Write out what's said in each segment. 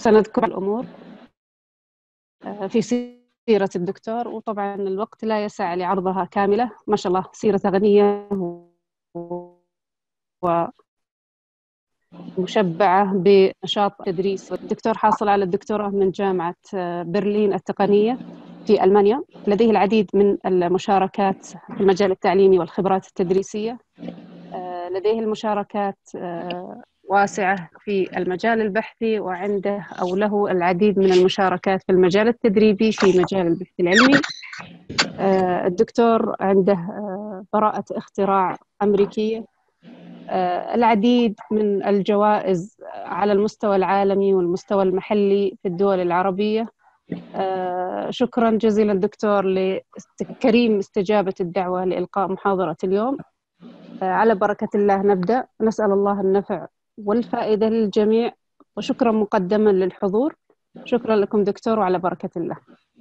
سنذكر الأمور في سيرة الدكتور وطبعا الوقت لا يسع لعرضها كاملة ما شاء الله سيرة غنية ومشبعة بنشاط تدريس الدكتور حاصل على الدكتوراه من جامعة برلين التقنية في ألمانيا لديه العديد من المشاركات في المجال التعليمي والخبرات التدريسية لديه المشاركات واسعة في المجال البحثي وعنده أو له العديد من المشاركات في المجال التدريبي في مجال البحث العلمي الدكتور عنده براءة اختراع أمريكية العديد من الجوائز على المستوى العالمي والمستوى المحلي في الدول العربية شكرا جزيلا دكتور لكريم استجابة الدعوة لإلقاء محاضرة اليوم على بركة الله نبدأ نسأل الله النفع والفائدة للجميع وشكرا مقدما للحضور شكرا لكم دكتور وعلى بركة الله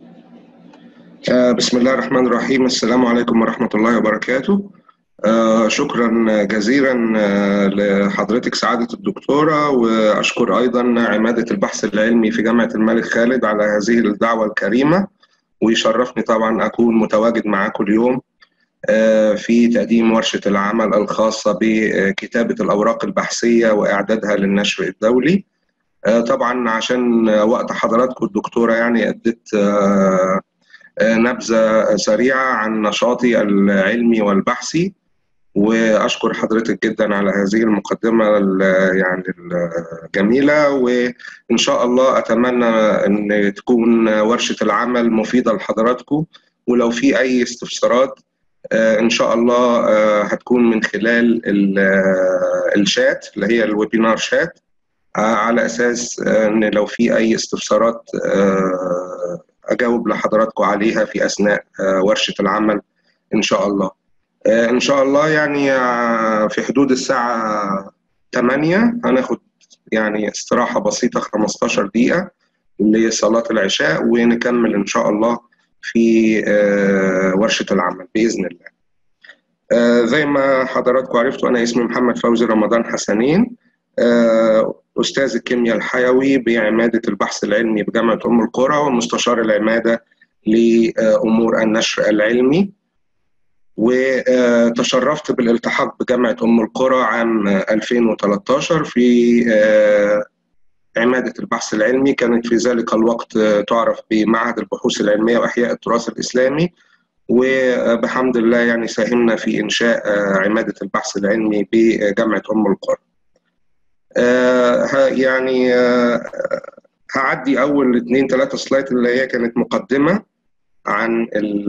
بسم الله الرحمن الرحيم السلام عليكم ورحمة الله وبركاته شكرا جزيلا لحضرتك سعادة الدكتورة وأشكر أيضا عمادة البحث العلمي في جامعة الملك خالد على هذه الدعوة الكريمة ويشرفني طبعا أكون متواجد معاكم اليوم في تقديم ورشة العمل الخاصة بكتابة الأوراق البحثية وإعدادها للنشر الدولي طبعا عشان وقت حضراتكم الدكتورة يعني أدت نبذة سريعة عن نشاطي العلمي والبحثي واشكر حضرتك جدا على هذه المقدمه يعني الجميله وان شاء الله اتمنى ان تكون ورشه العمل مفيده لحضراتكم ولو في اي استفسارات ان شاء الله هتكون من خلال الشات اللي هي الويبينار شات على اساس ان لو في اي استفسارات اجاوب لحضراتكم عليها في اثناء ورشه العمل ان شاء الله ان شاء الله يعني في حدود الساعه 8 هناخد يعني استراحه بسيطه 15 دقيقه لصلاه العشاء ونكمل ان شاء الله في ورشه العمل باذن الله زي ما حضراتكم عرفتوا انا اسمي محمد فوزي رمضان حسنين استاذ الكيمياء الحيوي بعماده البحث العلمي بجامعه ام القرى ومستشار العماده لامور النشر العلمي وتشرفت بالالتحاق بجامعه ام القرى عام 2013 في عماده البحث العلمي كانت في ذلك الوقت تعرف بمعهد البحوث العلميه واحياء التراث الاسلامي وبحمد الله يعني ساهمنا في انشاء عماده البحث العلمي بجامعه ام القرى. يعني هعدي اول اثنين ثلاثه سلايد اللي هي كانت مقدمه عن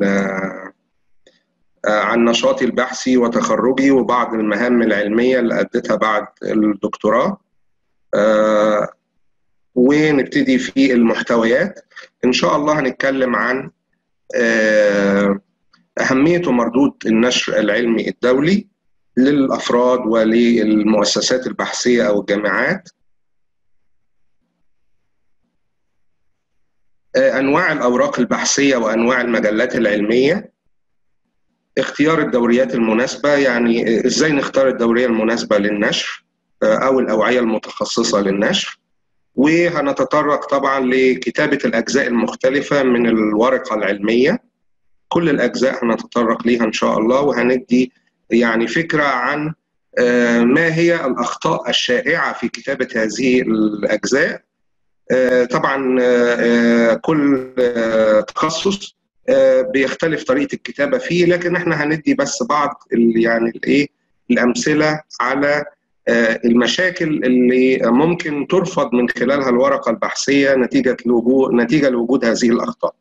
عن نشاطي البحثي وتخرجي وبعض المهام العلميه اللي اديتها بعد الدكتوراه ونبتدي في المحتويات ان شاء الله هنتكلم عن اهميه ومردود النشر العلمي الدولي للافراد وللمؤسسات البحثيه او الجامعات انواع الاوراق البحثيه وانواع المجلات العلميه اختيار الدوريات المناسبه يعني ازاي نختار الدوريه المناسبه للنشر او الاوعيه المتخصصه للنشر وهنتطرق طبعا لكتابه الاجزاء المختلفه من الورقه العلميه كل الاجزاء هنتطرق ليها ان شاء الله وهندي يعني فكره عن ما هي الاخطاء الشائعه في كتابه هذه الاجزاء طبعا كل تخصص بيختلف طريقه الكتابه فيه لكن احنا هندي بس بعض يعني الايه الامثله على المشاكل اللي ممكن ترفض من خلالها الورقه البحثيه نتيجه لوجود نتيجه لوجود هذه الاخطاء.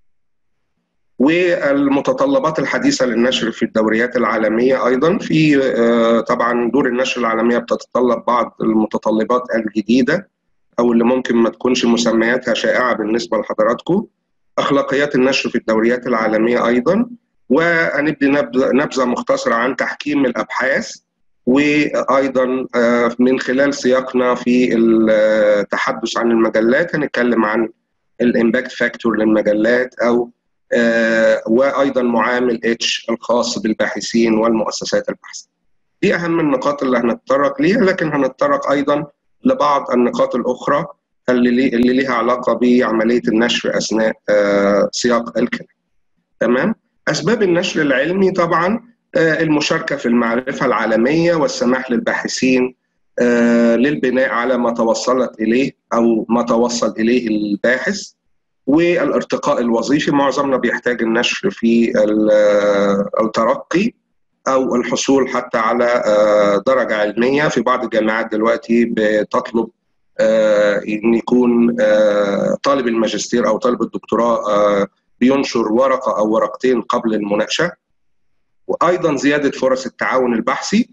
والمتطلبات الحديثه للنشر في الدوريات العالميه ايضا في طبعا دور النشر العالميه بتتطلب بعض المتطلبات الجديده او اللي ممكن ما تكونش مسمياتها شائعه بالنسبه لحضراتكم. اخلاقيات النشر في الدوريات العالميه ايضا وهندي نبذه مختصره عن تحكيم الابحاث وايضا من خلال سياقنا في التحدث عن المجلات هنتكلم عن الامباكت فاكتور للمجلات او وايضا معامل اتش الخاص بالباحثين والمؤسسات البحثيه. دي اهم النقاط اللي هنتطرق ليها لكن هنتطرق ايضا لبعض النقاط الاخرى اللي اللي ليها علاقه بعمليه النشر اثناء سياق الكلام تمام اسباب النشر العلمي طبعا المشاركه في المعرفه العالميه والسماح للباحثين للبناء على ما توصلت اليه او ما توصل اليه الباحث والارتقاء الوظيفي معظمنا بيحتاج النشر في الترقي او الحصول حتى على درجه علميه في بعض الجامعات دلوقتي بتطلب ان يكون طالب الماجستير او طالب الدكتوراه بينشر ورقه او ورقتين قبل المناقشه وايضا زياده فرص التعاون البحثي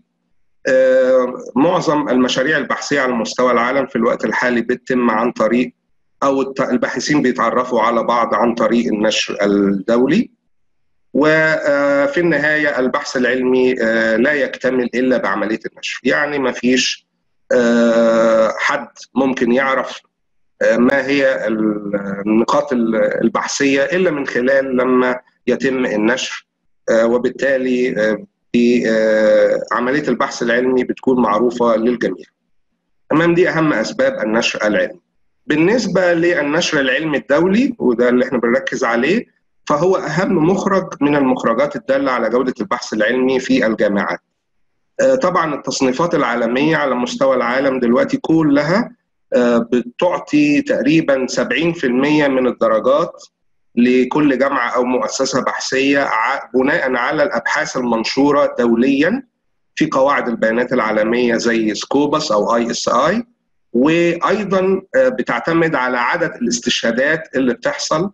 معظم المشاريع البحثيه على مستوى العالم في الوقت الحالي بتتم عن طريق او الباحثين بيتعرفوا على بعض عن طريق النشر الدولي وفي النهايه البحث العلمي لا يكتمل الا بعمليه النشر يعني ما فيش حد ممكن يعرف ما هي النقاط البحثيه الا من خلال لما يتم النشر وبالتالي عمليه البحث العلمي بتكون معروفه للجميع. تمام دي اهم اسباب النشر العلمي. بالنسبه للنشر العلمي الدولي وده اللي احنا بنركز عليه فهو اهم مخرج من المخرجات الداله على جوده البحث العلمي في الجامعات. طبعا التصنيفات العالميه على مستوى العالم دلوقتي كلها بتعطي تقريبا 70% من الدرجات لكل جامعه او مؤسسه بحثيه بناء على الابحاث المنشوره دوليا في قواعد البيانات العالميه زي سكوبس او اي اس اي وايضا بتعتمد على عدد الاستشهادات اللي بتحصل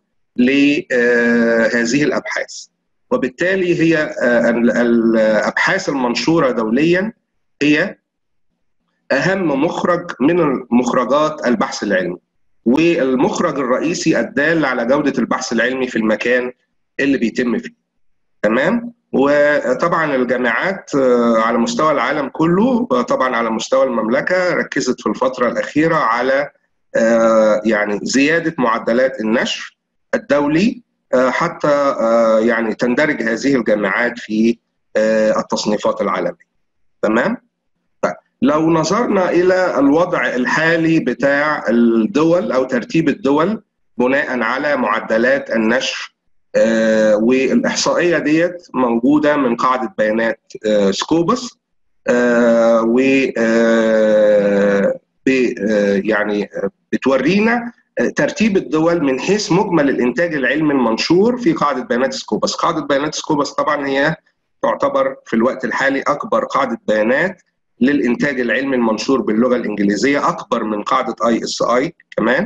لهذه الابحاث وبالتالي هي الابحاث المنشوره دوليا هي اهم مخرج من مخرجات البحث العلمي والمخرج الرئيسي الدال على جوده البحث العلمي في المكان اللي بيتم فيه تمام وطبعا الجامعات على مستوى العالم كله طبعا على مستوى المملكه ركزت في الفتره الاخيره على يعني زياده معدلات النشر الدولي حتى يعني تندرج هذه الجامعات في التصنيفات العالميه تمام لو نظرنا الى الوضع الحالي بتاع الدول او ترتيب الدول بناء على معدلات النشر آه والاحصائيه ديت موجوده من قاعده بيانات آه سكوبس آه و يعني بتورينا ترتيب الدول من حيث مجمل الانتاج العلمي المنشور في قاعده بيانات سكوبس، قاعده بيانات سكوبس طبعا هي تعتبر في الوقت الحالي اكبر قاعده بيانات للانتاج العلمي المنشور باللغه الانجليزيه اكبر من قاعده اي اس اي كمان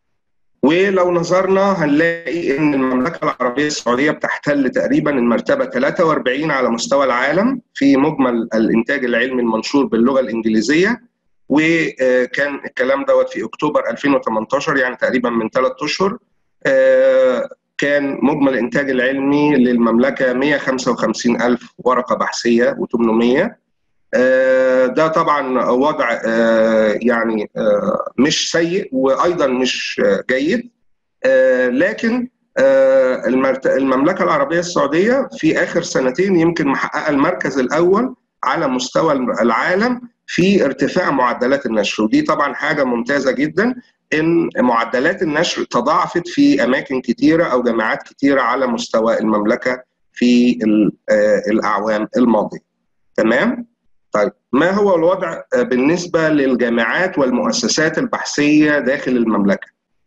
ولو نظرنا هنلاقي ان المملكه العربيه السعوديه بتحتل تقريبا المرتبه 43 على مستوى العالم في مجمل الانتاج العلمي المنشور باللغه الانجليزيه وكان الكلام دوت في اكتوبر 2018 يعني تقريبا من ثلاث اشهر كان مجمل الانتاج العلمي للمملكه 155 الف ورقه بحثيه و800 ده طبعا وضع يعني مش سيء وايضا مش جيد لكن المملكه العربيه السعوديه في اخر سنتين يمكن محققه المركز الاول على مستوى العالم في ارتفاع معدلات النشر ودي طبعا حاجه ممتازه جدا ان معدلات النشر تضاعفت في اماكن كثيره او جامعات كثيره على مستوى المملكه في الاعوام الماضيه تمام طيب ما هو الوضع بالنسبه للجامعات والمؤسسات البحثيه داخل المملكه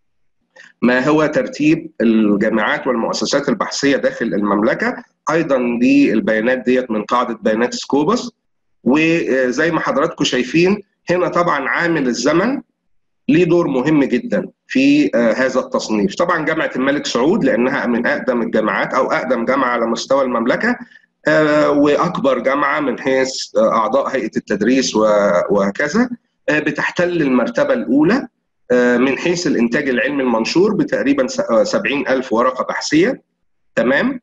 ما هو ترتيب الجامعات والمؤسسات البحثيه داخل المملكه ايضا دي البيانات ديت من قاعده بيانات سكوبس وزي ما حضراتكم شايفين هنا طبعا عامل الزمن ليه دور مهم جدا في هذا التصنيف طبعا جامعه الملك سعود لانها من اقدم الجامعات او اقدم جامعه على مستوى المملكه واكبر جامعه من حيث اعضاء هيئه التدريس وهكذا بتحتل المرتبه الاولى من حيث الانتاج العلمي المنشور بتقريبا 70 الف ورقه بحثيه تمام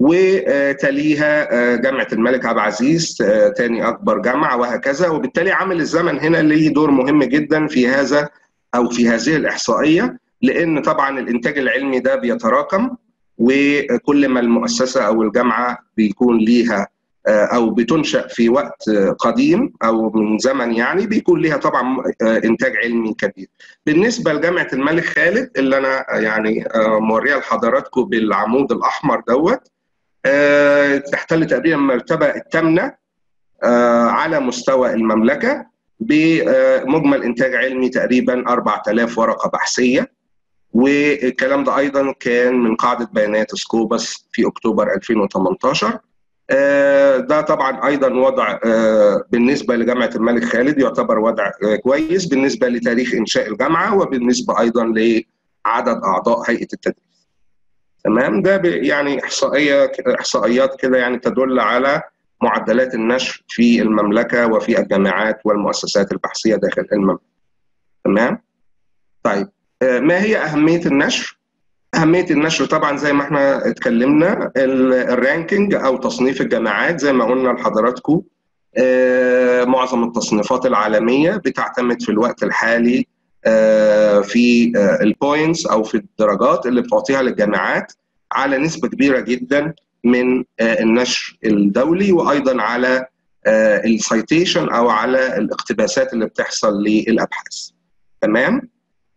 وتليها جامعه الملك عبد العزيز ثاني اكبر جامعه وهكذا وبالتالي عامل الزمن هنا ليه دور مهم جدا في هذا او في هذه الاحصائيه لان طبعا الانتاج العلمي ده بيتراكم وكل ما المؤسسه او الجامعه بيكون ليها او بتنشا في وقت قديم او من زمن يعني بيكون لها طبعا انتاج علمي كبير. بالنسبه لجامعه الملك خالد اللي انا يعني موريها لحضراتكم بالعمود الاحمر دوت تحتل تقريبا المرتبه الثامنه على مستوى المملكه بمجمل انتاج علمي تقريبا 4000 ورقه بحثيه والكلام ده ايضا كان من قاعده بيانات سكوبس في اكتوبر 2018 ده طبعا ايضا وضع بالنسبه لجامعه الملك خالد يعتبر وضع كويس بالنسبه لتاريخ انشاء الجامعه وبالنسبه ايضا لعدد اعضاء هيئه التدريس. تمام ده يعني احصائيه احصائيات كده يعني تدل على معدلات النشر في المملكه وفي الجامعات والمؤسسات البحثيه داخل المملكه. تمام؟ طيب ما هي اهميه النشر؟ أهمية النشر طبعا زي ما احنا اتكلمنا الرانكينج أو تصنيف الجامعات زي ما قلنا لحضراتكم معظم التصنيفات العالمية بتعتمد في الوقت الحالي في البوينتس أو في الدرجات اللي بتعطيها للجامعات على نسبة كبيرة جدا من النشر الدولي وأيضا على السايتيشن أو على الاقتباسات اللي بتحصل للأبحاث تمام؟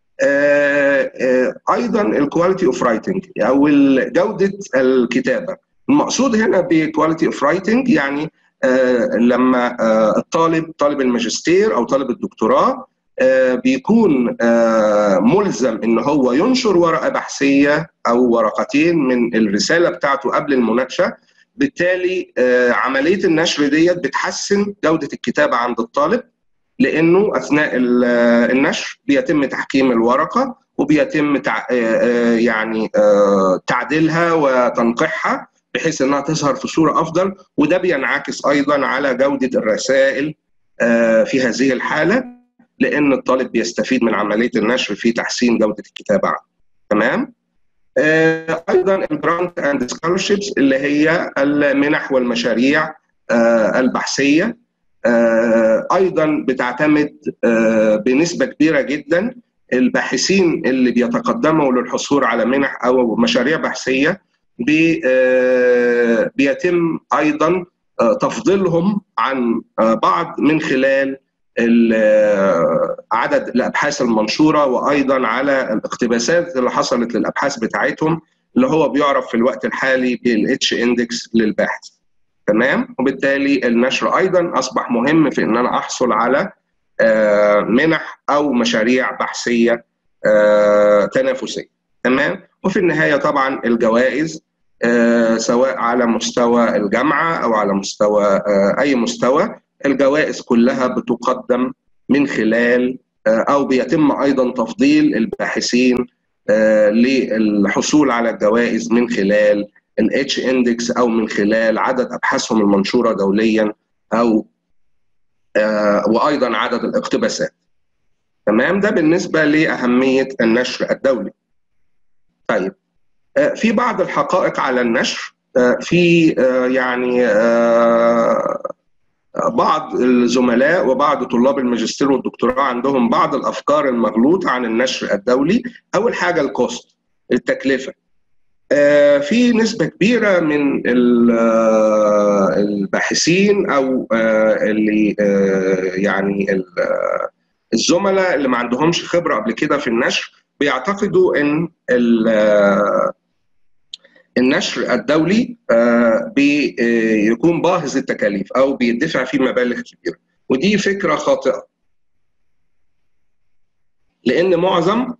ايضا الكواليتي اوف رايتنج او جوده الكتابه المقصود هنا بكواليتي اوف رايتنج يعني لما الطالب طالب الماجستير او طالب الدكتوراه بيكون ملزم ان هو ينشر ورقه بحثيه او ورقتين من الرساله بتاعته قبل المناقشه بالتالي عمليه النشر ديت بتحسن جوده الكتابه عند الطالب لانه اثناء النشر بيتم تحكيم الورقه وبيتم تع... يعني تعديلها وتنقيحها بحيث انها تظهر في صوره افضل وده بينعكس ايضا على جوده الرسائل في هذه الحاله لان الطالب بيستفيد من عمليه النشر في تحسين جوده الكتابه عنه. تمام؟ ايضا الجرانت اند سكولرشيبس اللي هي المنح والمشاريع البحثيه ايضا بتعتمد بنسبه كبيره جدا الباحثين اللي بيتقدموا للحصول على منح او مشاريع بحثيه بيتم ايضا تفضيلهم عن بعض من خلال عدد الابحاث المنشوره وايضا على الاقتباسات اللي حصلت للابحاث بتاعتهم اللي هو بيعرف في الوقت الحالي بالاتش اندكس للباحث. تمام وبالتالي النشر ايضا اصبح مهم في ان انا احصل على منح او مشاريع بحثيه تنافسيه تمام وفي النهايه طبعا الجوائز سواء على مستوى الجامعه او على مستوى اي مستوى الجوائز كلها بتقدم من خلال او بيتم ايضا تفضيل الباحثين للحصول على الجوائز من خلال الاتش اندكس او من خلال عدد ابحاثهم المنشوره دوليا او آه وايضا عدد الاقتباسات. تمام ده بالنسبه لاهميه النشر الدولي. طيب آه في بعض الحقائق على النشر آه في يعني بعض الزملاء وبعض طلاب الماجستير والدكتوراه عندهم بعض الافكار المغلوطه عن النشر الدولي. اول حاجه الكوست التكلفه. في نسبة كبيرة من الباحثين أو اللي يعني الزملاء اللي ما عندهمش خبرة قبل كده في النشر بيعتقدوا إن النشر الدولي بيكون باهظ التكاليف أو بيدفع فيه مبالغ كبيرة ودي فكرة خاطئة لأن معظم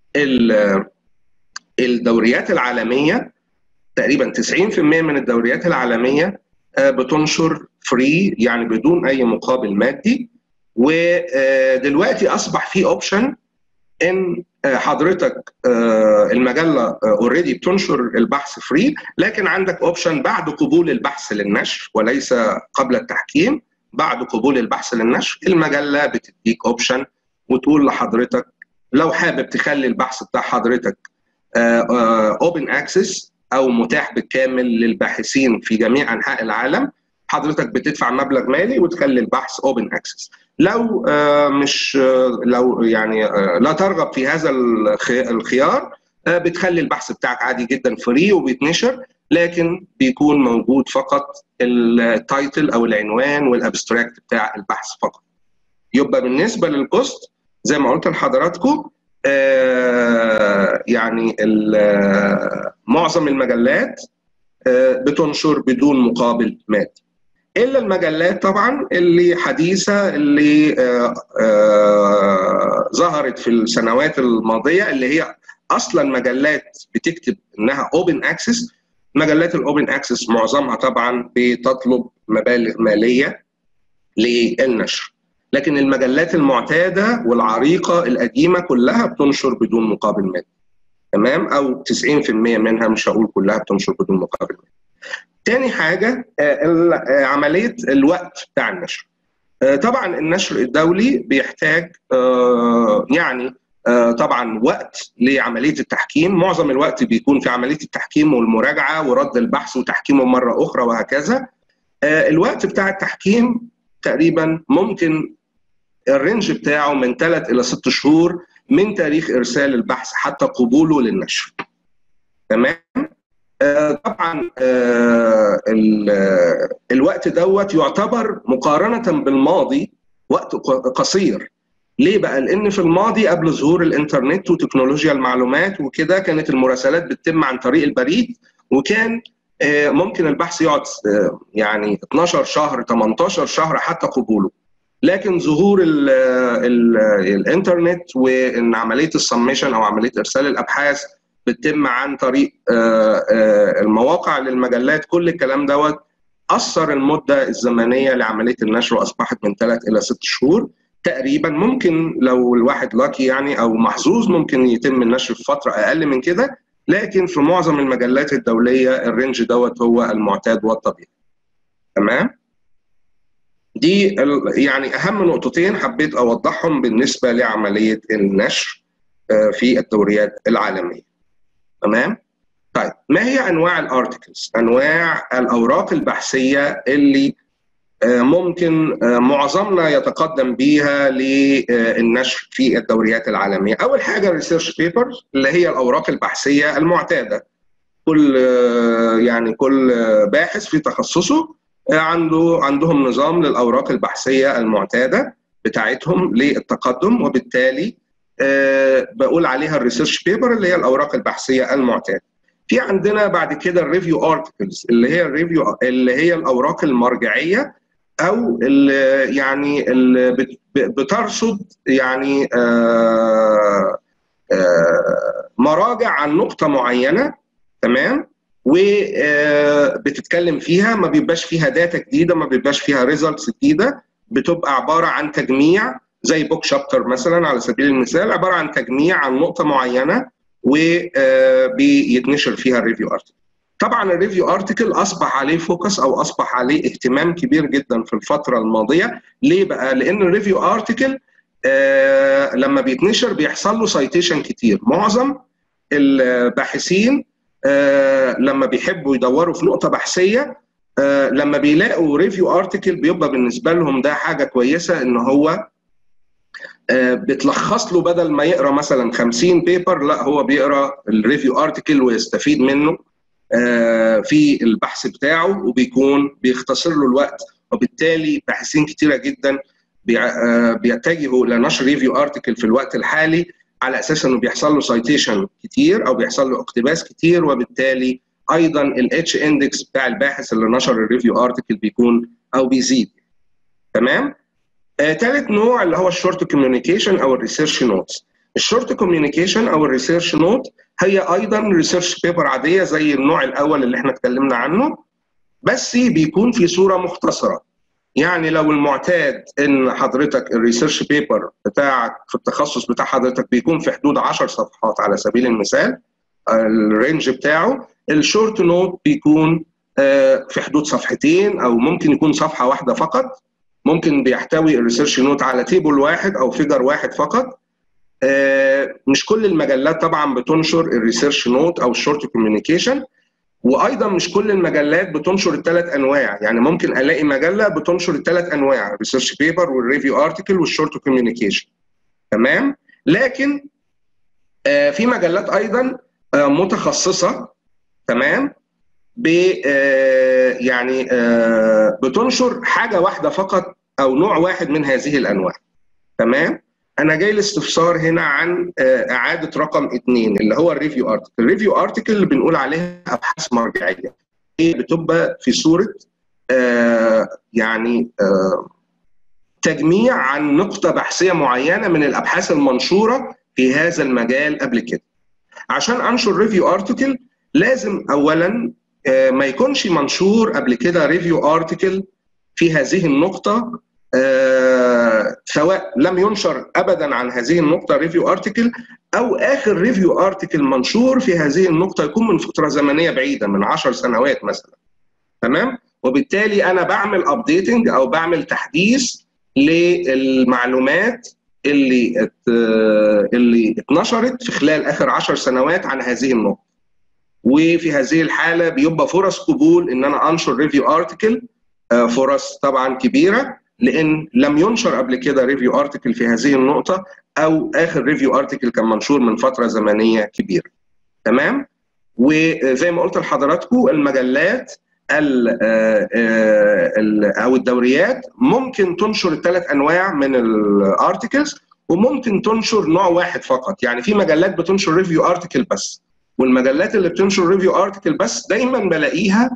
الدوريات العالمية تقريبا 90% من الدوريات العالمية بتنشر فري يعني بدون أي مقابل مادي ودلوقتي أصبح في أوبشن إن حضرتك المجلة اوريدي بتنشر البحث فري لكن عندك أوبشن بعد قبول البحث للنشر وليس قبل التحكيم بعد قبول البحث للنشر المجلة بتديك أوبشن وتقول لحضرتك لو حابب تخلي البحث بتاع حضرتك اوبن اكسس او متاح بالكامل للباحثين في جميع انحاء العالم حضرتك بتدفع مبلغ مالي وتخلي البحث اوبن اكسس لو مش لو يعني لا ترغب في هذا الخيار بتخلي البحث بتاعك عادي جدا فري وبيتنشر لكن بيكون موجود فقط التايتل او العنوان والابستراكت بتاع البحث فقط يبقى بالنسبه للكوست زي ما قلت لحضراتكم آه يعني معظم المجلات آه بتنشر بدون مقابل مادي الا المجلات طبعا اللي حديثه اللي آه آه ظهرت في السنوات الماضيه اللي هي اصلا مجلات بتكتب انها اوبن اكسس مجلات الاوبن اكسس معظمها طبعا بتطلب مبالغ ماليه للنشر لكن المجلات المعتاده والعريقه القديمه كلها بتنشر بدون مقابل مادي تمام او 90% منها مش هقول كلها بتنشر بدون مقابل مادي تاني حاجه عمليه الوقت بتاع النشر طبعا النشر الدولي بيحتاج يعني طبعا وقت لعمليه التحكيم معظم الوقت بيكون في عمليه التحكيم والمراجعه ورد البحث وتحكيمه مره اخرى وهكذا الوقت بتاع التحكيم تقريبا ممكن الرينج بتاعه من ثلاث الى ست شهور من تاريخ ارسال البحث حتى قبوله للنشر تمام طبعا الوقت دوت يعتبر مقارنه بالماضي وقت قصير ليه بقى؟ لأن في الماضي قبل ظهور الإنترنت وتكنولوجيا المعلومات وكده كانت المراسلات بتتم عن طريق البريد وكان ممكن البحث يقعد يعني 12 شهر 18 شهر حتى قبوله. لكن ظهور ال ال الانترنت وان عمليه السميشن او عمليه ارسال الابحاث بتتم عن طريق المواقع للمجلات كل الكلام دوت اثر المده الزمنيه لعمليه النشر واصبحت من ثلاث الى ست شهور. تقريبا ممكن لو الواحد لاكي يعني او محظوظ ممكن يتم النشر في فتره اقل من كده لكن في معظم المجلات الدوليه الرينج دوت هو المعتاد والطبيعي تمام دي يعني اهم نقطتين حبيت اوضحهم بالنسبه لعمليه النشر في الدوريات العالميه تمام طيب ما هي انواع الارتكلز انواع الاوراق البحثيه اللي ممكن معظمنا يتقدم بيها للنشر في الدوريات العالميه اول حاجه الريسيرش بيبرز اللي هي الاوراق البحثيه المعتاده كل يعني كل باحث في تخصصه عنده عندهم نظام للاوراق البحثيه المعتاده بتاعتهم للتقدم وبالتالي بقول عليها الريسيرش بيبر اللي هي الاوراق البحثيه المعتاده في عندنا بعد كده الريفيو ارتكلز اللي هي الريفيو اللي هي الاوراق المرجعيه او اللي يعني اللي بترصد يعني آآ آآ مراجع عن نقطه معينه تمام وبتتكلم فيها ما بيبقاش فيها داتا جديده ما بيبقاش فيها ريزلتس جديده بتبقى عباره عن تجميع زي بوك شابتر مثلا على سبيل المثال عباره عن تجميع عن نقطه معينه وبيتنشر فيها الريفيو ارتكل طبعا الريفيو ارتكل اصبح عليه فوكس او اصبح عليه اهتمام كبير جدا في الفتره الماضيه ليه بقى لان الريفيو ارتكل آه لما بيتنشر بيحصل له سايتيشن كتير معظم الباحثين آه لما بيحبوا يدوروا في نقطه بحثيه آه لما بيلاقوا ريفيو ارتكل بيبقى بالنسبه لهم ده حاجه كويسه ان هو بتلخص له بدل ما يقرا مثلا 50 بيبر لا هو بيقرا الريفيو ارتكل ويستفيد منه في البحث بتاعه وبيكون بيختصر له الوقت وبالتالي باحثين كتيره جدا بيتجهوا لنشر ريفيو ارتكل في الوقت الحالي على اساس انه بيحصل له سايتيشن كتير او بيحصل له اقتباس كتير وبالتالي ايضا الاتش اندكس بتاع الباحث اللي نشر الريفيو ارتكل بيكون او بيزيد تمام ثالث آه، نوع اللي هو الشورت كوميونيكيشن او الريسيرش نوتس الشورت كوميونيكيشن او الريسيرش نوت هي ايضا ريسيرش بيبر عاديه زي النوع الاول اللي احنا اتكلمنا عنه بس بيكون في صوره مختصره يعني لو المعتاد ان حضرتك الريسيرش بيبر بتاعك في التخصص بتاع حضرتك بيكون في حدود 10 صفحات على سبيل المثال الرينج بتاعه الشورت نوت بيكون في حدود صفحتين او ممكن يكون صفحه واحده فقط ممكن بيحتوي الريسيرش نوت على تيبل واحد او فيجر واحد فقط مش كل المجلات طبعا بتنشر الريسيرش نوت او الشورت كوميونيكيشن وايضا مش كل المجلات بتنشر الثلاث انواع يعني ممكن الاقي مجله بتنشر الثلاث انواع الريسيرش بيبر والريفيو ارتكل والشورت كوميونيكيشن تمام لكن في مجلات ايضا متخصصه تمام ب يعني بتنشر حاجه واحده فقط او نوع واحد من هذه الانواع تمام انا جاي الاستفسار هنا عن اعاده رقم اثنين اللي هو الريفيو ارتكل الريفيو ارتكل اللي بنقول عليها ابحاث مرجعيه هي بتبقى في صوره يعني تجميع عن نقطه بحثيه معينه من الابحاث المنشوره في هذا المجال قبل كده عشان انشر ريفيو ارتكل لازم اولا ما يكونش منشور قبل كده ريفيو ارتكل في هذه النقطه سواء لم ينشر ابدا عن هذه النقطه ريفيو ارتكل او اخر ريفيو ارتكل منشور في هذه النقطه يكون من فتره زمنيه بعيده من 10 سنوات مثلا تمام وبالتالي انا بعمل ابديتنج او بعمل تحديث للمعلومات اللي ات اللي اتنشرت في خلال اخر 10 سنوات عن هذه النقطه وفي هذه الحاله بيبقى فرص قبول ان انا انشر ريفيو ارتكل فرص طبعا كبيره لان لم ينشر قبل كده ريفيو ارتكل في هذه النقطه او اخر ريفيو ارتكل كان منشور من فتره زمنيه كبيره تمام وزي ما قلت لحضراتكم المجلات ال ال او الدوريات ممكن تنشر الثلاث انواع من الارتكلز وممكن تنشر نوع واحد فقط يعني في مجلات بتنشر ريفيو ارتكل بس والمجلات اللي بتنشر ريفيو ارتكل بس دايما بلاقيها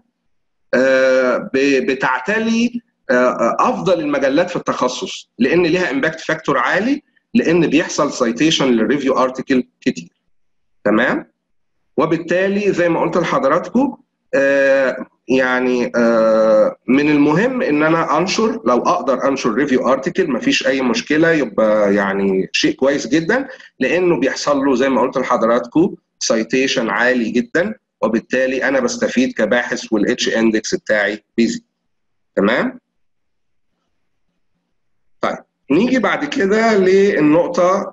بتعتلي افضل المجلات في التخصص لان ليها امباكت فاكتور عالي لان بيحصل سايتيشن للريفيو ارتكل كتير تمام وبالتالي زي ما قلت لحضراتكم يعني من المهم ان انا انشر لو اقدر انشر ريفيو ارتكل مفيش اي مشكله يبقى يعني شيء كويس جدا لانه بيحصل له زي ما قلت لحضراتكم سايتيشن عالي جدا وبالتالي انا بستفيد كباحث والاتش اندكس بتاعي بيزيد تمام طيب نيجي بعد كده للنقطه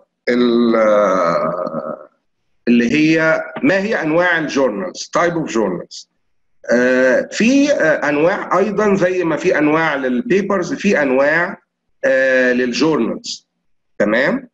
اللي هي ما هي انواع الجورنالز تايب اوف جورنالز في آه انواع ايضا زي ما في انواع للبيبرز في انواع آه للجورنالز تمام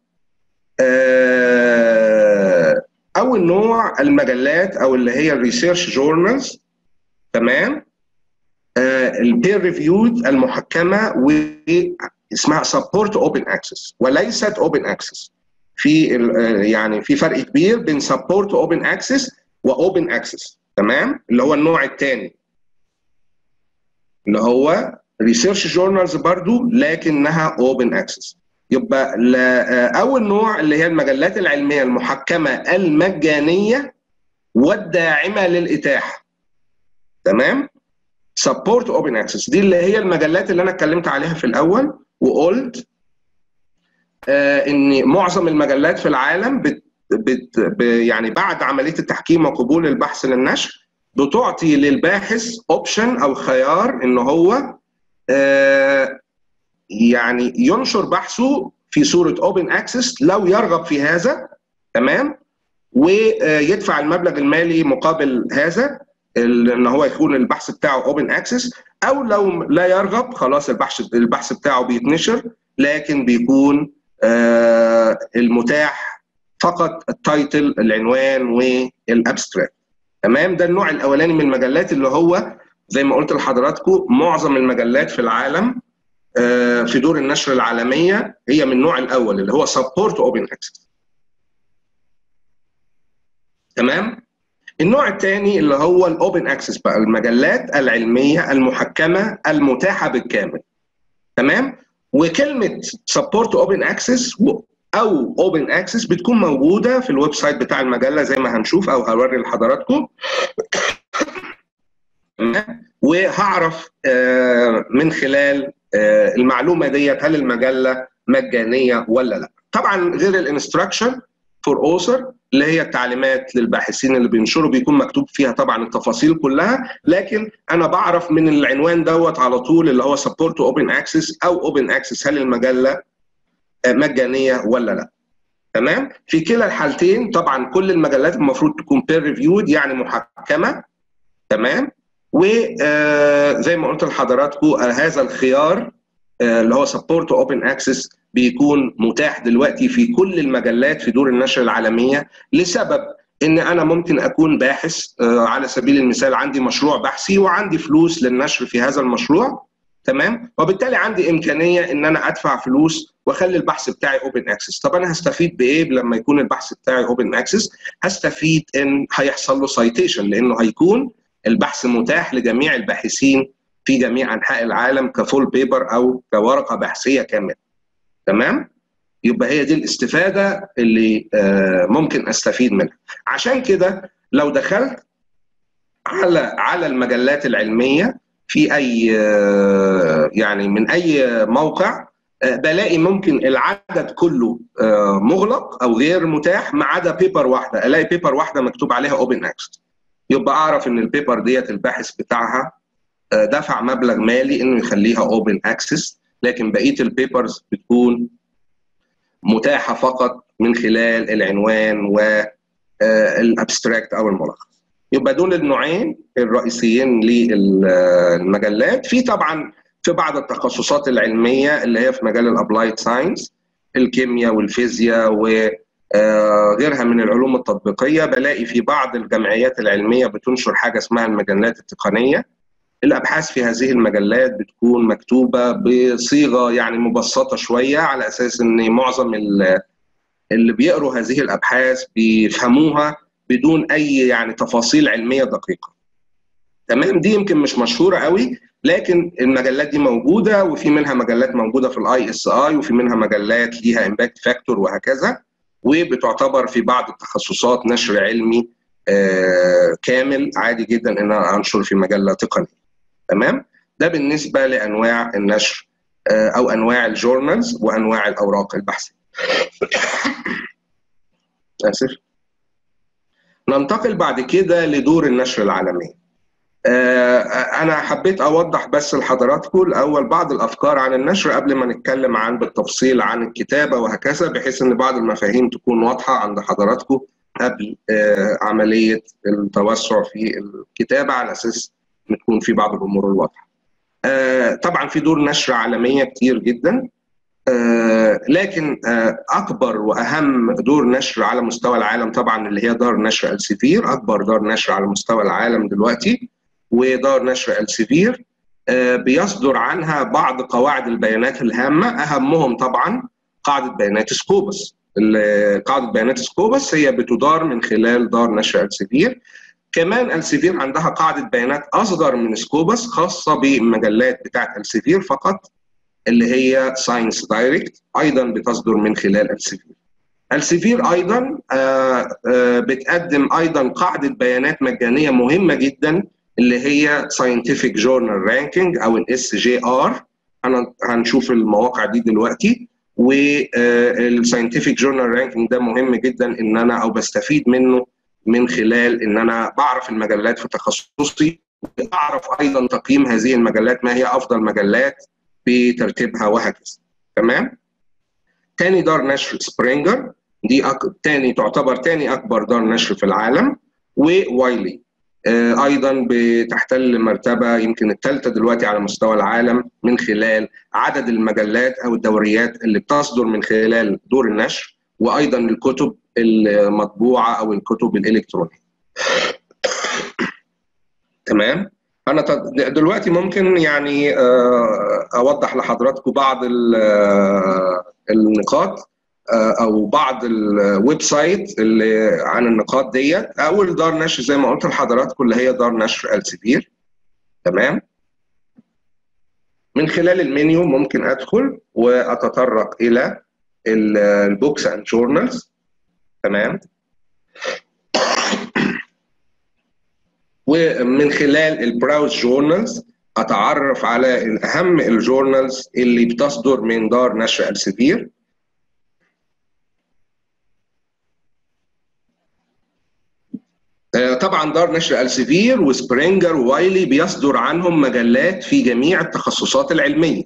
آه اول نوع المجلات او اللي هي الريسيرش جورنالز تمام البير ريفيود المحكمه واسمها سبورت اوبن اكسس وليست اوبن اكسس في يعني في فرق كبير بين سبورت اوبن اكسس واوبن اكسس تمام اللي هو النوع الثاني اللي هو ريسيرش جورنالز برضو لكنها اوبن اكسس يبقى اول نوع اللي هي المجلات العلميه المحكمه المجانيه والداعمه للاتاحه تمام سبورت اوبن اكسس دي اللي هي المجلات اللي انا اتكلمت عليها في الاول وقلت آه ان معظم المجلات في العالم بت بت يعني بعد عمليه التحكيم وقبول البحث للنشر بتعطي للباحث اوبشن او خيار ان هو آه يعني ينشر بحثه في صوره اوبن اكسس لو يرغب في هذا تمام ويدفع المبلغ المالي مقابل هذا ان هو يكون البحث بتاعه اوبن اكسس او لو لا يرغب خلاص البحث البحث بتاعه بيتنشر لكن بيكون آه المتاح فقط التايتل العنوان والابستراكت تمام ده النوع الاولاني من المجلات اللي هو زي ما قلت لحضراتكم معظم المجلات في العالم آه في دور النشر العالميه هي من النوع الاول اللي هو سبورت اوبن اكسس تمام النوع الثاني اللي هو الاوبن اكسس بقى المجلات العلميه المحكمه المتاحه بالكامل تمام وكلمه سبورت اوبن اكسس او اوبن اكسس بتكون موجوده في الويب سايت بتاع المجله زي ما هنشوف او هوري لحضراتكم وهعرف من خلال المعلومه ديت هل المجله مجانيه ولا لا طبعا غير الانستراكشن فور اوثر اللي هي التعليمات للباحثين اللي بينشروا بيكون مكتوب فيها طبعا التفاصيل كلها لكن انا بعرف من العنوان دوت على طول اللي هو سبورت اوبن اكسس او اوبن اكسس هل المجله مجانيه ولا لا تمام في كلا الحالتين طبعا كل المجلات المفروض تكون بير ريفيود يعني محكمه تمام وزي ما قلت لحضراتكم هذا الخيار اللي هو سبورت اوبن اكسس بيكون متاح دلوقتي في كل المجلات في دور النشر العالميه لسبب ان انا ممكن اكون باحث على سبيل المثال عندي مشروع بحثي وعندي فلوس للنشر في هذا المشروع تمام وبالتالي عندي امكانيه ان انا ادفع فلوس واخلي البحث بتاعي اوبن اكسس طب انا هستفيد بايه لما يكون البحث بتاعي اوبن اكسس هستفيد ان هيحصل له سايتيشن لانه هيكون البحث متاح لجميع الباحثين في جميع انحاء العالم كفول بيبر او كورقه بحثيه كامله تمام يبقى هي دي الاستفاده اللي ممكن استفيد منها عشان كده لو دخلت على على المجلات العلميه في اي يعني من اي موقع بلاقي ممكن العدد كله مغلق او غير متاح ما عدا بيبر واحده الاقي بيبر واحده مكتوب عليها اوبن اكسس يبقى اعرف ان البيبر ديت الباحث بتاعها دفع مبلغ مالي انه يخليها اوبن اكسس لكن بقيه البيبرز بتكون متاحه فقط من خلال العنوان والابستراكت او الملخص يبقى دول النوعين الرئيسيين للمجلات في طبعا في بعض التخصصات العلميه اللي هي في مجال الابلايد ساينس الكيمياء والفيزياء وغيرها من العلوم التطبيقيه بلاقي في بعض الجمعيات العلميه بتنشر حاجه اسمها المجلات التقنيه الابحاث في هذه المجلات بتكون مكتوبه بصيغه يعني مبسطه شويه على اساس ان معظم اللي بيقروا هذه الابحاث بيفهموها بدون اي يعني تفاصيل علميه دقيقه. تمام دي يمكن مش مشهوره قوي لكن المجلات دي موجوده وفي منها مجلات موجوده في الاي اس اي وفي منها مجلات ليها امباكت فاكتور وهكذا وبتعتبر في بعض التخصصات نشر علمي آه كامل عادي جدا ان انا انشر في مجله تقنيه. تمام؟ ده بالنسبه لانواع النشر آه او انواع الجورنالز وانواع الاوراق البحثيه. اسف. ننتقل بعد كده لدور النشر العالمي أنا حبيت أوضح بس لحضراتكم الأول بعض الأفكار عن النشر قبل ما نتكلم عن بالتفصيل عن الكتابة وهكذا بحيث أن بعض المفاهيم تكون واضحة عند حضراتكم قبل عملية التوسع في الكتابة على أساس تكون في بعض الأمور الواضحة طبعا في دور نشر عالمية كتير جدا آه لكن آه اكبر واهم دور نشر على مستوى العالم طبعا اللي هي دار نشر السيفير اكبر دار نشر على مستوى العالم دلوقتي ودار نشر السيفير آه بيصدر عنها بعض قواعد البيانات الهامه اهمهم طبعا قاعده بيانات سكوبس قاعده بيانات سكوبس هي بتدار من خلال دار نشر السيفير كمان السيفير عندها قاعده بيانات اصغر من سكوبس خاصه بالمجلات بتاعه السيفير فقط اللي هي ساينس دايركت ايضا بتصدر من خلال السيفير. السيفير ايضا بتقدم ايضا قاعده بيانات مجانيه مهمه جدا اللي هي ساينتفك جورنال رانكينج او الاس جي ار انا هنشوف المواقع دي دلوقتي والساينتفك جورنال رانكينج ده مهم جدا ان انا او بستفيد منه من خلال ان انا بعرف المجلات في تخصصي اعرف ايضا تقييم هذه المجلات ما هي افضل مجلات بترتيبها وهكذا تمام تاني دار نشر سبرينجر دي أك... تاني تعتبر تاني اكبر دار نشر في العالم ووايلي آه ايضا بتحتل مرتبه يمكن الثالثه دلوقتي على مستوى العالم من خلال عدد المجلات او الدوريات اللي بتصدر من خلال دور النشر وايضا الكتب المطبوعه او الكتب الالكترونيه تمام انا دلوقتي ممكن يعني اوضح لحضراتكم بعض النقاط او بعض الويب سايت اللي عن النقاط ديت اول دار نشر زي ما قلت لحضراتكم اللي هي دار نشر السبير تمام من خلال المنيو ممكن ادخل واتطرق الى البوكس اند جورنالز تمام ومن خلال البراوز جورنالز اتعرف على اهم الجورنالز اللي بتصدر من دار نشر السفير طبعا دار نشر السفير وسبرينجر ووايلي بيصدر عنهم مجلات في جميع التخصصات العلميه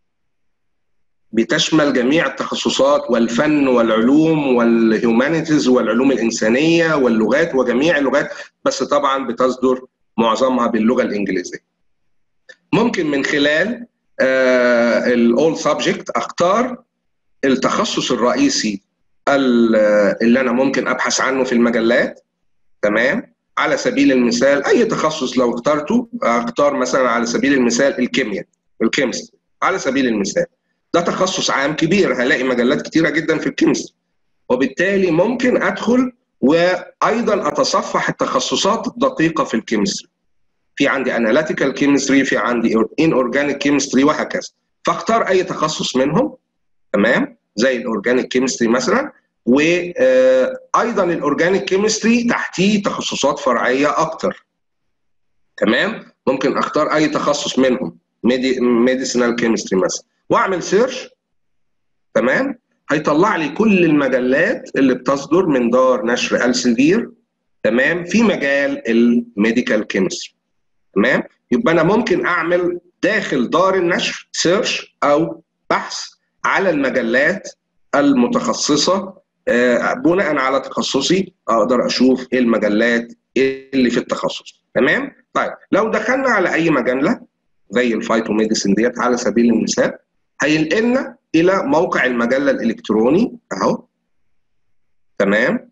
بتشمل جميع التخصصات والفن والعلوم والهيومانيتيز والعلوم الإنسانية واللغات وجميع اللغات بس طبعا بتصدر معظمها باللغة الإنجليزية ممكن من خلال الأول سبجكت أختار التخصص الرئيسي اللي أنا ممكن أبحث عنه في المجلات تمام على سبيل المثال اي تخصص لو اخترته اختار مثلا على سبيل المثال الكيمياء الكيمستري على سبيل المثال ده تخصص عام كبير هلاقي مجلات كتيره جدا في الكيمستري وبالتالي ممكن ادخل وايضا اتصفح التخصصات الدقيقه في الكيمستري في عندي اناليتيكال كيمستري في عندي ان اورجانيك كيمستري وهكذا فاختار اي تخصص منهم تمام زي الاورجانيك كيمستري مثلا وايضا الاورجانيك كيمستري تحتيه تخصصات فرعيه اكتر تمام ممكن اختار اي تخصص منهم ميديسينال كيمستري مثلا واعمل سيرش تمام هيطلع لي كل المجلات اللي بتصدر من دار نشر السيفير تمام في مجال الميديكال كيمستري تمام يبقى انا ممكن اعمل داخل دار النشر سيرش او بحث على المجلات المتخصصه بناء على تخصصي اقدر اشوف ايه المجلات اللي في التخصص تمام طيب لو دخلنا على اي مجله زي الفايتو ميديسن ديت على سبيل المثال هينقلنا الى موقع المجله الالكتروني اهو تمام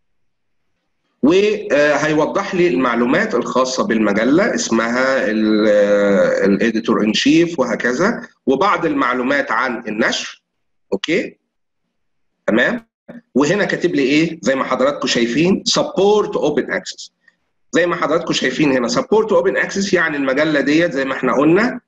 وهيوضح لي المعلومات الخاصه بالمجله اسمها الاديتور ان شيف وهكذا وبعض المعلومات عن النشر اوكي تمام وهنا كاتب لي ايه زي ما حضراتكم شايفين سبورت اوبن اكسس زي ما حضراتكم شايفين هنا سبورت اوبن اكسس يعني المجله ديت زي ما احنا قلنا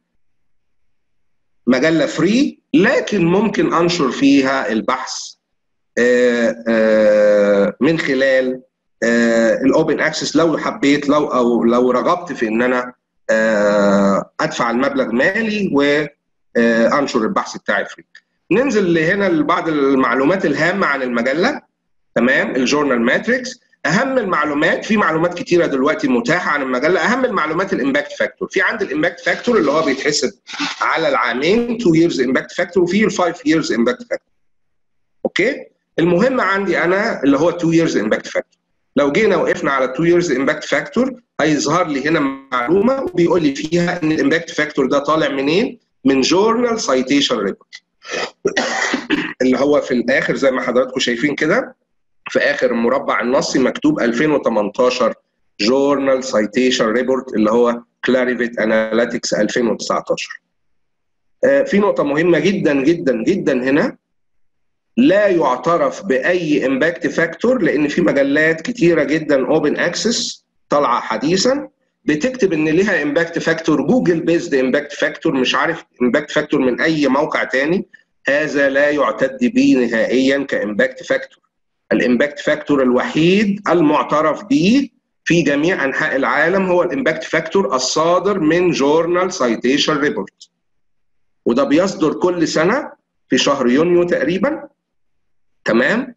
مجله فري لكن ممكن انشر فيها البحث آآ آآ من خلال الاوبن اكسس لو حبيت لو او لو رغبت في ان انا ادفع المبلغ مالي وانشر البحث بتاعي فري ننزل لهنا لبعض المعلومات الهامه عن المجله تمام الجورنال ماتريكس اهم المعلومات في معلومات كتيره دلوقتي متاحه عن المجله اهم المعلومات الامباكت فاكتور في عندي الامباكت فاكتور اللي هو بيتحسب على العامين 2 ييرز امباكت فاكتور وفي ال 5 ييرز امباكت فاكتور اوكي المهم عندي انا اللي هو 2 ييرز امباكت فاكتور لو جينا وقفنا على 2 ييرز امباكت فاكتور هيظهر لي هنا معلومه وبيقول لي فيها ان الامباكت فاكتور ده طالع منين من جورنال سايتيشن ريبورت اللي هو في الاخر زي ما حضراتكم شايفين كده في اخر المربع النصي مكتوب 2018 جورنال سايتيشن ريبورت اللي هو كلاريفيت اناليتكس 2019 في نقطه مهمه جدا جدا جدا هنا لا يعترف باي امباكت فاكتور لان في مجلات كتيره جدا اوبن اكسس طالعه حديثا بتكتب ان ليها امباكت فاكتور جوجل بيزد امباكت فاكتور مش عارف امباكت فاكتور من اي موقع تاني هذا لا يعتد به نهائيا كامباكت فاكتور الامباكت فاكتور الوحيد المعترف به في جميع انحاء العالم هو الامباكت فاكتور الصادر من جورنال سايتيشن ريبورت وده بيصدر كل سنه في شهر يونيو تقريبا تمام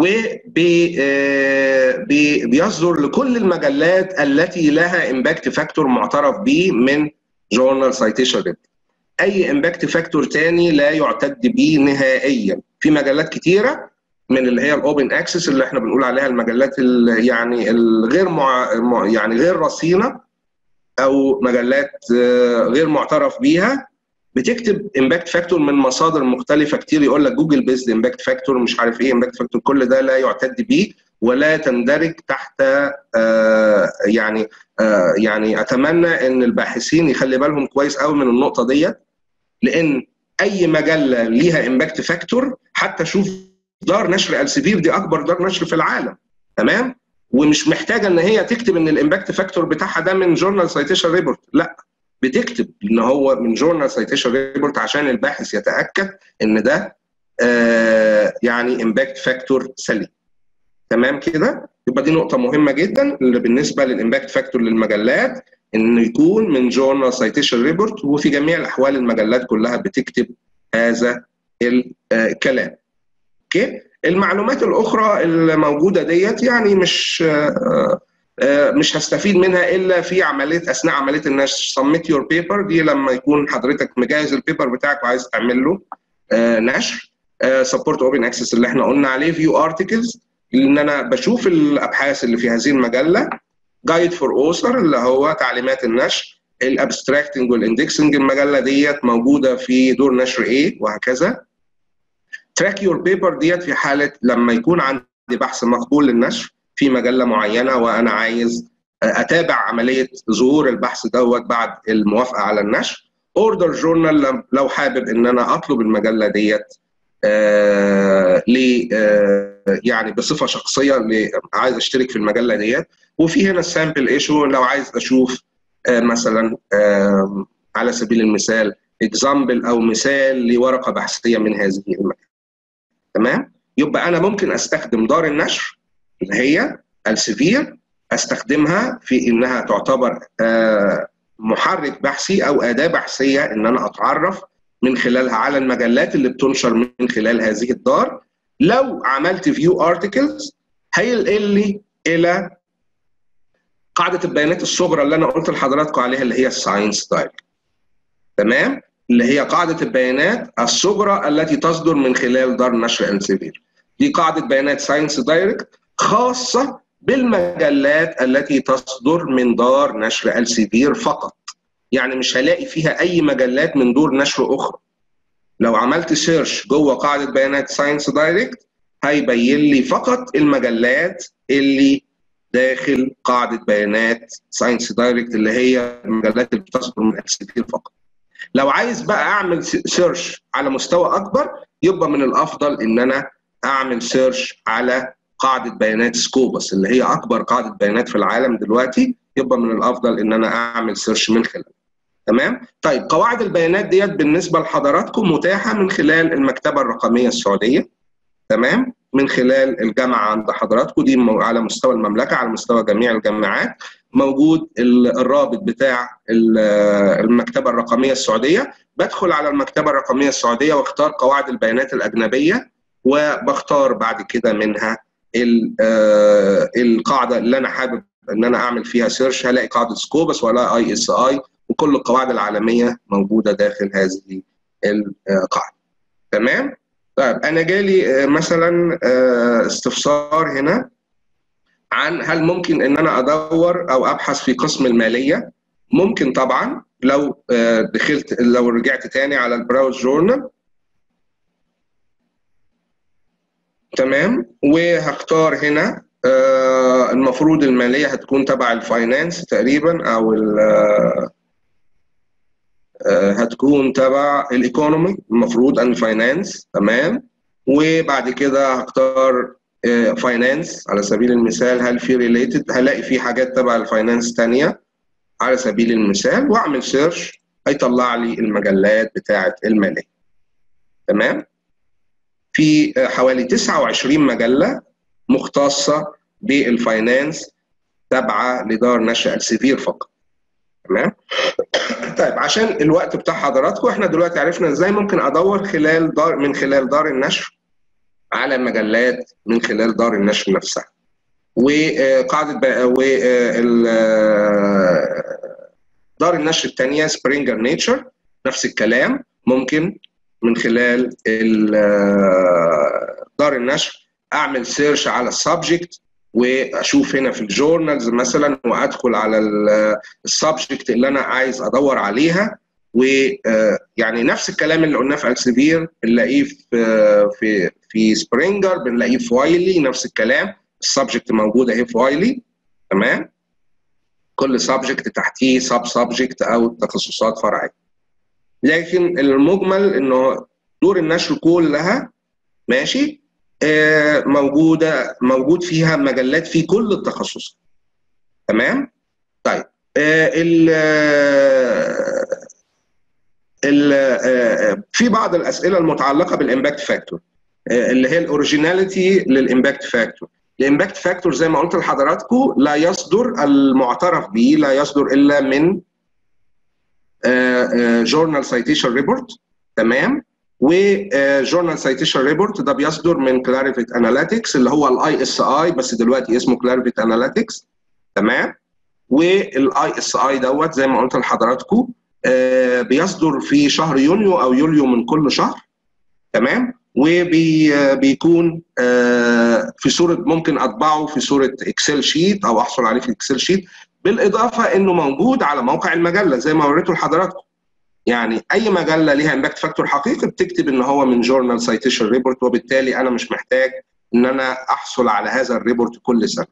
وبيصدر لكل المجلات التي لها امباكت فاكتور معترف به من جورنال سايتيشن ريبورت اي امباكت فاكتور تاني لا يعتد به نهائيا في مجلات كتيره من اللي هي الاوبن اكسس اللي احنا بنقول عليها المجلات يعني الغير مع يعني غير رصينه او مجلات غير معترف بيها بتكتب امباكت فاكتور من مصادر مختلفه كتير يقول لك جوجل بيزد امباكت فاكتور مش عارف ايه امباكت فاكتور كل ده لا يعتد به ولا تندرج تحت آه يعني آه يعني اتمنى ان الباحثين يخلي بالهم كويس قوي من النقطه ديت لان اي مجله ليها امباكت فاكتور حتى شوف دار نشر السيفير دي اكبر دار نشر في العالم تمام ومش محتاجه ان هي تكتب ان الامباكت فاكتور بتاعها ده من جورنال سايتيشن ريبورت لا بتكتب ان هو من جورنال سايتيشن ريبورت عشان الباحث يتاكد ان ده آه يعني امباكت فاكتور سليم تمام كده يبقى دي نقطه مهمه جدا اللي بالنسبه للامباكت فاكتور للمجلات انه يكون من جورنال سايتيشن ريبورت وفي جميع الاحوال المجلات كلها بتكتب هذا الكلام اوكي المعلومات الاخرى الموجوده ديت يعني مش مش هستفيد منها الا في عمليه اثناء عمليه النشر سميت يور بيبر دي لما يكون حضرتك مجهز البيبر بتاعك وعايز تعمل له نشر سبورت اوبن اكسس اللي احنا قلنا عليه فيو ارتكلز ان انا بشوف الابحاث اللي في هذه المجله جايد فور اوثر اللي هو تعليمات النشر الابستراكتنج والاندكسنج المجله ديت موجوده في دور نشر ايه وهكذا تراك يور بيبر ديت في حاله لما يكون عندي بحث مقبول للنشر في مجله معينه وانا عايز اتابع عمليه ظهور البحث دوت بعد الموافقه على النشر اوردر جورنال لو حابب ان انا اطلب المجله ديت آه ل آه يعني بصفه شخصيه عايز اشترك في المجله ديت وفي هنا السامبل ايشو لو عايز اشوف آه مثلا آه على سبيل المثال اكزامبل او مثال لورقه بحثيه من هذه المكتبه تمام يبقى انا ممكن استخدم دار النشر اللي هي السيفير استخدمها في انها تعتبر آه محرك بحثي او اداه بحثيه ان انا اتعرف من خلالها على المجلات اللي بتنشر من خلال هذه الدار لو عملت فيو ارتكلز هينقل لي الى قاعده البيانات الصغرى اللي انا قلت لحضراتكم عليها اللي هي الساينس دايركت تمام اللي هي قاعده البيانات الصغرى التي تصدر من خلال دار نشر السيفير دي قاعده بيانات ساينس دايركت خاصه بالمجلات التي تصدر من دار نشر السيفير فقط يعني مش هلاقي فيها اي مجلات من دور نشر اخرى لو عملت سيرش جوه قاعده بيانات ساينس دايركت هيبين لي فقط المجلات اللي داخل قاعده بيانات ساينس دايركت اللي هي المجلات اللي بتصدر من السيفير فقط لو عايز بقى اعمل سيرش على مستوى اكبر يبقى من الافضل ان انا اعمل سيرش على قاعده بيانات سكوبس اللي هي اكبر قاعده بيانات في العالم دلوقتي يبقى من الافضل ان انا اعمل سيرش من خلالها تمام طيب قواعد البيانات ديت بالنسبه لحضراتكم متاحه من خلال المكتبه الرقميه السعوديه تمام من خلال الجامعه عند حضراتكم دي على مستوى المملكه على مستوى جميع الجامعات موجود الرابط بتاع المكتبه الرقميه السعوديه بدخل على المكتبه الرقميه السعوديه واختار قواعد البيانات الاجنبيه وبختار بعد كده منها القاعده اللي انا حابب ان انا اعمل فيها سيرش هلاقي قاعده سكوبس ولا اي اس اي وكل القواعد العالميه موجوده داخل هذه القاعده تمام طيب انا جالي مثلا استفسار هنا عن هل ممكن ان انا ادور او ابحث في قسم الماليه ممكن طبعا لو دخلت لو رجعت تاني على البراوز جورنال تمام وهختار هنا آه المفروض الماليه هتكون تبع الفاينانس تقريبا او آه هتكون تبع الايكونومي المفروض ان فاينانس تمام وبعد كده هختار آه فاينانس على سبيل المثال هل في ريليتد هلاقي في حاجات تبع الفاينانس تانية على سبيل المثال واعمل سيرش هيطلع لي المجلات بتاعه الماليه تمام في حوالي 29 مجله مختصه بالفاينانس تابعه لدار نشر السيفير فقط تمام طيب عشان الوقت بتاع حضراتكم احنا دلوقتي عرفنا ازاي ممكن ادور خلال دار من خلال دار النشر على مجلات من خلال دار النشر نفسها وقاعده بقى و دار النشر الثانيه سبرينجر نيتشر نفس الكلام ممكن من خلال دار النشر اعمل سيرش على السبجكت واشوف هنا في الجورنالز مثلا وادخل على السبجكت اللي انا عايز ادور عليها ويعني نفس الكلام اللي قلناه في السيفير بنلاقيه في في في سبرينجر بنلاقيه في وايلي نفس الكلام السبجكت موجود اهي في وايلي تمام كل سبجكت تحتيه سب سبجكت او تخصصات فرعيه لكن المجمل انه دور النشر كلها ماشي آه موجوده موجود فيها مجلات في كل التخصصات تمام طيب آه ال ال آه في بعض الاسئله المتعلقه بالامباكت فاكتور اللي هي الاوريجيناليتي للامباكت فاكتور الامباكت فاكتور زي ما قلت لحضراتكم لا يصدر المعترف به لا يصدر الا من جورنال سايتيشن ريبورت تمام وجورنال سايتيشن ريبورت ده بيصدر من كلاريفيت اناليتكس اللي هو الاي اس اي بس دلوقتي اسمه كلاريفيت اناليتكس تمام والاي اس اي دوت زي ما قلت لحضراتكم بيصدر في شهر يونيو او يوليو من كل شهر تمام وبيكون في صوره ممكن اطبعه في صوره اكسل شيت او احصل عليه في اكسل شيت بالاضافه انه موجود على موقع المجله زي ما وريته لحضراتكم يعني اي مجله ليها امباكت فاكتور حقيقي بتكتب ان هو من جورنال سايتيشن ريبورت وبالتالي انا مش محتاج ان انا احصل على هذا الريبورت كل سنه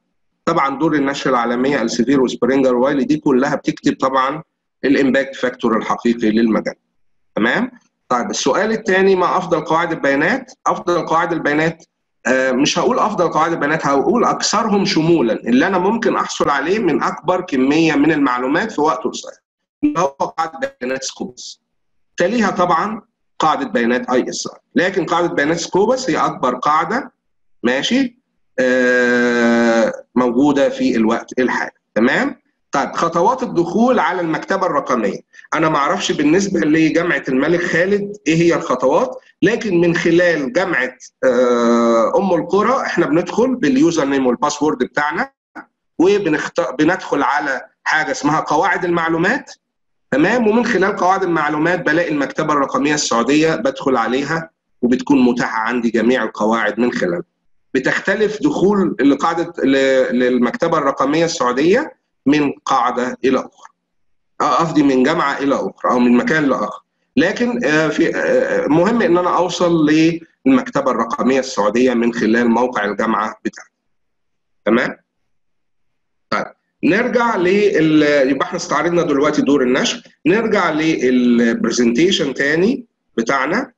طبعا دور النشر العالميه السيفير وسبرينجر وايلي دي كلها بتكتب طبعا الامباكت فاكتور الحقيقي للمجال تمام طيب السؤال الثاني ما افضل قواعد البيانات افضل قواعد البيانات آه مش هقول افضل قواعد البيانات هقول اكثرهم شمولا اللي انا ممكن احصل عليه من اكبر كميه من المعلومات في وقت قصير اللي هو قاعده بيانات سكوبس تليها طبعا قاعده بيانات اي اس ار لكن قاعده بيانات سكوبس هي اكبر قاعده ماشي آه موجوده في الوقت الحالي تمام طيب خطوات الدخول على المكتبه الرقميه انا ما اعرفش بالنسبه لجامعه الملك خالد ايه هي الخطوات لكن من خلال جامعه ام القرى احنا بندخل باليوزر نيم والباسورد بتاعنا وبندخل على حاجه اسمها قواعد المعلومات تمام ومن خلال قواعد المعلومات بلاقي المكتبه الرقميه السعوديه بدخل عليها وبتكون متاحه عندي جميع القواعد من خلالها بتختلف دخول لقاعده للمكتبه الرقميه السعوديه من قاعده الى اخرى قصدي من جامعه الى اخرى او من مكان لاخر لكن في مهم ان انا اوصل للمكتبه الرقميه السعوديه من خلال موقع الجامعه بتاعتي تمام طيب نرجع لل يبقى احنا استعرضنا دلوقتي دور النشر نرجع للبرزنتيشن تاني بتاعنا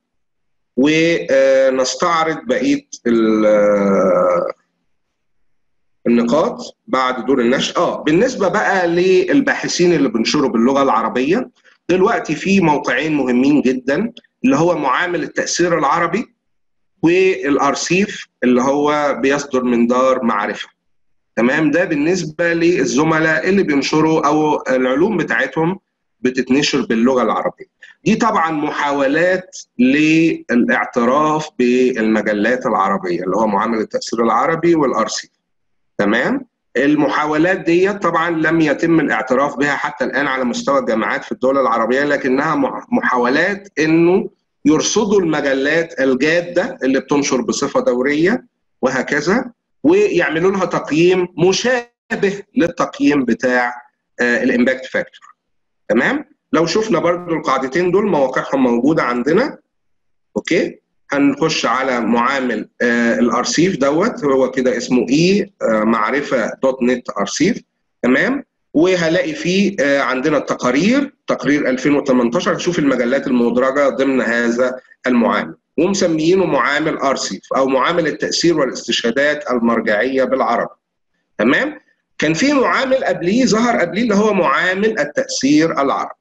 ونستعرض بقيه النقاط بعد دور النشر اه بالنسبه بقى للباحثين اللي بينشروا باللغه العربيه دلوقتي في موقعين مهمين جدا اللي هو معامل التاثير العربي والارسيف اللي هو بيصدر من دار معرفه تمام ده بالنسبه للزملاء اللي بينشروا او العلوم بتاعتهم بتتنشر باللغه العربيه دي طبعا محاولات للاعتراف بالمجلات العربيه اللي هو معامل التاثير العربي والارسيف تمام المحاولات دي طبعا لم يتم الاعتراف بها حتى الان على مستوى الجامعات في الدول العربيه لكنها محاولات انه يرصدوا المجلات الجاده اللي بتنشر بصفه دوريه وهكذا ويعملوا لها تقييم مشابه للتقييم بتاع الامباكت فاكتور تمام لو شفنا برضو القاعدتين دول مواقعهم موجوده عندنا اوكي هنخش على معامل آه الارسيف دوت هو كده اسمه اي آه معرفه دوت نت ارسيف تمام وهلاقي فيه آه عندنا التقارير تقرير 2018 هشوف المجلات المدرجه ضمن هذا المعامل ومسميينه معامل ارسيف او معامل التاثير والاستشهادات المرجعيه بالعربي تمام كان في معامل قبليه ظهر قبليه اللي هو معامل التاثير العربي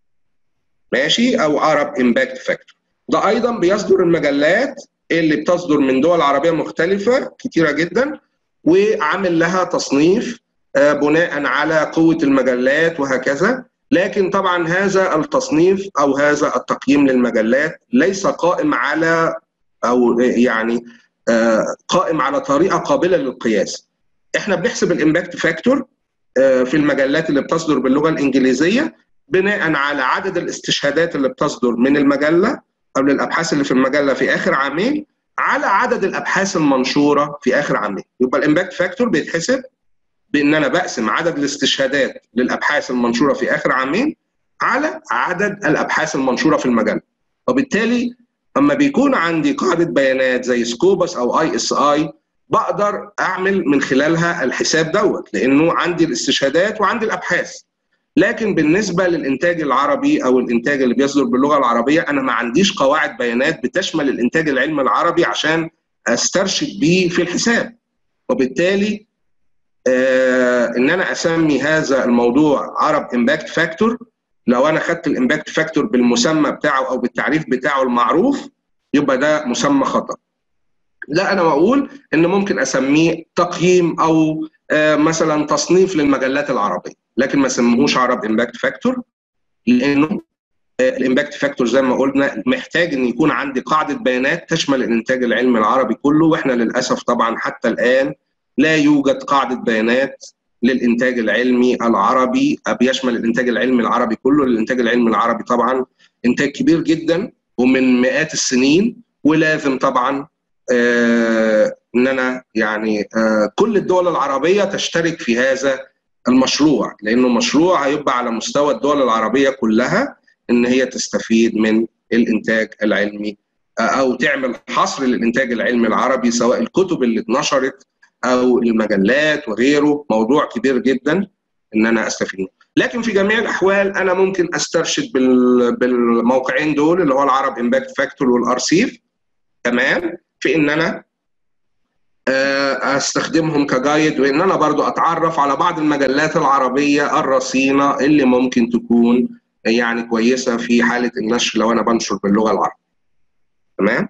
ماشي او عرب امباكت فاكتور ده ايضا بيصدر المجلات اللي بتصدر من دول عربيه مختلفه كتيره جدا وعامل لها تصنيف بناء على قوه المجلات وهكذا لكن طبعا هذا التصنيف او هذا التقييم للمجلات ليس قائم على او يعني قائم على طريقه قابله للقياس احنا بنحسب الامباكت فاكتور في المجلات اللي بتصدر باللغه الانجليزيه بناء على عدد الاستشهادات اللي بتصدر من المجله او للابحاث اللي في المجله في اخر عامين على عدد الابحاث المنشوره في اخر عامين يبقى الامباكت فاكتور بيتحسب بان انا بقسم عدد الاستشهادات للابحاث المنشوره في اخر عامين على عدد الابحاث المنشوره في المجله وبالتالي اما بيكون عندي قاعده بيانات زي سكوبس او اي اس اي بقدر اعمل من خلالها الحساب دوت لانه عندي الاستشهادات وعندي الابحاث لكن بالنسبه للانتاج العربي او الانتاج اللي بيصدر باللغه العربيه انا ما عنديش قواعد بيانات بتشمل الانتاج العلمي العربي عشان استرشد بيه في الحساب وبالتالي آه ان انا اسمي هذا الموضوع عرب امباكت فاكتور لو انا خدت الامباكت فاكتور بالمسمى بتاعه او بالتعريف بتاعه المعروف يبقى ده مسمى خطا لا انا بقول ان ممكن اسميه تقييم او آه مثلا تصنيف للمجلات العربيه لكن ما سموهوش عرب امباكت فاكتور لانه الامباكت فاكتور زي ما قلنا محتاج ان يكون عندي قاعده بيانات تشمل الانتاج العلمي العربي كله واحنا للاسف طبعا حتى الان لا يوجد قاعده بيانات للانتاج العلمي العربي بيشمل الانتاج العلمي العربي كله الانتاج العلمي العربي طبعا انتاج كبير جدا ومن مئات السنين ولازم طبعا آه ان انا يعني آه كل الدول العربيه تشترك في هذا المشروع لانه مشروع هيبقى على مستوى الدول العربيه كلها ان هي تستفيد من الانتاج العلمي او تعمل حصر للانتاج العلمي العربي سواء الكتب اللي اتنشرت او المجلات وغيره موضوع كبير جدا ان انا استفيد لكن في جميع الاحوال انا ممكن استرشد بالموقعين دول اللي هو العرب امباكت فاكتور والارسيف تمام في ان انا استخدمهم كجايد وان انا برضو اتعرف على بعض المجلات العربيه الرصينه اللي ممكن تكون يعني كويسه في حاله النشر لو انا بنشر باللغه العربيه تمام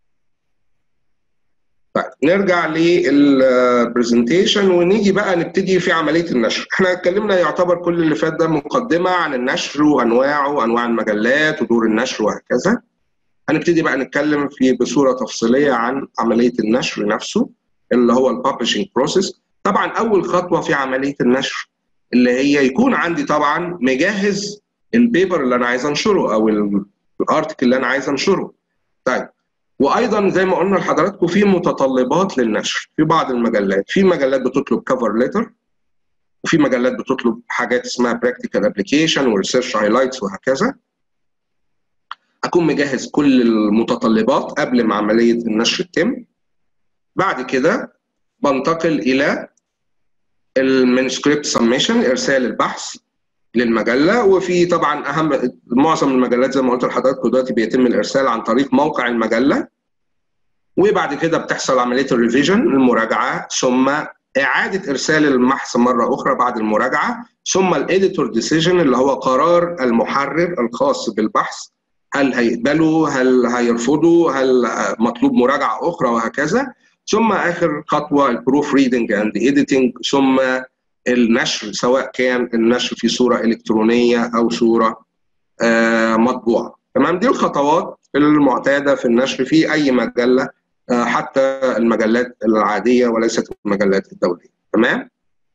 طيب نرجع للبرزنتيشن ونيجي بقى نبتدي في عمليه النشر احنا اتكلمنا يعتبر كل اللي فات ده مقدمه عن النشر وانواعه وانواع المجلات ودور النشر وهكذا هنبتدي بقى نتكلم في بصوره تفصيليه عن عمليه النشر نفسه اللي هو الببلشنج بروسيس طبعا اول خطوه في عمليه النشر اللي هي يكون عندي طبعا مجهز البيبر اللي انا عايز انشره او الارتكل اللي انا عايز انشره طيب وايضا زي ما قلنا لحضراتكم في متطلبات للنشر في بعض المجلات في مجلات بتطلب كفر ليتر وفي مجلات بتطلب حاجات اسمها براكتيكال ابلكيشن وريسيرش هايلايتس وهكذا اكون مجهز كل المتطلبات قبل ما عمليه النشر تتم بعد كده بنتقل الى المانuscript سبمشن ارسال البحث للمجله وفي طبعا اهم معظم المجلات زي ما قلت لحضراتكم دلوقتي بيتم الارسال عن طريق موقع المجله وبعد كده بتحصل عمليه الريفيجن المراجعه ثم اعاده ارسال البحث مره اخرى بعد المراجعه ثم الاديتور ديسيجن اللي هو قرار المحرر الخاص بالبحث هل هيقبلوا هل هيرفضوا هل مطلوب مراجعه اخرى وهكذا ثم اخر خطوه البروف ريدنج اند ايديتنج ثم النشر سواء كان النشر في صوره الكترونيه او صوره آه مطبوعه تمام دي الخطوات المعتاده في النشر في اي مجله آه حتى المجلات العاديه وليست المجلات الدوليه تمام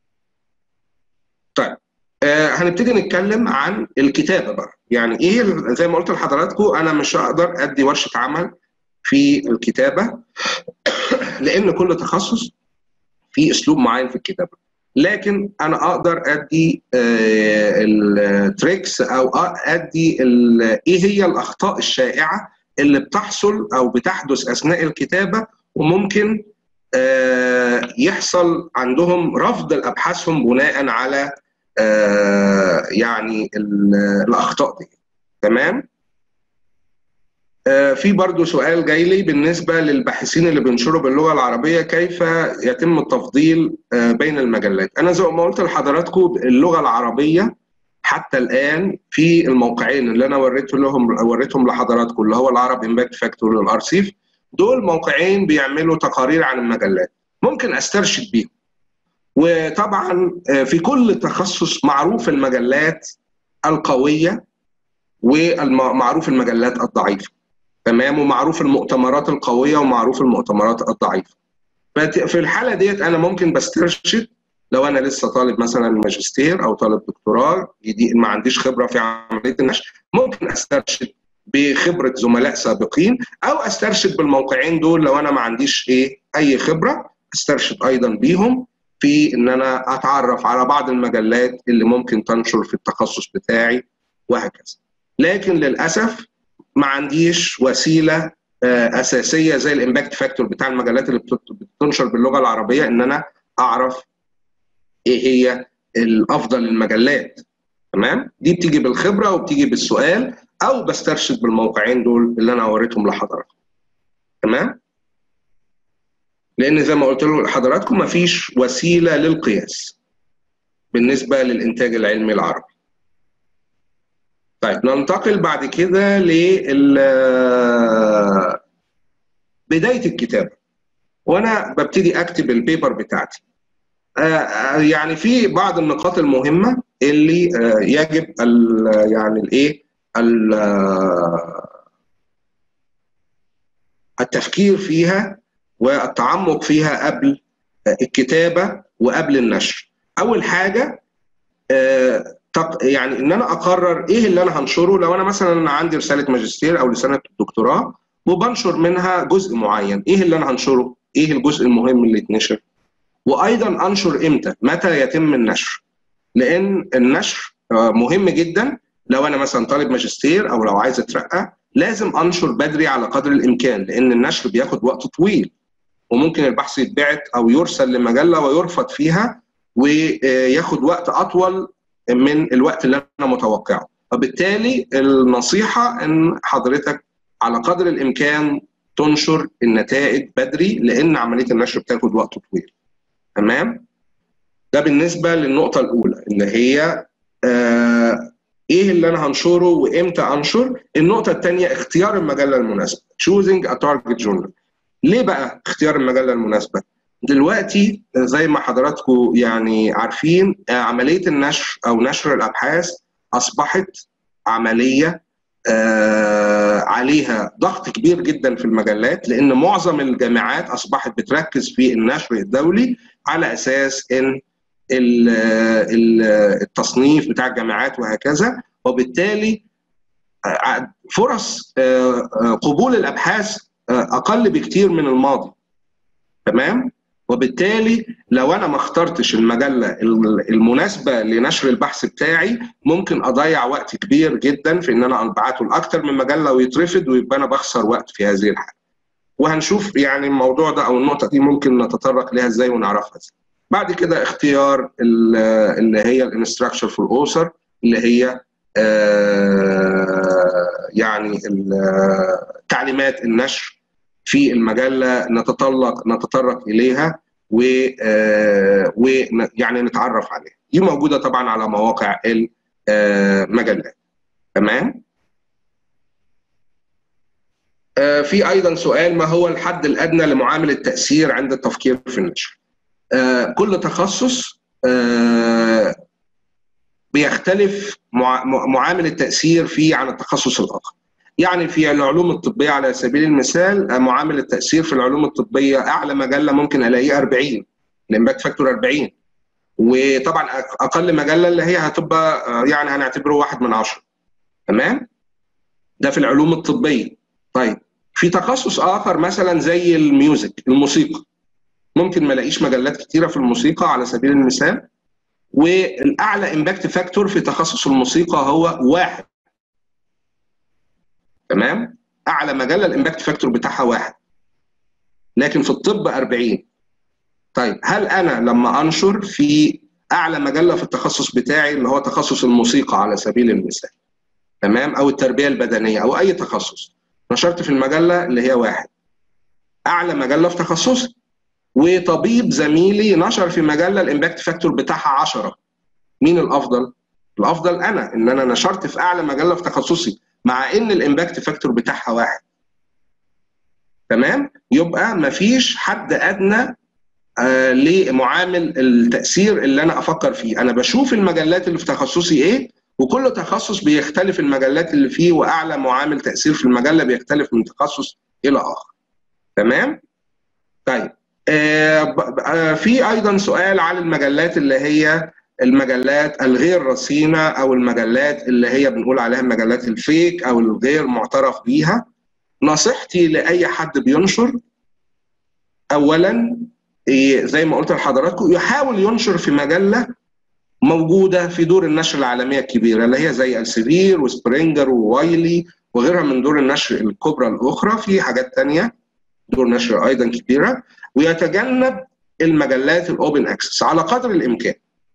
طيب آه هنبتدي نتكلم عن الكتابه بقى يعني ايه زي ما قلت لحضراتكم انا مش هقدر ادي ورشه عمل في الكتابه لان كل تخصص في اسلوب معين في الكتابه لكن انا اقدر ادي التريكس او ادي ايه هي الاخطاء الشائعه اللي بتحصل او بتحدث اثناء الكتابه وممكن يحصل عندهم رفض لابحاثهم بناء على يعني الاخطاء دي تمام في برضو سؤال جاي لي بالنسبه للباحثين اللي بينشروا باللغه العربيه كيف يتم التفضيل بين المجلات انا زي ما قلت لحضراتكم اللغه العربيه حتى الان في الموقعين اللي انا وريته لهم وريتهم لحضراتكم اللي هو العرب امباكت فاكتور والارسيف دول موقعين بيعملوا تقارير عن المجلات ممكن استرشد بيهم وطبعا في كل تخصص معروف المجلات القويه ومعروف المجلات الضعيفه تمام ومعروف المؤتمرات القويه ومعروف المؤتمرات الضعيفه في الحاله ديت انا ممكن بسترشد لو انا لسه طالب مثلا ماجستير او طالب دكتوراه جديد ما عنديش خبره في عمليه النشر ممكن استرشد بخبره زملاء سابقين او استرشد بالموقعين دول لو انا ما عنديش ايه اي خبره استرشد ايضا بيهم في ان انا اتعرف على بعض المجلات اللي ممكن تنشر في التخصص بتاعي وهكذا لكن للاسف ما عنديش وسيله اساسيه زي الامباكت فاكتور بتاع المجلات اللي بتنشر باللغه العربيه ان انا اعرف ايه هي الافضل المجلات تمام دي بتيجي بالخبره وبتيجي بالسؤال او بسترشد بالموقعين دول اللي انا وريتهم لحضراتكم تمام لان زي ما قلت لحضراتكم مفيش وسيله للقياس بالنسبه للانتاج العلمي العربي طيب ننتقل بعد كده ل بدايه الكتابه وانا ببتدي اكتب البيبر بتاعتي يعني في بعض النقاط المهمه اللي يجب يعني الايه التفكير فيها والتعمق فيها قبل الكتابه وقبل النشر اول حاجه يعني ان انا اقرر ايه اللي انا هنشره لو انا مثلا عندي رساله ماجستير او رساله دكتوراه وبنشر منها جزء معين ايه اللي انا هنشره ايه الجزء المهم اللي يتنشر وايضا انشر امتى متى يتم النشر لان النشر مهم جدا لو انا مثلا طالب ماجستير او لو عايز اترقى لازم انشر بدري على قدر الامكان لان النشر بياخد وقت طويل وممكن البحث يتبعت او يرسل لمجله ويرفض فيها وياخد وقت اطول من الوقت اللي انا متوقعه وبالتالي النصيحه ان حضرتك على قدر الامكان تنشر النتائج بدري لان عمليه النشر بتاخد وقت طويل تمام ده بالنسبه للنقطه الاولى اللي هي آه ايه اللي انا هنشره وامتى انشر النقطه الثانيه اختيار المجله المناسبه choosing a target journal ليه بقى اختيار المجله المناسبه دلوقتي زي ما حضراتكم يعني عارفين عمليه النشر او نشر الابحاث اصبحت عمليه آه عليها ضغط كبير جدا في المجلات لان معظم الجامعات اصبحت بتركز في النشر الدولي على اساس ان التصنيف بتاع الجامعات وهكذا وبالتالي فرص قبول الابحاث اقل بكتير من الماضي تمام وبالتالي لو انا ما اخترتش المجله المناسبه لنشر البحث بتاعي ممكن اضيع وقت كبير جدا في ان انا ابعته لاكثر من مجله ويترفض ويبقى انا بخسر وقت في هذه الحاله وهنشوف يعني الموضوع ده او النقطه دي ممكن نتطرق لها ازاي ونعرفها ازاي بعد كده اختيار اللي هي الانستراكشر في الاوسر اللي هي يعني تعليمات النشر في المجله نتطلق نتطرق اليها و ويعني نتعرف عليها دي موجوده طبعا على مواقع المجلات تمام في ايضا سؤال ما هو الحد الادنى لمعامل التاثير عند التفكير في النشر كل تخصص بيختلف معامل التاثير فيه عن التخصص الاخر يعني في العلوم الطبيه على سبيل المثال معامل التاثير في العلوم الطبيه اعلى مجله ممكن الاقيه 40 الامباكت فاكتور 40 وطبعا اقل مجله اللي هي هتبقى يعني هنعتبره واحد من عشرة تمام ده في العلوم الطبيه طيب في تخصص اخر مثلا زي الميوزك الموسيقى ممكن ما الاقيش مجلات كتيره في الموسيقى على سبيل المثال والاعلى امباكت فاكتور في تخصص الموسيقى هو واحد تمام اعلى مجله الامباكت فاكتور بتاعها واحد لكن في الطب 40 طيب هل انا لما انشر في اعلى مجله في التخصص بتاعي اللي هو تخصص الموسيقى على سبيل المثال تمام او التربيه البدنيه او اي تخصص نشرت في المجله اللي هي واحد اعلى مجله في تخصصي وطبيب زميلي نشر في مجله الامباكت فاكتور بتاعها 10 مين الافضل؟ الافضل انا ان انا نشرت في اعلى مجله في تخصصي مع ان الامباكت فاكتور بتاعها واحد تمام يبقى مفيش حد ادنى آه لمعامل التاثير اللي انا افكر فيه انا بشوف المجلات اللي في تخصصي ايه وكل تخصص بيختلف المجلات اللي فيه واعلى معامل تاثير في المجله بيختلف من تخصص الى اخر تمام طيب آه في ايضا سؤال على المجلات اللي هي المجلات الغير رصينه او المجلات اللي هي بنقول عليها المجلات الفيك او الغير معترف بيها نصيحتي لاي حد بينشر اولا زي ما قلت لحضراتكم يحاول ينشر في مجله موجوده في دور النشر العالميه الكبيره اللي هي زي السيفير وسبرينجر ووايلي وغيرها من دور النشر الكبرى الاخرى في حاجات تانية دور نشر ايضا كبيره ويتجنب المجلات الاوبن اكسس على قدر الامكان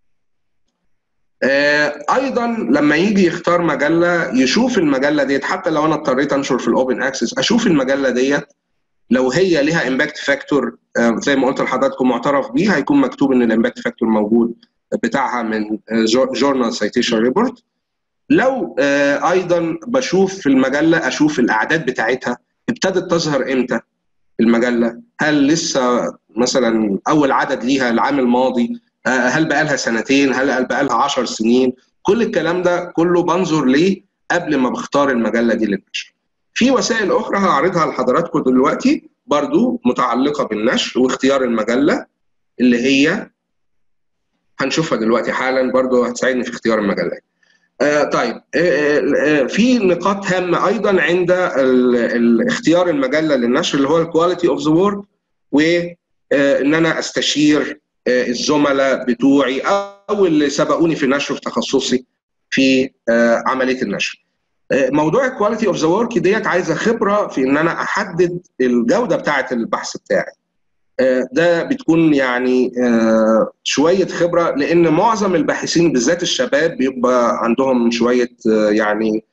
ايضا لما يجي يختار مجله يشوف المجله ديت حتى لو انا اضطريت انشر في الاوبن اكسس اشوف المجله ديت لو هي ليها امباكت فاكتور زي ما قلت لحضراتكم معترف بيه هيكون مكتوب ان الامباكت فاكتور موجود بتاعها من جورنال سايتيشن ريبورت لو ايضا بشوف في المجله اشوف الاعداد بتاعتها ابتدت تظهر امتى المجله هل لسه مثلا اول عدد ليها العام الماضي هل بقى لها سنتين هل بقى لها 10 سنين كل الكلام ده كله بنظر ليه قبل ما بختار المجله دي للنشر في وسائل اخرى هعرضها لحضراتكم دلوقتي برضو متعلقه بالنشر واختيار المجله اللي هي هنشوفها دلوقتي حالا برضو هتساعدني في اختيار المجلات آه طيب آه آه في نقاط هامه ايضا عند اختيار المجله للنشر اللي هو الكواليتي اوف ذا وورك وان انا استشير الزملاء بتوعي او اللي سبقوني في النشر في تخصصي في عمليه النشر. موضوع الكواليتي اوف ذا ورك ديت عايزه خبره في ان انا احدد الجوده بتاعه البحث بتاعي. ده بتكون يعني شويه خبره لان معظم الباحثين بالذات الشباب بيبقى عندهم شويه يعني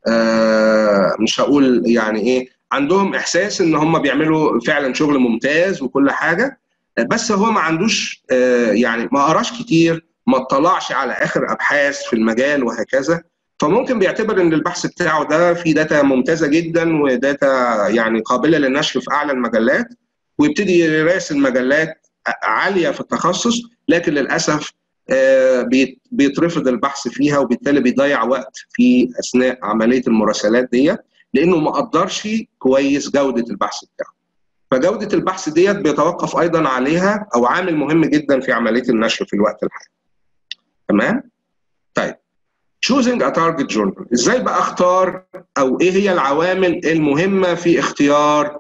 مش هقول يعني ايه عندهم احساس ان هم بيعملوا فعلا شغل ممتاز وكل حاجه بس هو ما عندوش يعني ما قراش كتير ما اطلعش على اخر ابحاث في المجال وهكذا فممكن بيعتبر ان البحث بتاعه ده فيه داتا ممتازه جدا وداتا يعني قابله للنشر في اعلى المجلات ويبتدي يراسل مجلات عاليه في التخصص لكن للاسف بيترفض البحث فيها وبالتالي بيضيع وقت في اثناء عمليه المراسلات دي لانه ما قدرش كويس جوده البحث بتاعه. فجوده البحث ديت بيتوقف ايضا عليها او عامل مهم جدا في عمليه النشر في الوقت الحالي. تمام؟ طيب choosing a target journal ازاي بقى اختار او ايه هي العوامل المهمه في اختيار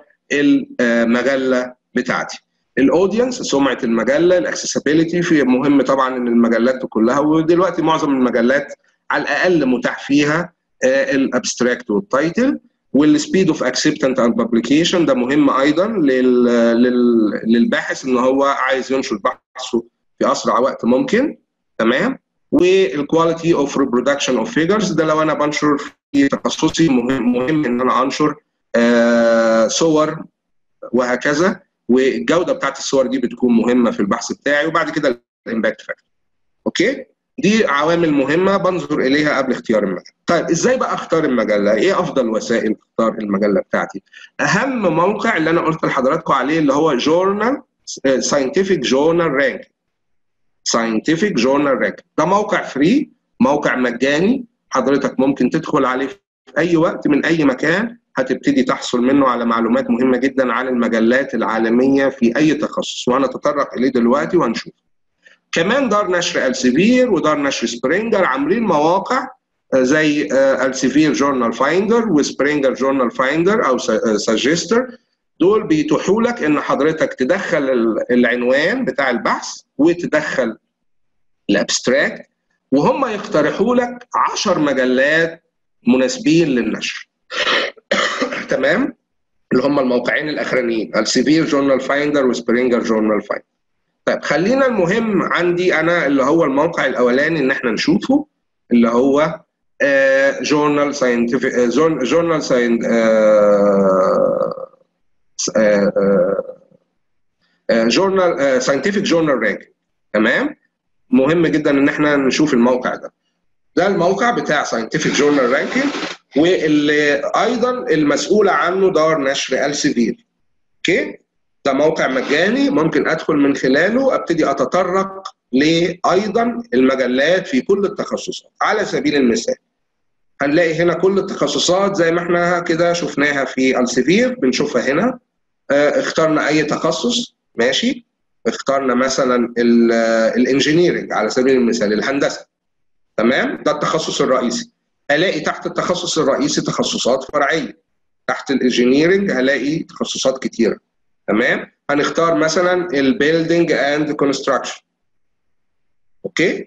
المجله بتاعتي الاودينس سمعه المجله الاكسسبيليتي في مهم طبعا ان المجلات كلها ودلوقتي معظم المجلات على الاقل متاح فيها الابستراكت والتايتل والسبيد اوف اكسبتنت اند بابليكيشن ده مهم ايضا لل... لل... للباحث ان هو عايز ينشر بحثه في اسرع وقت ممكن تمام والكواليتي اوف ريبرودكشن اوف فيجرز ده لو انا بنشر في تخصصي مهم مهم ان انا انشر آه صور وهكذا والجوده بتاعت الصور دي بتكون مهمه في البحث بتاعي وبعد كده الامباكت فاكتور اوكي دي عوامل مهمه بنظر اليها قبل اختيار المجله طيب ازاي بقى اختار المجله ايه افضل وسائل اختار المجله بتاعتي اهم موقع اللي انا قلت لحضراتكم عليه اللي هو جورنال ساينتفك جورنال رانك ساينتفك جورنال رانك ده موقع فري موقع مجاني حضرتك ممكن تدخل عليه في اي وقت من اي مكان هتبتدي تحصل منه على معلومات مهمه جدا عن المجلات العالميه في اي تخصص وهنتطرق اليه دلوقتي وهنشوف. كمان دار نشر السيفير ودار نشر سبرينجر عاملين مواقع زي السيفير جورنال فايندر وسبرينجر جورنال فايندر او سجستر دول بيتيحوا لك ان حضرتك تدخل العنوان بتاع البحث وتدخل الابستراكت وهم يقترحوا لك 10 مجلات مناسبين للنشر. تمام اللي هم الموقعين الاخرانيين السيفير جورنال فايندر وسبرينجر جورنال فايندر طيب خلينا المهم عندي انا اللي هو الموقع الاولاني ان احنا نشوفه اللي هو جورنال ساينتفك جورنال جورنال ساينتفك جورنال رانك تمام مهم جدا ان احنا نشوف الموقع ده ده الموقع بتاع ساينتفك جورنال رانكينج واللي ايضا المسؤوله عنه دار نشر السيفير اوكي ده موقع مجاني ممكن ادخل من خلاله ابتدي اتطرق لايضا المجلات في كل التخصصات على سبيل المثال هنلاقي هنا كل التخصصات زي ما احنا كده شفناها في السيفير بنشوفها هنا اه اخترنا اي تخصص ماشي اخترنا مثلا الانجينيرنج على سبيل المثال الهندسه تمام ده التخصص الرئيسي الاقي تحت التخصص الرئيسي تخصصات فرعيه تحت الانجينيرنج هلاقي تخصصات كتيره تمام هنختار مثلا البيلدينج اند كونستراكشن اوكي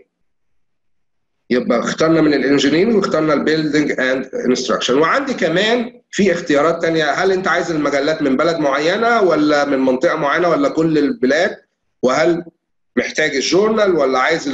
يبقى اخترنا من الانجينيرنج واخترنا البيلدينج اند كونستراكشن وعندي كمان في اختيارات تانية هل انت عايز المجلات من بلد معينه ولا من منطقه معينه ولا كل البلاد وهل محتاج الجورنال ولا عايز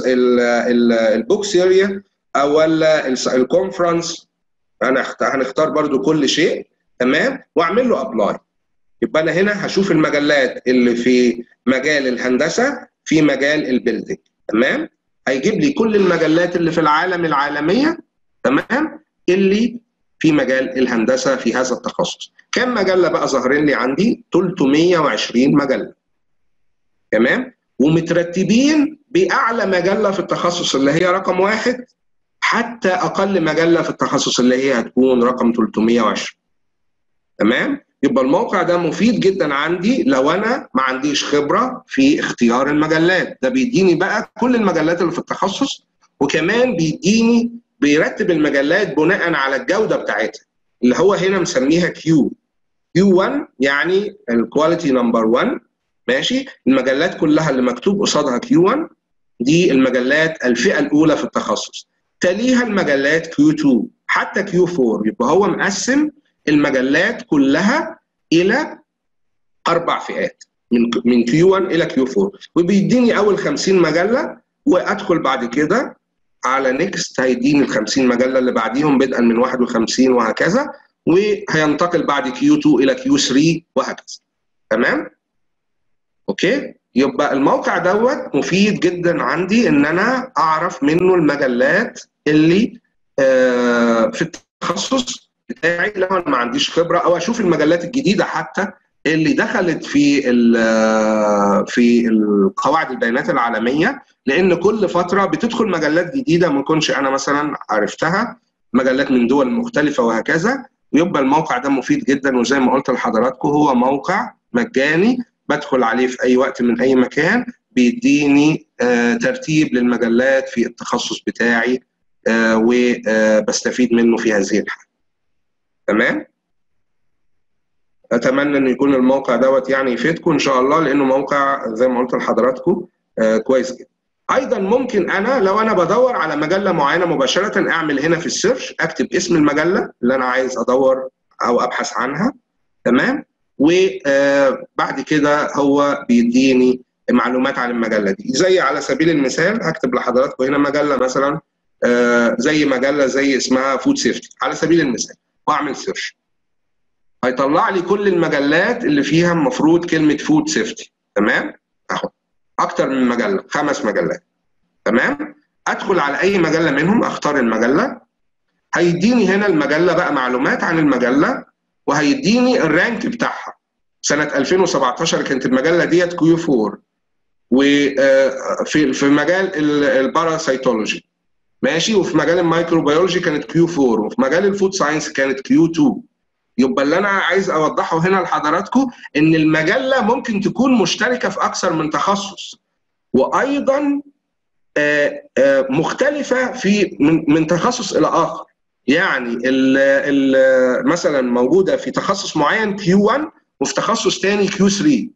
البوك سيريا او ولا الكونفرنس انا هنختار برضو كل شيء تمام واعمل له ابلاي يبقى انا هنا هشوف المجلات اللي في مجال الهندسه في مجال البيلدينج تمام هيجيب لي كل المجلات اللي في العالم العالميه تمام اللي في مجال الهندسه في هذا التخصص كم مجله بقى ظاهرين لي عندي 320 مجله تمام ومترتبين باعلى مجله في التخصص اللي هي رقم واحد حتى اقل مجله في التخصص اللي هي هتكون رقم 320 تمام يبقى الموقع ده مفيد جدا عندي لو انا ما عنديش خبره في اختيار المجلات ده بيديني بقى كل المجلات اللي في التخصص وكمان بيديني بيرتب المجلات بناء على الجوده بتاعتها اللي هو هنا مسميها كيو كيو 1 يعني الكواليتي نمبر 1 ماشي المجلات كلها اللي مكتوب قصادها كيو 1 دي المجلات الفئه الاولى في التخصص تليها المجلات كيو 2 حتى كيو 4 يبقى هو مقسم المجلات كلها الى اربع فئات من من كيو 1 الى كيو 4 وبيديني اول 50 مجله وادخل بعد كده على نيكست هيديني ال 50 مجله اللي بعديهم بدءا من 51 وهكذا وهينتقل بعد كيو 2 الى كيو 3 وهكذا تمام اوكي يبقى الموقع دوت مفيد جدا عندي ان انا اعرف منه المجلات اللي آه في التخصص بتاعي لو انا ما عنديش خبره او اشوف المجلات الجديده حتى اللي دخلت في في القواعد البيانات العالميه لان كل فتره بتدخل مجلات جديده ما كنتش انا مثلا عرفتها مجلات من دول مختلفه وهكذا يبقى الموقع ده مفيد جدا وزي ما قلت لحضراتكم هو موقع مجاني بدخل عليه في اي وقت من اي مكان بيديني آه ترتيب للمجلات في التخصص بتاعي آه وبستفيد منه في هذه الحاله. تمام؟ اتمنى ان يكون الموقع دوت يعني يفيدكم ان شاء الله لانه موقع زي ما قلت لحضراتكم آه كويس جدا. ايضا ممكن انا لو انا بدور على مجله معينه مباشره اعمل هنا في السيرش اكتب اسم المجله اللي انا عايز ادور او ابحث عنها تمام وبعد كده هو بيديني معلومات عن المجله دي زي على سبيل المثال هكتب لحضراتكم هنا مجله مثلا زي مجله زي اسمها فود سيفتي على سبيل المثال واعمل سيرش هيطلع لي كل المجلات اللي فيها المفروض كلمه فود سيفتي تمام اهو اكتر من مجله خمس مجلات تمام ادخل على اي مجله منهم اختار المجله هيديني هنا المجله بقى معلومات عن المجله وهيديني الرانك بتاعها سنه 2017 كانت المجله ديت كيو 4 وفي في مجال الباراسيتولوجي ماشي وفي مجال الميكروبيولوجي كانت كيو 4 وفي مجال الفود ساينس كانت كيو 2 يبقى اللي انا عايز اوضحه هنا لحضراتكم ان المجله ممكن تكون مشتركه في اكثر من تخصص وايضا مختلفه في من تخصص الى اخر يعني ال ال مثلا موجوده في تخصص معين كيو 1 وفي تخصص ثاني كيو 3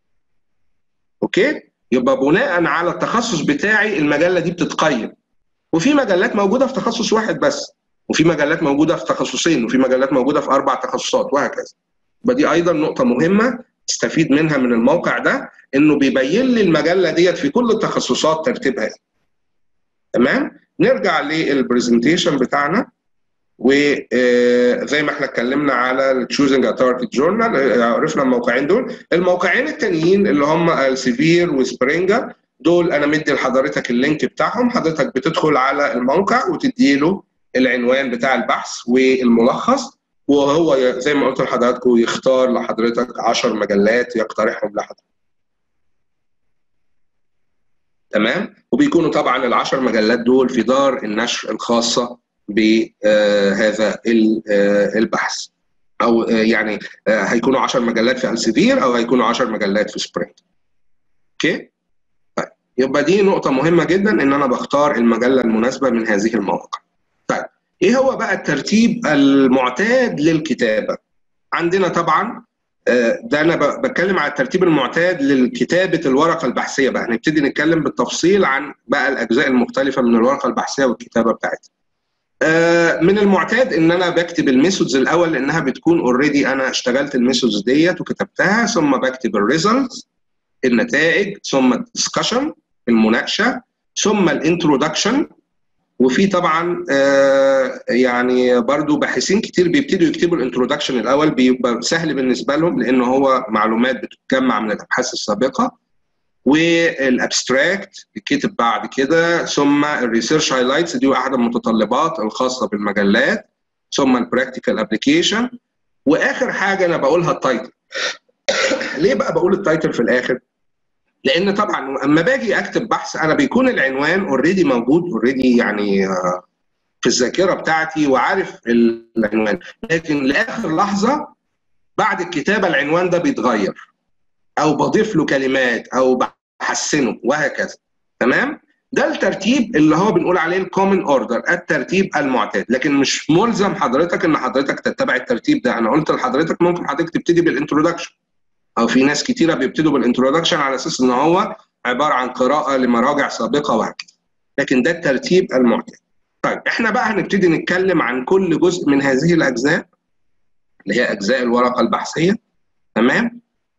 اوكي يبقى بناء على التخصص بتاعي المجله دي بتتقيم وفي مجلات موجوده في تخصص واحد بس وفي مجلات موجوده في تخصصين وفي مجلات موجوده في اربع تخصصات وهكذا يبقى دي ايضا نقطه مهمه تستفيد منها من الموقع ده انه بيبين لي المجله ديت في كل التخصصات ترتيبها ايه تمام نرجع للبرزنتيشن بتاعنا وزي ما احنا اتكلمنا على التشوزنج اتارتي جورنال عرفنا الموقعين دول الموقعين التانيين اللي هم السيفير وسبرينجر دول انا مدي لحضرتك اللينك بتاعهم حضرتك بتدخل على الموقع وتديله العنوان بتاع البحث والملخص وهو زي ما قلت لحضراتكم يختار لحضرتك 10 مجلات يقترحهم لحضرتك تمام وبيكونوا طبعا العشر مجلات دول في دار النشر الخاصه بهذا البحث او يعني هيكونوا 10 مجلات في السيفير او هيكونوا 10 مجلات في سبرينج اوكي طيب يبقى دي نقطه مهمه جدا ان انا بختار المجله المناسبه من هذه المواقع طيب ايه هو بقى الترتيب المعتاد للكتابه عندنا طبعا ده انا بتكلم على الترتيب المعتاد لكتابه الورقه البحثيه بقى هنبتدي نتكلم بالتفصيل عن بقى الاجزاء المختلفه من الورقه البحثيه والكتابه بتاعتها من المعتاد ان انا بكتب الميثودز الاول لانها بتكون اوريدي انا اشتغلت الميثودز ديت وكتبتها ثم بكتب الريزلتس النتائج ثم الدسكشن المناقشه ثم الانترودكشن وفي طبعا آه يعني برضو باحثين كتير بيبتدوا يكتبوا الانترودكشن الاول بيبقى سهل بالنسبه لهم لان هو معلومات بتتجمع من الابحاث السابقه والابستراكت بيتكتب بعد كده ثم الريسيرش هايلايتس دي احد المتطلبات الخاصه بالمجلات ثم البراكتيكال ابلكيشن واخر حاجه انا بقولها التايتل ليه بقى بقول التايتل في الاخر لان طبعا اما باجي اكتب بحث انا بيكون العنوان اوريدي موجود اوريدي يعني في الذاكره بتاعتي وعارف العنوان لكن لاخر لحظه بعد الكتابه العنوان ده بيتغير او بضيف له كلمات او بحسنه وهكذا تمام ده الترتيب اللي هو بنقول عليه الكومن اوردر الترتيب المعتاد لكن مش ملزم حضرتك ان حضرتك تتبع الترتيب ده انا قلت لحضرتك ممكن حضرتك تبتدي بالانترودكشن او في ناس كتيره بيبتدوا بالانترودكشن على اساس ان هو عباره عن قراءه لمراجع سابقه وهكذا لكن ده الترتيب المعتاد طيب احنا بقى هنبتدي نتكلم عن كل جزء من هذه الاجزاء اللي هي اجزاء الورقه البحثيه تمام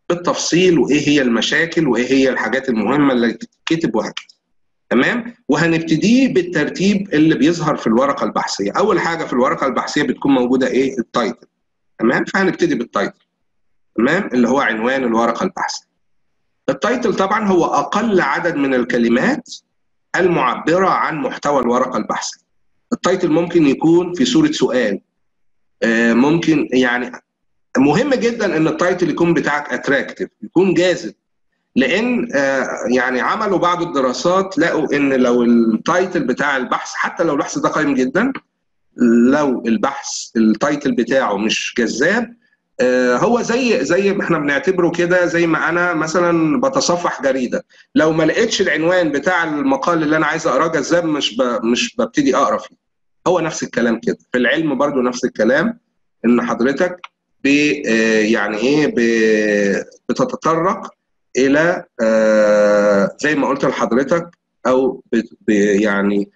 بالتفصيل وايه هي المشاكل وايه هي الحاجات المهمه اللي تتكتب وهكذا تمام وهنبتدي بالترتيب اللي بيظهر في الورقه البحثيه اول حاجه في الورقه البحثيه بتكون موجوده ايه التايتل تمام فهنبتدي بالتايتل تمام اللي هو عنوان الورقه البحثيه التايتل طبعا هو اقل عدد من الكلمات المعبره عن محتوى الورقه البحثيه التايتل ممكن يكون في صوره سؤال ممكن يعني مهم جدا ان التايتل يكون بتاعك اتراكتيف يكون جاذب لان يعني عملوا بعض الدراسات لقوا ان لو التايتل بتاع البحث حتى لو البحث ده قيم جدا لو البحث التايتل بتاعه مش جذاب هو زي زي ما احنا بنعتبره كده زي ما انا مثلا بتصفح جريده لو ما لقيتش العنوان بتاع المقال اللي انا عايز اقراه جذاب مش ب... مش ببتدي اقرا فيه هو نفس الكلام كده في العلم برضو نفس الكلام ان حضرتك ب يعني ايه ب... بتتطرق الى زي ما قلت لحضرتك او ب... ب... يعني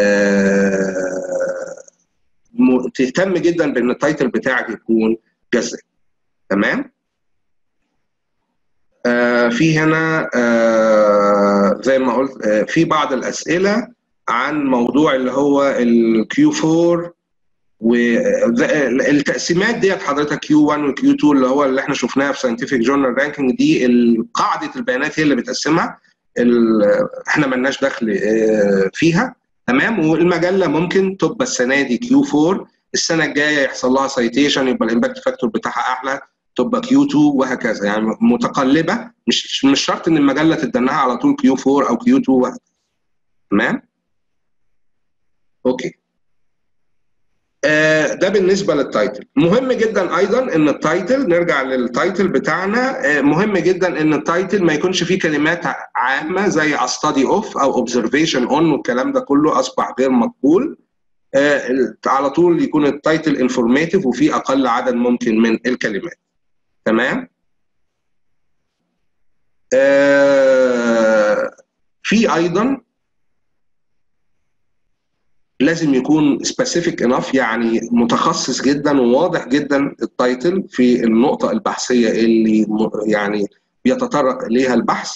تهتم جدا بان التايتل بتاعك يكون جذاب تمام آه في هنا آه زي ما قلت آه في بعض الاسئله عن موضوع اللي هو الكيو 4 والتقسيمات ديت حضرتك كيو 1 وكيو 2 اللي هو اللي احنا شفناها في ساينتفك جورنال رانكينج دي قاعده البيانات هي اللي بتقسمها احنا ملناش دخل فيها تمام والمجله ممكن تبقى السنه دي كيو 4 السنه الجايه يحصل لها سايتيشن يبقى الامباكت فاكتور بتاعها احلى تبقى كيو 2 وهكذا يعني متقلبه مش مش شرط ان المجله تدناها على طول كيو 4 او كيو 2 وهكذا تمام اوكي آه ده بالنسبه للتايتل مهم جدا ايضا ان التايتل نرجع للتايتل بتاعنا آه مهم جدا ان التايتل ما يكونش فيه كلمات عامه زي استادي اوف او اوبزرفيشن اون والكلام ده كله اصبح غير مقبول آه على طول يكون التايتل انفورماتيف وفي اقل عدد ممكن من الكلمات تمام آه في ايضا لازم يكون سبيسيفيك انف يعني متخصص جدا وواضح جدا التايتل في النقطه البحثيه اللي يعني بيتطرق اليها البحث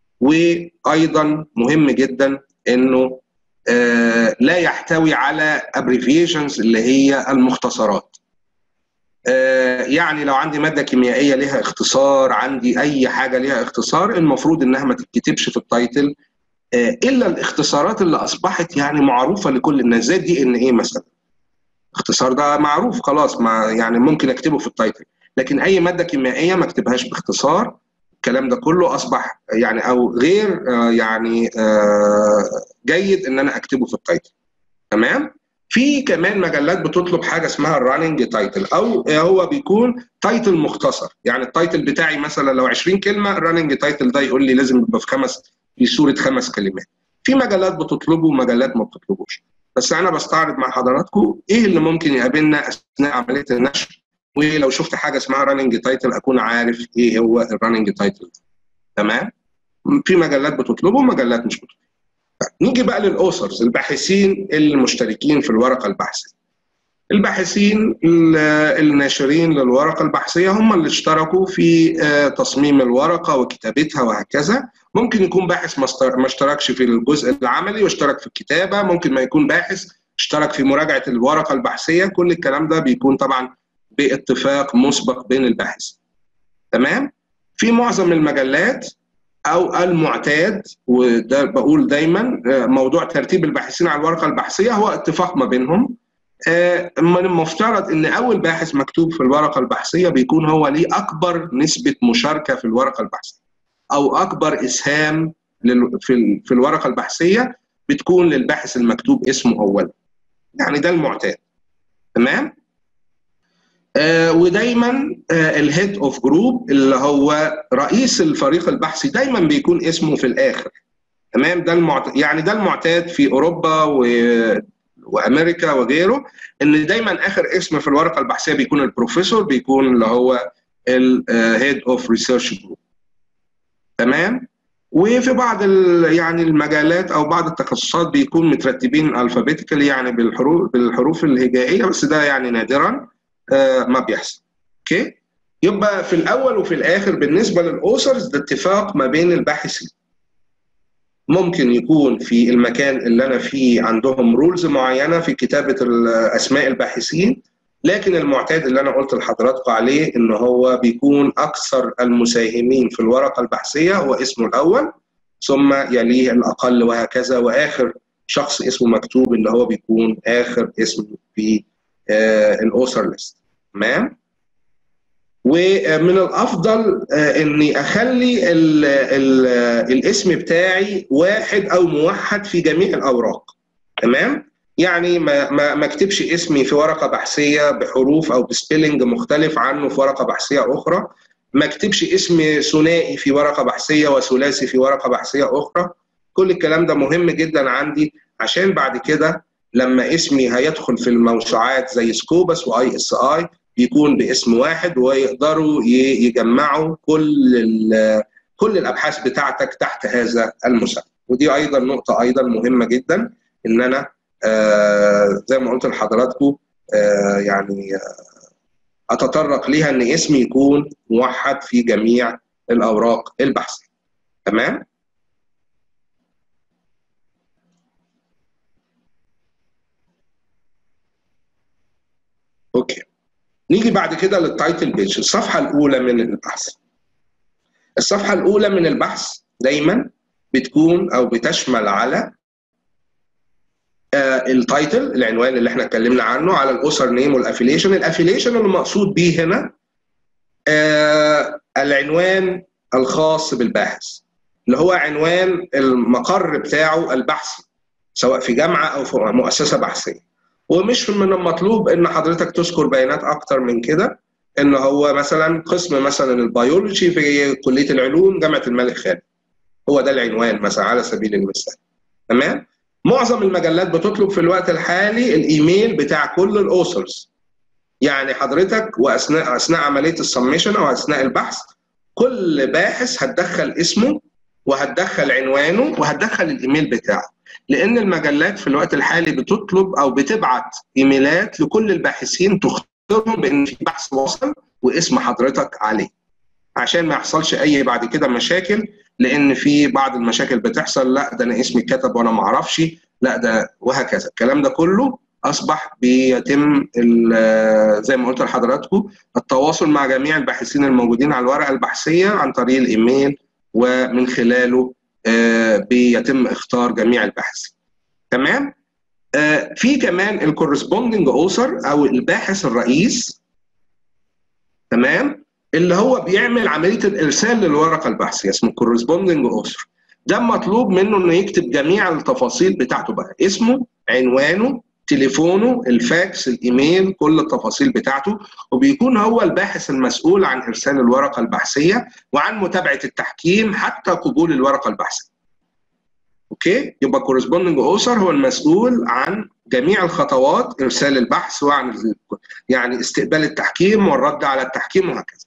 وايضا مهم جدا انه آه لا يحتوي على ابريفيشنز اللي هي المختصرات آه يعني لو عندي ماده كيميائيه لها اختصار عندي اي حاجه لها اختصار المفروض انها ما تتكتبش في التايتل آه الا الاختصارات اللي اصبحت يعني معروفه لكل الناس زي دي ان ايه مثلا اختصار ده معروف خلاص ما يعني ممكن اكتبه في التايتل لكن اي ماده كيميائيه ما اكتبهاش باختصار الكلام ده كله اصبح يعني او غير آه يعني آه جيد ان انا اكتبه في التايتل تمام في كمان مجلات بتطلب حاجه اسمها الراننج تايتل او هو بيكون تايتل مختصر يعني التايتل بتاعي مثلا لو 20 كلمه الراننج تايتل ده يقول لي لازم يبقى في خمس في صوره خمس كلمات في مجلات بتطلبه ومجلات ما بتطلبوش بس انا بستعرض مع حضراتكم ايه اللي ممكن يقابلنا اثناء عمليه النشر ولو شفت حاجه اسمها راننج تايتل اكون عارف ايه هو الراننج تايتل تمام في مجلات بتطلبه ومجلات مش بتطلبه نيجي بقى للاوثرز الباحثين المشتركين في الورقه البحثيه الباحثين الناشرين للورقه البحثيه هم اللي اشتركوا في تصميم الورقه وكتابتها وهكذا ممكن يكون باحث ما اشتركش في الجزء العملي واشترك في الكتابه ممكن ما يكون باحث اشترك في مراجعه الورقه البحثيه كل الكلام ده بيكون طبعا باتفاق مسبق بين الباحثين تمام في معظم المجلات او المعتاد وده بقول دايما موضوع ترتيب الباحثين على الورقه البحثيه هو اتفاق ما بينهم من المفترض ان اول باحث مكتوب في الورقه البحثيه بيكون هو ليه اكبر نسبه مشاركه في الورقه البحثيه او اكبر اسهام في في الورقه البحثيه بتكون للباحث المكتوب اسمه اولا يعني ده المعتاد تمام آه ودايما آه الهيد اوف جروب اللي هو رئيس الفريق البحثي دايما بيكون اسمه في الاخر تمام ده المعتاد يعني ده المعتاد في اوروبا و... وامريكا وغيره ان دايما اخر اسم في الورقه البحثيه بيكون البروفيسور بيكون اللي هو الهيد اوف ريسيرش جروب تمام وفي بعض يعني المجالات او بعض التخصصات بيكون مترتبين الفابيتيكال يعني بالحروف بالحروف الهجائيه بس ده يعني نادرا آه ما بيحصل اوكي يبقى في الاول وفي الاخر بالنسبه للاوسرز ده اتفاق ما بين الباحثين ممكن يكون في المكان اللي انا فيه عندهم رولز معينه في كتابه اسماء الباحثين لكن المعتاد اللي انا قلت لحضراتكم عليه ان هو بيكون اكثر المساهمين في الورقه البحثيه هو اسمه الاول ثم يليه الاقل وهكذا واخر شخص اسمه مكتوب اللي هو بيكون اخر اسم في آه الاوسر ليست تمام ومن الافضل اني اخلي ال ال الاسم بتاعي واحد او موحد في جميع الاوراق تمام يعني ما ما ما اكتبش اسمي في ورقه بحثيه بحروف او بسبيلنج مختلف عنه في ورقه بحثيه اخرى ما اكتبش اسم ثنائي في ورقه بحثيه وثلاثي في ورقه بحثيه اخرى كل الكلام ده مهم جدا عندي عشان بعد كده لما اسمي هيدخل في الموسوعات زي سكوبس واي اس اي يكون باسم واحد ويقدروا يجمعوا كل كل الابحاث بتاعتك تحت هذا المسمى ودي ايضا نقطه ايضا مهمه جدا ان انا آه زي ما قلت لحضراتكم آه يعني آه اتطرق ليها ان اسمي يكون موحد في جميع الاوراق البحثيه تمام اوكي نيجي بعد كده للتايتل بيج الصفحه الاولى من البحث الصفحه الاولى من البحث دايما بتكون او بتشمل على آه التايتل العنوان اللي احنا اتكلمنا عنه على الاسر نيم والافيليشن الافيليشن اللي مقصود بيه هنا آه العنوان الخاص بالباحث اللي هو عنوان المقر بتاعه البحثي سواء في جامعه او في مؤسسه بحثيه ومش من المطلوب ان حضرتك تذكر بيانات اكتر من كده ان هو مثلا قسم مثلا البيولوجي في كليه العلوم جامعه الملك خالد هو ده العنوان مثلا على سبيل المثال تمام معظم المجلات بتطلب في الوقت الحالي الايميل بتاع كل الاوثرز يعني حضرتك واثناء اثناء عمليه السميشن او اثناء البحث كل باحث هتدخل اسمه وهتدخل عنوانه وهتدخل الايميل بتاعه لان المجلات في الوقت الحالي بتطلب او بتبعت ايميلات لكل الباحثين تخبرهم بان في بحث وصل واسم حضرتك عليه عشان ما يحصلش اي بعد كده مشاكل لان في بعض المشاكل بتحصل لا ده انا اسمي اتكتب وانا ما اعرفش لا ده وهكذا الكلام ده كله اصبح بيتم زي ما قلت لحضراتكم التواصل مع جميع الباحثين الموجودين على الورقه البحثيه عن طريق الايميل ومن خلاله بيتم اختار جميع الباحثين تمام في كمان الكورسبوندنج اوثر او الباحث الرئيس تمام اللي هو بيعمل عمليه الارسال للورقه البحثيه اسمه كورسبوندنج اوثر ده مطلوب منه انه يكتب جميع التفاصيل بتاعته بقى اسمه عنوانه تليفونه الفاكس الايميل كل التفاصيل بتاعته وبيكون هو الباحث المسؤول عن ارسال الورقه البحثيه وعن متابعه التحكيم حتى قبول الورقه البحثيه اوكي يبقى كورسبوندنج اوثر هو المسؤول عن جميع الخطوات ارسال البحث وعن يعني استقبال التحكيم والرد على التحكيم وهكذا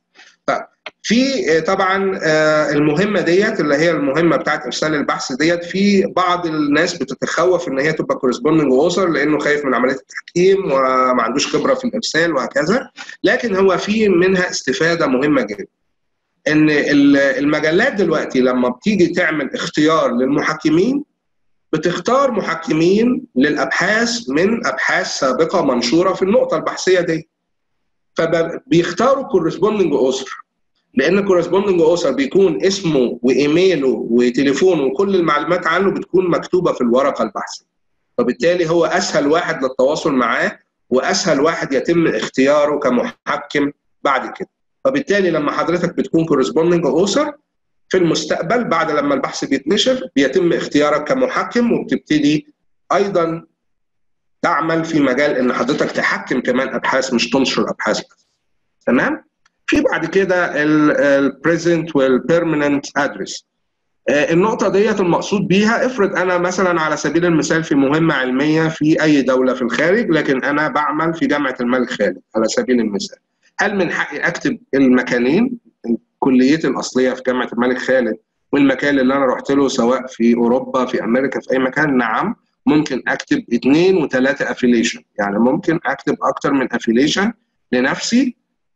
في طبعا المهمه ديت اللي هي المهمه بتاعت ارسال البحث ديت في بعض الناس بتتخوف ان هي تبقى كورسبوندنج اوثر لانه خايف من عمليه التحكيم وما عندوش خبره في الارسال وهكذا لكن هو في منها استفاده مهمه جدا ان المجلات دلوقتي لما بتيجي تعمل اختيار للمحكمين بتختار محكمين للابحاث من ابحاث سابقه منشوره في النقطه البحثيه دي فبيختاروا كورسبوندنج اوثر لان كورسبوندنج اوثر بيكون اسمه وايميله وتليفونه وكل المعلومات عنه بتكون مكتوبه في الورقه البحثيه فبالتالي هو اسهل واحد للتواصل معاه واسهل واحد يتم اختياره كمحكم بعد كده فبالتالي لما حضرتك بتكون كورسبوندنج اوثر في المستقبل بعد لما البحث بيتنشر بيتم اختيارك كمحكم وبتبتدي ايضا تعمل في مجال ان حضرتك تحكم كمان ابحاث مش تنشر ابحاث بس تمام في بعد كده البريزنت والبيرمننت ادرس النقطة ديت المقصود بيها افرض أنا مثلا على سبيل المثال في مهمة علمية في أي دولة في الخارج لكن أنا بعمل في جامعة الملك خالد على سبيل المثال هل من حقي أكتب المكانين كليتي الأصلية في جامعة الملك خالد والمكان اللي أنا رحت له سواء في أوروبا في أمريكا في أي مكان نعم ممكن أكتب اثنين وثلاثة أفيليشن يعني ممكن أكتب أكتر من أفيليشن لنفسي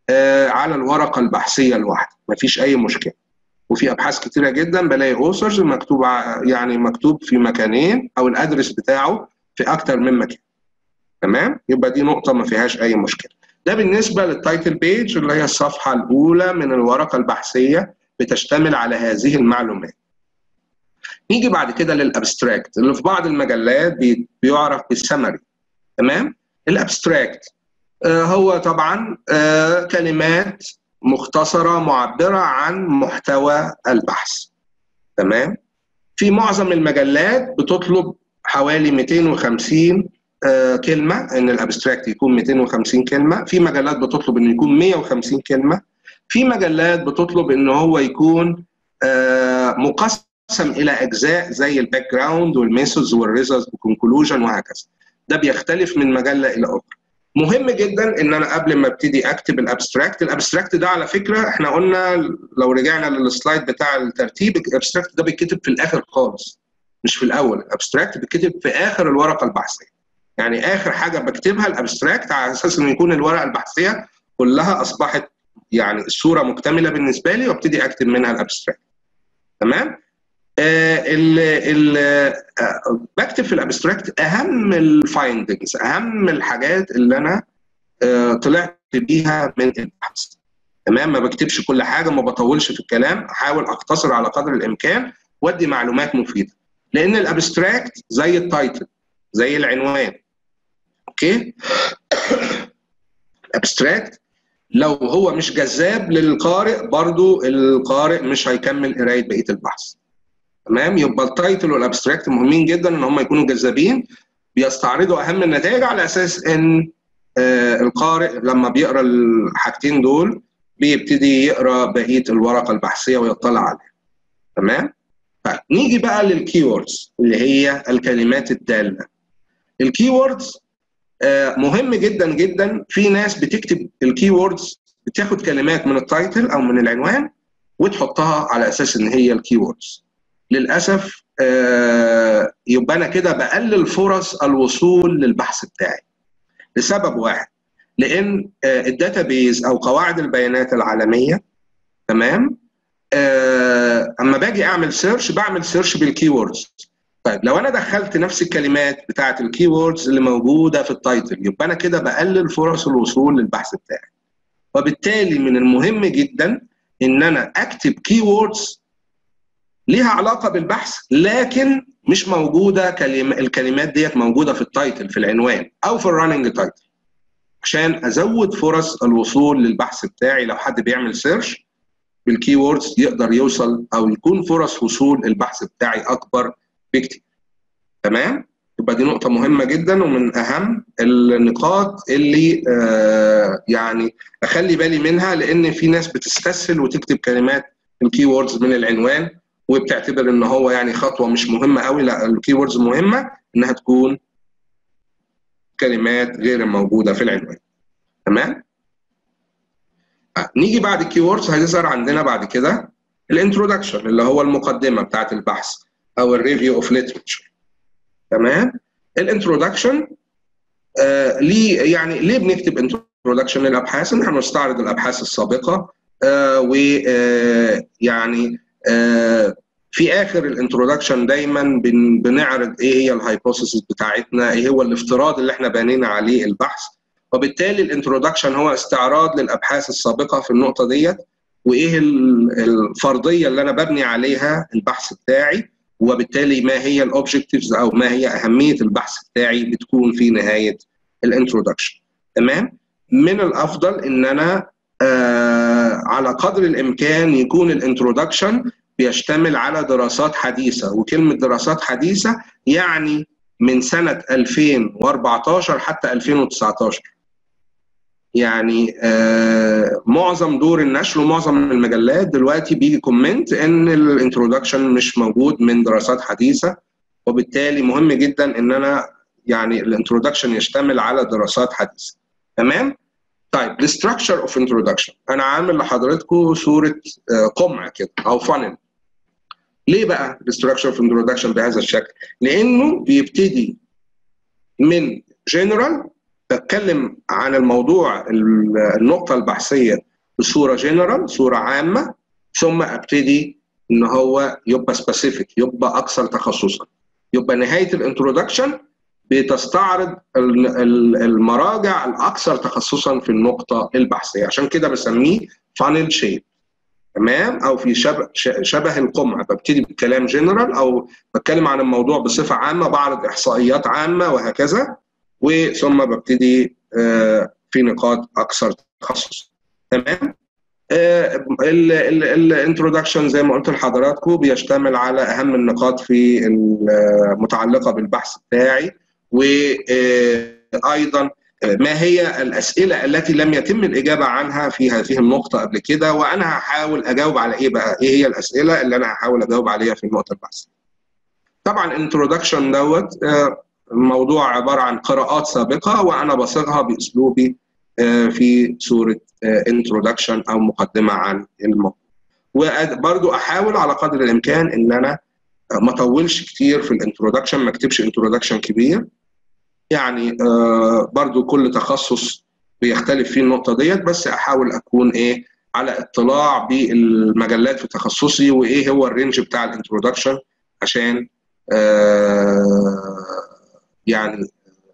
آه على الورقه البحثيه الواحده مفيش اي مشكله وفي ابحاث كتيره جدا بلاقي اوثرز مكتوب يعني مكتوب في مكانين او الادرس بتاعه في اكتر من مكان تمام يبقى دي نقطه ما فيهاش اي مشكله ده بالنسبه للتايتل بيج اللي هي الصفحه الاولى من الورقه البحثيه بتشتمل على هذه المعلومات نيجي بعد كده للابستراكت اللي في بعض المجلات بيعرف بالسمري تمام الابستراكت آه هو طبعا آه كلمات مختصره معبره عن محتوى البحث تمام في معظم المجلات بتطلب حوالي 250 آه كلمه ان الابستراكت يكون 250 كلمه في مجلات بتطلب انه يكون 150 كلمه في مجلات بتطلب ان هو يكون آه مقسم الى اجزاء زي الباك جراوند والميثودز والريزلتس والكونكلوجن وهكذا ده بيختلف من مجله الى اخرى مهم جدا ان انا قبل ما ابتدي اكتب الابستراكت الابستراكت ده على فكره احنا قلنا لو رجعنا للسلايد بتاع الترتيب الابستراكت ده بيتكتب في الاخر خالص مش في الاول الابستراكت بيتكتب في اخر الورقه البحثيه يعني اخر حاجه بكتبها الابستراكت على اساس انه يكون الورقه البحثيه كلها اصبحت يعني الصوره مكتمله بالنسبه لي وابتدي اكتب منها الابستراكت تمام آه ال ال آه بكتب في الابستراكت اهم الفايندنجز اهم الحاجات اللي انا آه طلعت بيها من البحث تمام ما بكتبش كل حاجه ما بطولش في الكلام احاول اختصر على قدر الامكان وادي معلومات مفيده لان الابستراكت زي التايتل زي العنوان اوكي الابستراكت لو هو مش جذاب للقارئ برضو القارئ مش هيكمل قرايه بقيه البحث تمام يبقى التايتل والابستراكت مهمين جدا ان هم يكونوا جذابين بيستعرضوا اهم النتائج على اساس ان آه القارئ لما بيقرا الحاجتين دول بيبتدي يقرا بقيه الورقه البحثيه ويطلع عليها تمام طيب نيجي بقى للكيوردز اللي هي الكلمات الداله الكيوردز آه مهم جدا جدا في ناس بتكتب الكيوردز بتاخد كلمات من التايتل او من العنوان وتحطها على اساس ان هي الكيوردز للاسف آه يبقى انا كده بقلل فرص الوصول للبحث بتاعي لسبب واحد لان آه الداتابيز او قواعد البيانات العالميه تمام آه اما باجي اعمل سيرش بعمل سيرش بالكيوردز طيب لو انا دخلت نفس الكلمات بتاعه الكيوردز اللي موجوده في التايتل يبقى انا كده بقلل فرص الوصول للبحث بتاعي وبالتالي من المهم جدا ان انا اكتب كيوردز ليها علاقه بالبحث لكن مش موجوده كلمة الكلمات ديت موجوده في التايتل في العنوان او في الرننج تايتل عشان ازود فرص الوصول للبحث بتاعي لو حد بيعمل سيرش بالكيوردز يقدر يوصل او يكون فرص وصول البحث بتاعي اكبر بكتير تمام يبقى دي نقطة مهمة جدا ومن أهم النقاط اللي آه يعني أخلي بالي منها لأن في ناس بتستسهل وتكتب كلمات الكيوردز من العنوان وبتعتبر ان هو يعني خطوه مش مهمه قوي لا الكيوردز مهمه انها تكون كلمات غير موجوده في العنوان تمام آه. نيجي بعد الكيوردز هيظهر عندنا بعد كده الانترودكشن اللي هو المقدمه بتاعه البحث او الريفيو اوف ليترشر تمام الانترودكشن آه ليه يعني ليه بنكتب انترودكشن للابحاث ان احنا بنستعرض الابحاث السابقه آه ويعني آه في اخر الانترودكشن دايما بن بنعرض ايه هي الهايبوثيسيس بتاعتنا ايه هو الافتراض اللي احنا بنينا عليه البحث وبالتالي الانترودكشن هو استعراض للابحاث السابقه في النقطه ديت وايه الفرضيه اللي انا ببني عليها البحث بتاعي وبالتالي ما هي الاوبجكتيفز او ما هي اهميه البحث بتاعي بتكون في نهايه الانترودكشن تمام من الافضل ان انا آه على قدر الامكان يكون الانترودكشن بيشتمل على دراسات حديثه وكلمه دراسات حديثه يعني من سنه 2014 حتى 2019 يعني آه معظم دور النشر ومعظم المجلات دلوقتي بيجي كومنت ان الانترودكشن مش موجود من دراسات حديثه وبالتالي مهم جدا ان انا يعني الانترودكشن يشتمل على دراسات حديثه تمام طيب الستراكشر اوف انترودكشن انا عامل لحضراتكم صوره آه قمع كده او فانل ليه بقى الستراكشر اوف انترودكشن بهذا الشكل لانه بيبتدي من جنرال بتكلم عن الموضوع النقطه البحثيه بصوره جنرال صوره عامه ثم ابتدي ان هو يبقى سبيسيفيك يبقى اكثر تخصصا يبقى نهايه الانترودكشن بتستعرض المراجع الاكثر تخصصا في النقطه البحثيه عشان كده بسميه فانل شيب تمام او في شبه شبه القمع ببتدي بالكلام جنرال او بتكلم عن الموضوع بصفه عامه بعرض احصائيات عامه وهكذا وثم ببتدي في نقاط اكثر تخصص تمام الانترودكشن زي ما قلت لحضراتكم بيشتمل على اهم النقاط في المتعلقه بالبحث بتاعي وايضا ما هي الاسئله التي لم يتم الاجابه عنها في هذه النقطه قبل كده وانا هحاول اجاوب على ايه بقى ايه هي الاسئله اللي انا هحاول اجاوب عليها في النقطه البحثيه طبعا الانترودكشن دوت موضوع عباره عن قراءات سابقه وانا بصيغها باسلوبي في صوره انترودكشن او مقدمه عن الموضوع وبرضو احاول على قدر الامكان ان انا ما اطولش كتير في الانترودكشن ما اكتبش انترودكشن كبير يعني برضو كل تخصص بيختلف فيه النقطه ديت بس احاول اكون ايه على اطلاع بالمجلات في تخصصي وايه هو الرينج بتاع الانترودكشن عشان يعني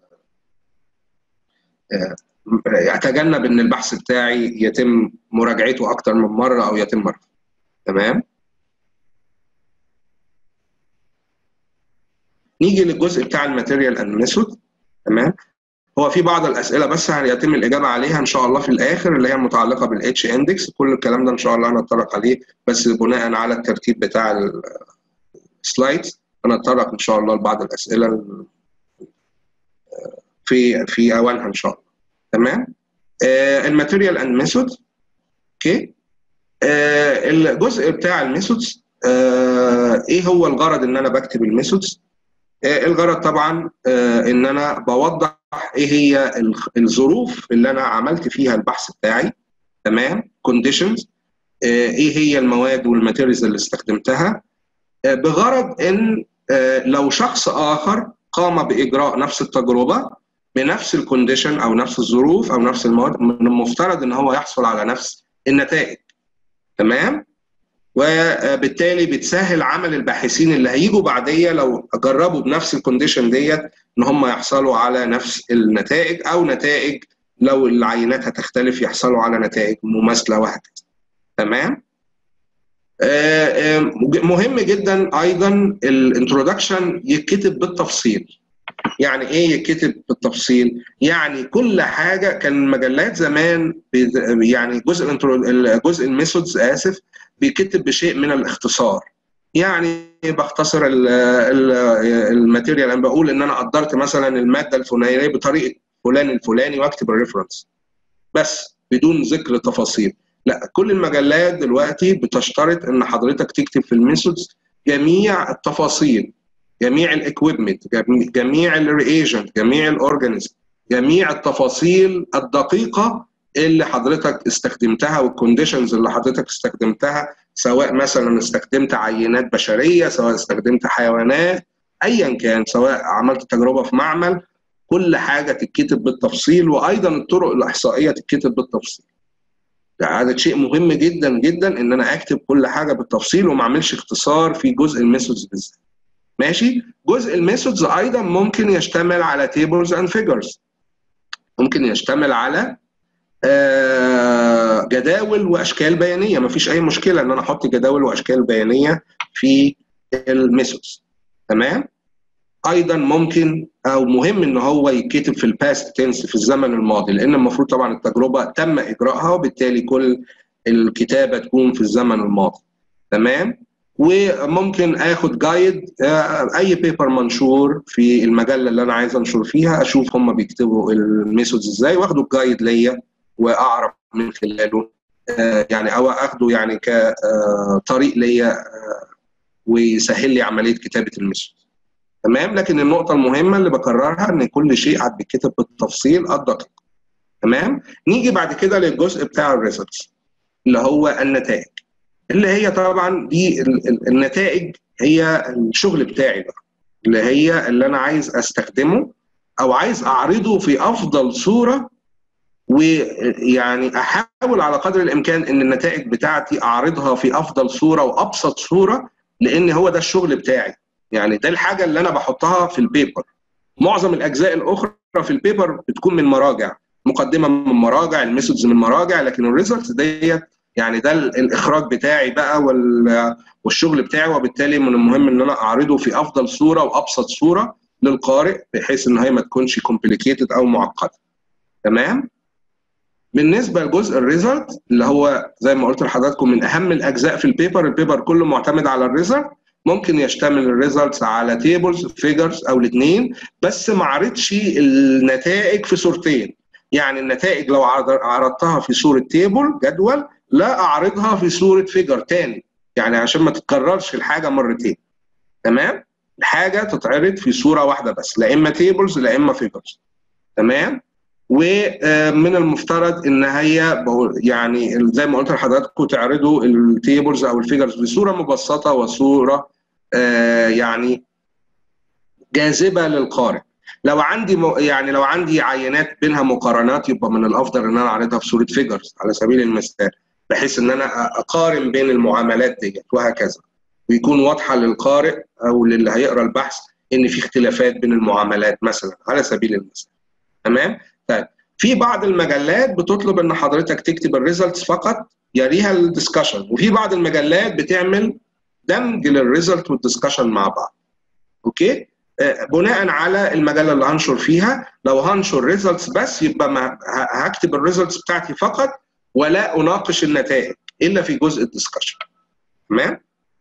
اتجنب ان البحث بتاعي يتم مراجعته اكتر من مره او يتم مره تمام نيجي للجزء بتاع الماتيريال اند ميثود تمام هو في بعض الاسئله بس هيتم الاجابه عليها ان شاء الله في الاخر اللي هي المتعلقه بالاتش اندكس كل الكلام ده ان شاء الله هنتطرق عليه بس بناء على الترتيب بتاع السلايدز هنتطرق ان شاء الله لبعض الاسئله في في اوانها ان شاء الله تمام الماتيريال اند ميثود اوكي الجزء بتاع الميثودز آه ايه هو الغرض ان انا بكتب الميثودز آه الغرض طبعا آه ان انا بوضح ايه هي الظروف اللي انا عملت فيها البحث بتاعي تمام كونديشنز ايه هي المواد والماتيريالز اللي استخدمتها بغرض ان لو شخص اخر قام باجراء نفس التجربه بنفس الكونديشن او نفس الظروف او نفس المواد من المفترض ان هو يحصل على نفس النتائج تمام وبالتالي بتسهل عمل الباحثين اللي هيجوا بعديه لو جربوا بنفس الكونديشن ديت ان هم يحصلوا على نفس النتائج او نتائج لو العينات هتختلف يحصلوا على نتائج مماثله وهكذا تمام مهم جدا ايضا الانترودكشن يتكتب بالتفصيل يعني ايه يتكتب بالتفصيل يعني كل حاجه كان المجلات زمان يعني جزء جزء الميثودز اسف بيكتب بشيء من الاختصار يعني بختصر الماتيريال انا بقول ان انا قدرت مثلا الماده الفلانيه بطريقه فلان الفلاني واكتب الريفرنس بس بدون ذكر تفاصيل لا كل المجلات دلوقتي بتشترط ان حضرتك تكتب في الميثودز جميع التفاصيل جميع الاكويبمنت جميع الرياجنت جميع الاورجانيزم جميع التفاصيل الدقيقه اللي حضرتك استخدمتها والكونديشنز اللي حضرتك استخدمتها سواء مثلا استخدمت عينات بشريه سواء استخدمت حيوانات ايا كان سواء عملت تجربه في معمل كل حاجه تتكتب بالتفصيل وايضا الطرق الاحصائيه تتكتب بالتفصيل هذا شيء مهم جدا جدا ان انا اكتب كل حاجه بالتفصيل وما اعملش اختصار في جزء الميثودز بالذات ماشي جزء الميثودز ايضا ممكن يشتمل على تيبلز اند فيجرز ممكن يشتمل على جداول واشكال بيانيه ما فيش اي مشكله ان انا احط جداول واشكال بيانيه في الميثودز تمام ايضا ممكن او مهم ان هو يتكتب في الباست تنس في الزمن الماضي لان المفروض طبعا التجربه تم اجراءها وبالتالي كل الكتابه تكون في الزمن الماضي تمام وممكن اخد جايد اي بيبر منشور في المجله اللي انا عايز انشر فيها اشوف هم بيكتبوا الميثودز ازاي واخده الجايد ليا واعرف من خلاله يعني او اخده يعني كطريق ليا ويسهل لي عمليه كتابه الميثود تمام لكن النقطه المهمه اللي بكررها ان كل شيء بيتكتب بالتفصيل الدقيق تمام نيجي بعد كده للجزء بتاع الريزلتس اللي هو النتائج اللي هي طبعا دي النتائج هي الشغل بتاعي بقى اللي هي اللي انا عايز استخدمه او عايز اعرضه في افضل صوره ويعني احاول على قدر الامكان ان النتائج بتاعتي اعرضها في افضل صوره وابسط صوره لان هو ده الشغل بتاعي يعني ده الحاجه اللي انا بحطها في البيبر معظم الاجزاء الاخرى في البيبر بتكون من مراجع مقدمه من مراجع الميثودز من مراجع لكن الريزلتس ديت يعني ده الاخراج بتاعي بقى والشغل بتاعي وبالتالي من المهم ان انا اعرضه في افضل صوره وابسط صوره للقارئ بحيث ان هي ما تكونش كومبليكيتد او معقده تمام بالنسبه لجزء الريزلت اللي هو زي ما قلت لحضراتكم من اهم الاجزاء في البيبر البيبر كله معتمد على الريزلت ممكن يشتمل الريزلتس على تيبلز فيجرز او الاثنين بس ما عرضش النتائج في صورتين يعني النتائج لو عرضتها في صوره تيبل جدول لا اعرضها في صوره فيجر تاني يعني عشان ما تتكررش الحاجه مرتين تمام الحاجه تتعرض في صوره واحده بس لا اما تيبلز لا اما فيجرز تمام ومن المفترض ان هي يعني زي ما قلت لحضراتكم تعرضوا التيبلز او الفيجرز بصوره مبسطه وصوره يعني جاذبه للقارئ لو عندي يعني لو عندي عينات بينها مقارنات يبقى من الافضل ان انا اعرضها في صوره فيجرز على سبيل المثال بحيث ان انا اقارن بين المعاملات ديت وهكذا ويكون واضحه للقارئ او للي هيقرا البحث ان في اختلافات بين المعاملات مثلا على سبيل المثال تمام طيب في بعض المجلات بتطلب ان حضرتك تكتب الريزلتس فقط يليها الدسكشن وفي بعض المجلات بتعمل دمج للريزلت والدسكشن مع بعض اوكي آه بناء على المجله اللي هنشر فيها لو هنشر ريزلتس بس يبقى ما هكتب الريزلتس بتاعتي فقط ولا اناقش النتائج الا في جزء الدسكشن تمام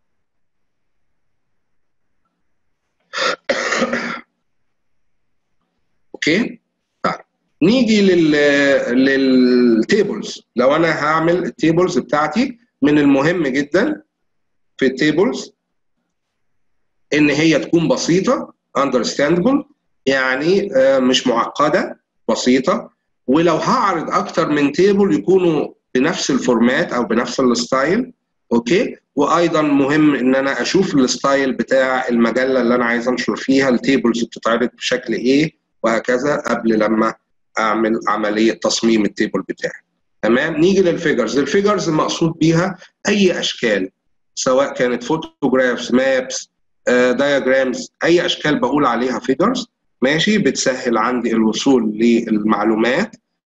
اوكي طيب نيجي لل للتيبلز لو انا هعمل التيبلز بتاعتي من المهم جدا في التيبلز ان هي تكون بسيطه understandable يعني مش معقده بسيطه ولو هعرض اكتر من تيبل يكونوا بنفس الفورمات او بنفس الستايل اوكي وايضا مهم ان انا اشوف الستايل بتاع المجله اللي انا عايز انشر فيها التيبلز بتتعرض بشكل ايه وهكذا قبل لما اعمل عمليه تصميم التيبل بتاعي تمام نيجي للفيجرز الفيجرز المقصود بيها اي اشكال سواء كانت فوتوغرافز مابس دايجرامز اي اشكال بقول عليها فيجرز ماشي بتسهل عندي الوصول للمعلومات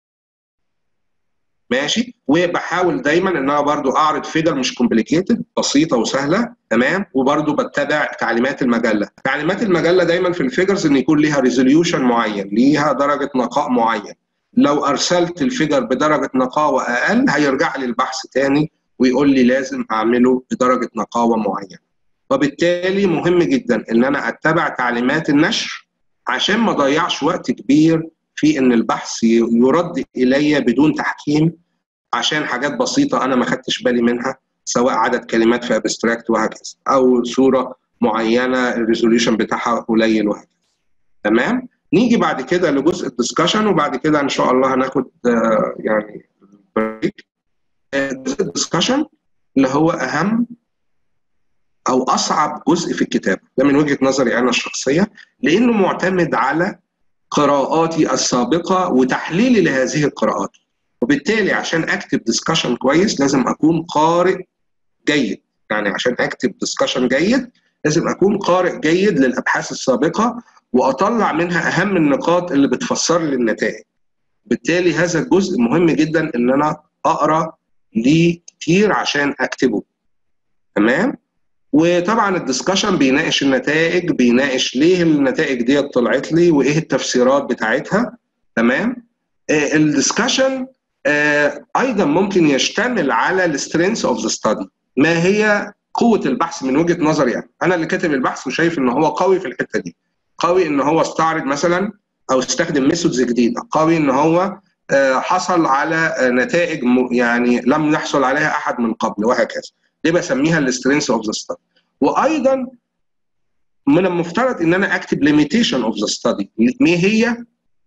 ماشي وبحاول دايما ان انا برضو اعرض فيجر مش كومبليكيتد بسيطه وسهله تمام وبرضو بتبع تعليمات المجله تعليمات المجله دايما في الفيجرز ان يكون ليها ريزوليوشن معين ليها درجه نقاء معين لو ارسلت الفيجر بدرجه نقاوه اقل هيرجع لي البحث تاني ويقول لي لازم اعمله بدرجه نقاوه معينه وبالتالي مهم جدا ان انا اتبع تعليمات النشر عشان ما اضيعش وقت كبير في ان البحث يرد الي بدون تحكيم عشان حاجات بسيطه انا ما خدتش بالي منها سواء عدد كلمات في ابستراكت وهكذا او صوره معينه الريزوليوشن بتاعها قليل وهكذا تمام نيجي بعد كده لجزء الدسكشن وبعد كده ان شاء الله هناخد يعني بريك جزء الدسكشن اللي هو اهم او اصعب جزء في الكتاب ده من وجهه نظري انا الشخصيه لانه معتمد على قراءاتي السابقه وتحليلي لهذه القراءات وبالتالي عشان اكتب ديسكشن كويس لازم اكون قارئ جيد يعني عشان اكتب ديسكشن جيد لازم اكون قارئ جيد للابحاث السابقه واطلع منها اهم النقاط اللي بتفسر لي النتائج بالتالي هذا الجزء مهم جدا ان انا اقرا ليه كتير عشان اكتبه تمام وطبعا الدسكشن بيناقش النتائج بيناقش ليه النتائج دي طلعت لي وايه التفسيرات بتاعتها تمام آه الدسكشن آه ايضا ممكن يشتمل على السترينث اوف ذا ستادي ما هي قوه البحث من وجهه نظري يعني انا اللي كاتب البحث وشايف ان هو قوي في الحته دي قوي ان هو استعرض مثلا او استخدم ميثودز جديده قوي ان هو آه حصل على نتائج يعني لم يحصل عليها احد من قبل وهكذا دي بسميها السترينث اوف ذا ستادي وايضا من المفترض ان انا اكتب ليميتيشن اوف ذا ستادي ما هي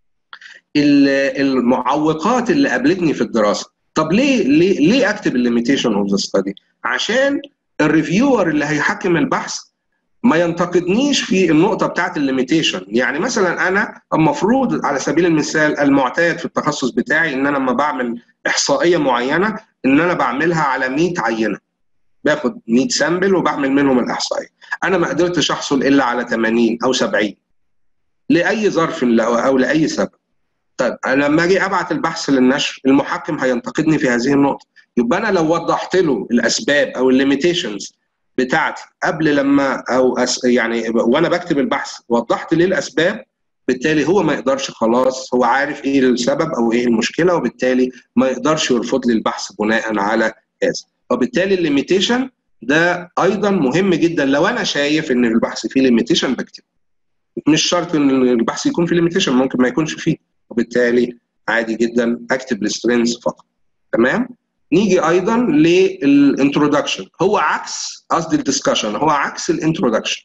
المعوقات اللي قابلتني في الدراسه طب ليه ليه ليه اكتب الليميتيشن اوف ذا ستادي عشان الريفيور اللي هيحكم البحث ما ينتقدنيش في النقطه بتاعت الليميتيشن يعني مثلا انا المفروض على سبيل المثال المعتاد في التخصص بتاعي ان انا لما بعمل احصائيه معينه ان انا بعملها على 100 عينه باخد 100 سامبل وبعمل منهم الاحصائيه انا ما قدرتش احصل الا على 80 او 70 لاي ظرف او لاي سبب طيب انا لما اجي ابعت البحث للنشر المحكم هينتقدني في هذه النقطه يبقى انا لو وضحت له الاسباب او الليميتيشنز بتاعتي قبل لما او أس يعني وانا بكتب البحث وضحت ليه الاسباب بالتالي هو ما يقدرش خلاص هو عارف ايه السبب او ايه المشكله وبالتالي ما يقدرش يرفض لي البحث بناء على هذا وبالتالي الليميتيشن ده ايضا مهم جدا لو انا شايف ان البحث فيه ليميتيشن بكتب مش شرط ان البحث يكون فيه ليميتيشن ممكن ما يكونش فيه وبالتالي عادي جدا اكتب السترينز فقط تمام نيجي ايضا للانترودكشن هو عكس قصدي الدسكشن هو عكس الانترودكشن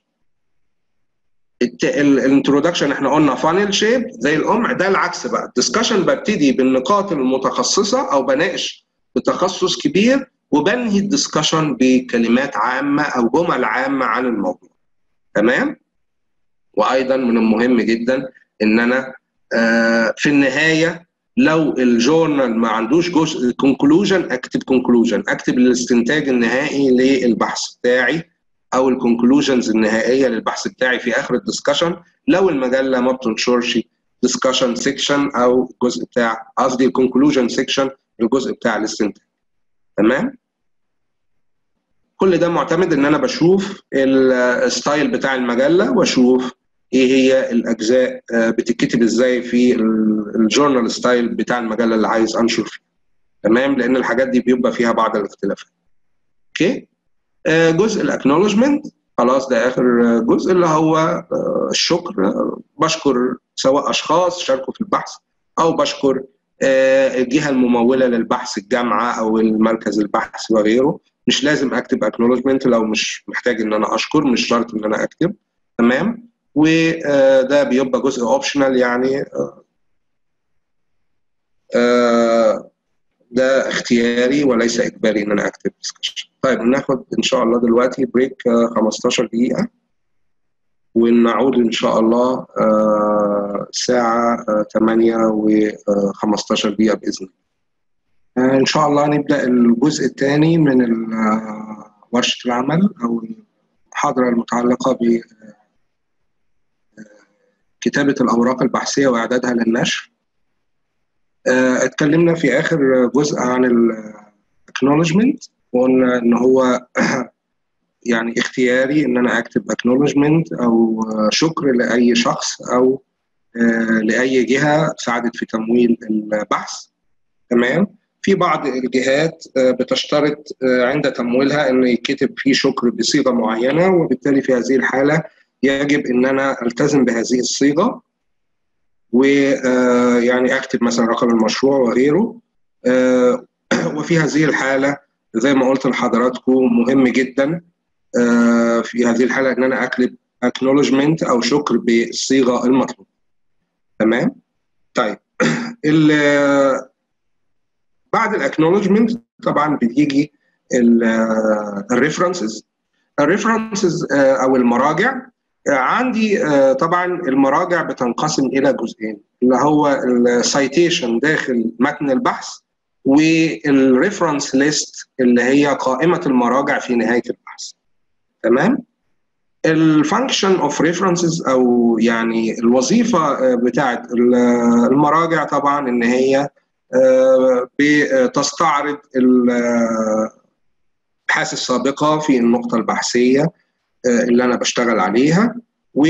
الانترودكشن احنا قلنا فانل شيب زي القمع ده العكس بقى الدسكشن ببتدي بالنقاط المتخصصه او بناقش بتخصص كبير وبنهي الدسكشن بكلمات عامه او جمل عامه عن الموضوع تمام وايضا من المهم جدا ان انا آه في النهايه لو الجورنال ما عندوش جزء كونكلوجن اكتب كونكلوجن اكتب الاستنتاج النهائي للبحث بتاعي او الكونكلوجنز النهائيه للبحث بتاعي في اخر الدسكشن لو المجله ما بتنشرش ديسكشن سيكشن او الجزء بتاع قصدي الكونكلوجن سيكشن الجزء بتاع الاستنتاج تمام كل ده معتمد ان انا بشوف الستايل بتاع المجله واشوف ايه هي الاجزاء بتتكتب ازاي في الجورنال ستايل بتاع المجله اللي عايز انشر فيه تمام لان الحاجات دي بيبقى فيها بعض الاختلافات اوكي جزء الاكنولجمنت خلاص ده اخر جزء اللي هو الشكر بشكر سواء اشخاص شاركوا في البحث او بشكر الجهه المموله للبحث الجامعه او المركز البحث وغيره مش لازم اكتب اكنولجمنت لو مش محتاج ان انا اشكر مش شرط ان انا اكتب تمام وده بيبقى جزء اوبشنال يعني ده اختياري وليس اجباري ان انا اكتب ديسكشن طيب ناخد ان شاء الله دلوقتي بريك 15 دقيقه ونعود ان شاء الله الساعه 8 و15 دقيقه باذن الله ان شاء الله نبدا الجزء الثاني من ورشه العمل او المحاضره المتعلقه ب كتابة الأوراق البحثية وإعدادها للنشر اتكلمنا في آخر جزء عن الاكنولجمنت وقلنا إن هو يعني اختياري إن أنا أكتب اكنولجمنت أو شكر لأي شخص أو لأي جهة ساعدت في تمويل البحث تمام في بعض الجهات بتشترط عند تمويلها ان يكتب فيه شكر بصيغه معينه وبالتالي في هذه الحاله يجب ان انا التزم بهذه الصيغه ويعني اكتب مثلا رقم المشروع وغيره وفي هذه الحاله زي ما قلت لحضراتكم مهم جدا في هذه الحاله ان انا اكتب acknowledgement او شكر بالصيغه المطلوبه تمام طيب بعد الاكنولجمنت طبعا بتيجي الريفرنسز الريفرنسز او المراجع عندي طبعا المراجع بتنقسم الى جزئين اللي هو السايتيشن داخل متن البحث والريفرنس ليست اللي هي قائمه المراجع في نهايه البحث تمام الفانكشن اوف ريفرنسز او يعني الوظيفه بتاعت المراجع طبعا ان هي بتستعرض الابحاث السابقه في النقطه البحثيه اللي انا بشتغل عليها و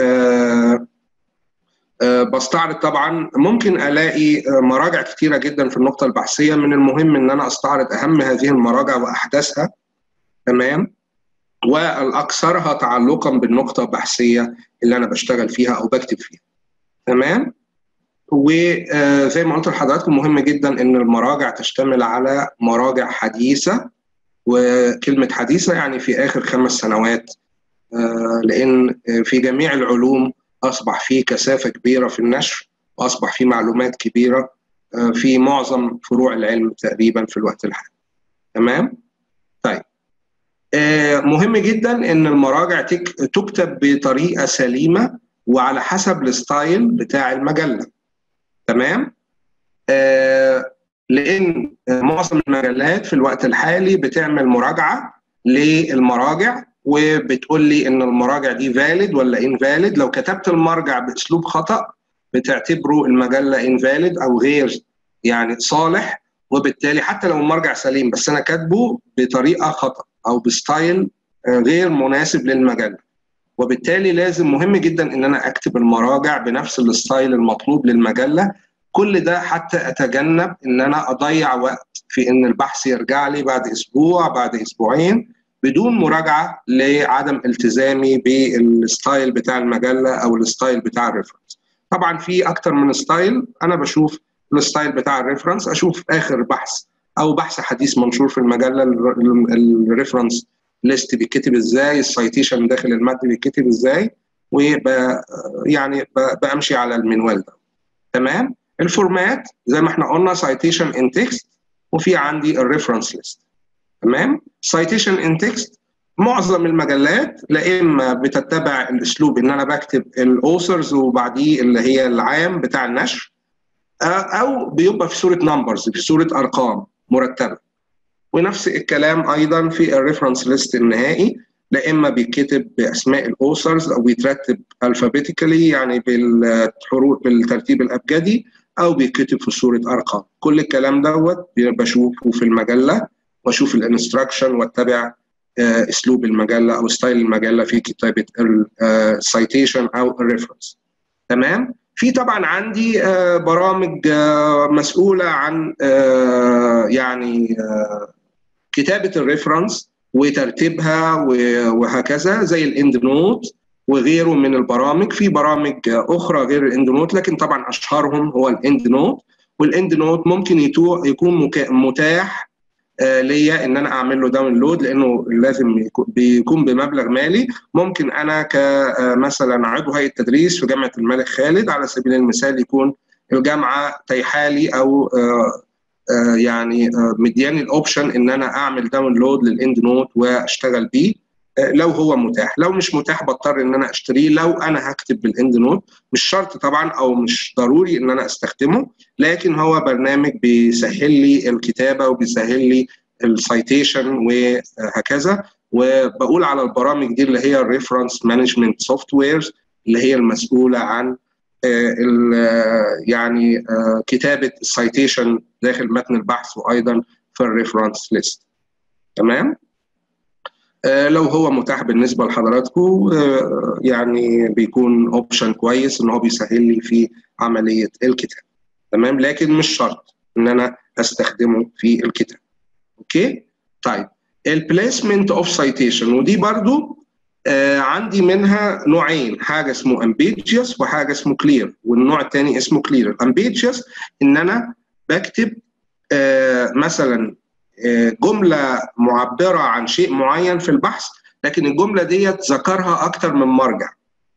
بستعرض طبعا ممكن الاقي مراجع كثيره جدا في النقطه البحثيه من المهم ان انا استعرض اهم هذه المراجع واحداثها تمام والاكثرها تعلقا بالنقطه البحثيه اللي انا بشتغل فيها او بكتب فيها تمام وزي ما قلت لحضراتكم مهم جدا ان المراجع تشتمل على مراجع حديثه وكلمه حديثه يعني في اخر خمس سنوات لان في جميع العلوم اصبح في كثافه كبيره في النشر واصبح في معلومات كبيره في معظم فروع العلم تقريبا في الوقت الحالي تمام طيب مهم جدا ان المراجع تكتب بطريقه سليمه وعلى حسب الستايل بتاع المجله تمام لان معظم المجلات في الوقت الحالي بتعمل مراجعه للمراجع وبتقول لي ان المراجع دي فاليد ولا انفاليد لو كتبت المرجع باسلوب خطا بتعتبره المجله انفاليد او غير يعني صالح وبالتالي حتى لو المرجع سليم بس انا كاتبه بطريقه خطا او بستايل غير مناسب للمجله وبالتالي لازم مهم جدا ان انا اكتب المراجع بنفس الستايل المطلوب للمجله كل ده حتى اتجنب ان انا اضيع وقت في ان البحث يرجع لي بعد اسبوع بعد اسبوعين بدون مراجعه لعدم التزامي بالستايل بتاع المجله او الستايل بتاع الريفرنس. طبعا في اكتر من ستايل انا بشوف الستايل بتاع الريفرنس اشوف اخر بحث او بحث حديث منشور في المجله الريفرنس ليست بيتكتب ازاي السايتيشن داخل الماده بيتكتب ازاي وب يعني بمشي على المنوال ده تمام الفورمات زي ما احنا قلنا سايتيشن ان تكست وفي عندي الريفرنس ليست تمام سايتيشن ان تكست معظم المجلات لا اما بتتبع الاسلوب ان انا بكتب الاوثرز وبعديه اللي هي العام بتاع النشر او بيبقى في صوره نمبرز في صوره ارقام مرتبه ونفس الكلام ايضا في الريفرنس ليست النهائي لا اما بيتكتب باسماء الاوثرز او بيترتب الفابيتيكالي يعني بالحروف بالترتيب الابجدي او بيتكتب في صوره ارقام كل الكلام دوت بشوفه في المجله واشوف الانستراكشن واتبع اسلوب المجله او ستايل المجله في كتابه السايتيشن او الريفرنس تمام في طبعا عندي برامج مسؤوله عن يعني كتابه الريفرنس وترتيبها وهكذا زي الاند نوت وغيره من البرامج في برامج اخرى غير الاند نوت لكن طبعا اشهرهم هو الاند نوت والاند نوت ممكن يكون متاح ليا ان انا اعمل له داونلود لانه لازم بيكون بمبلغ مالي ممكن انا كمثلا عضو هيئه تدريس في جامعه الملك خالد على سبيل المثال يكون الجامعه تيحالي او يعني مدياني الاوبشن ان انا اعمل داونلود للاند نوت واشتغل بيه لو هو متاح لو مش متاح بضطر ان انا اشتريه لو انا هكتب بالاند نوت مش شرط طبعا او مش ضروري ان انا استخدمه لكن هو برنامج بيسهل لي الكتابه وبيسهل لي السايتيشن وهكذا وبقول على البرامج دي اللي هي الريفرنس مانجمنت سوفت ويرز اللي هي المسؤوله عن يعني كتابه السايتيشن داخل متن البحث وايضا في الريفرنس ليست تمام لو هو متاح بالنسبه لحضراتكم يعني بيكون اوبشن كويس ان هو بيسهل لي في عمليه الكتاب تمام لكن مش شرط ان انا استخدمه في الكتاب اوكي طيب البليسمنت اوف سايتيشن ودي برضو آه عندي منها نوعين حاجه اسمه امبيجيوس وحاجه اسمه كلير والنوع الثاني اسمه كلير الامبيجيوس ان انا بكتب آه مثلا آه جمله معبره عن شيء معين في البحث لكن الجمله ديت ذكرها اكتر من مرجع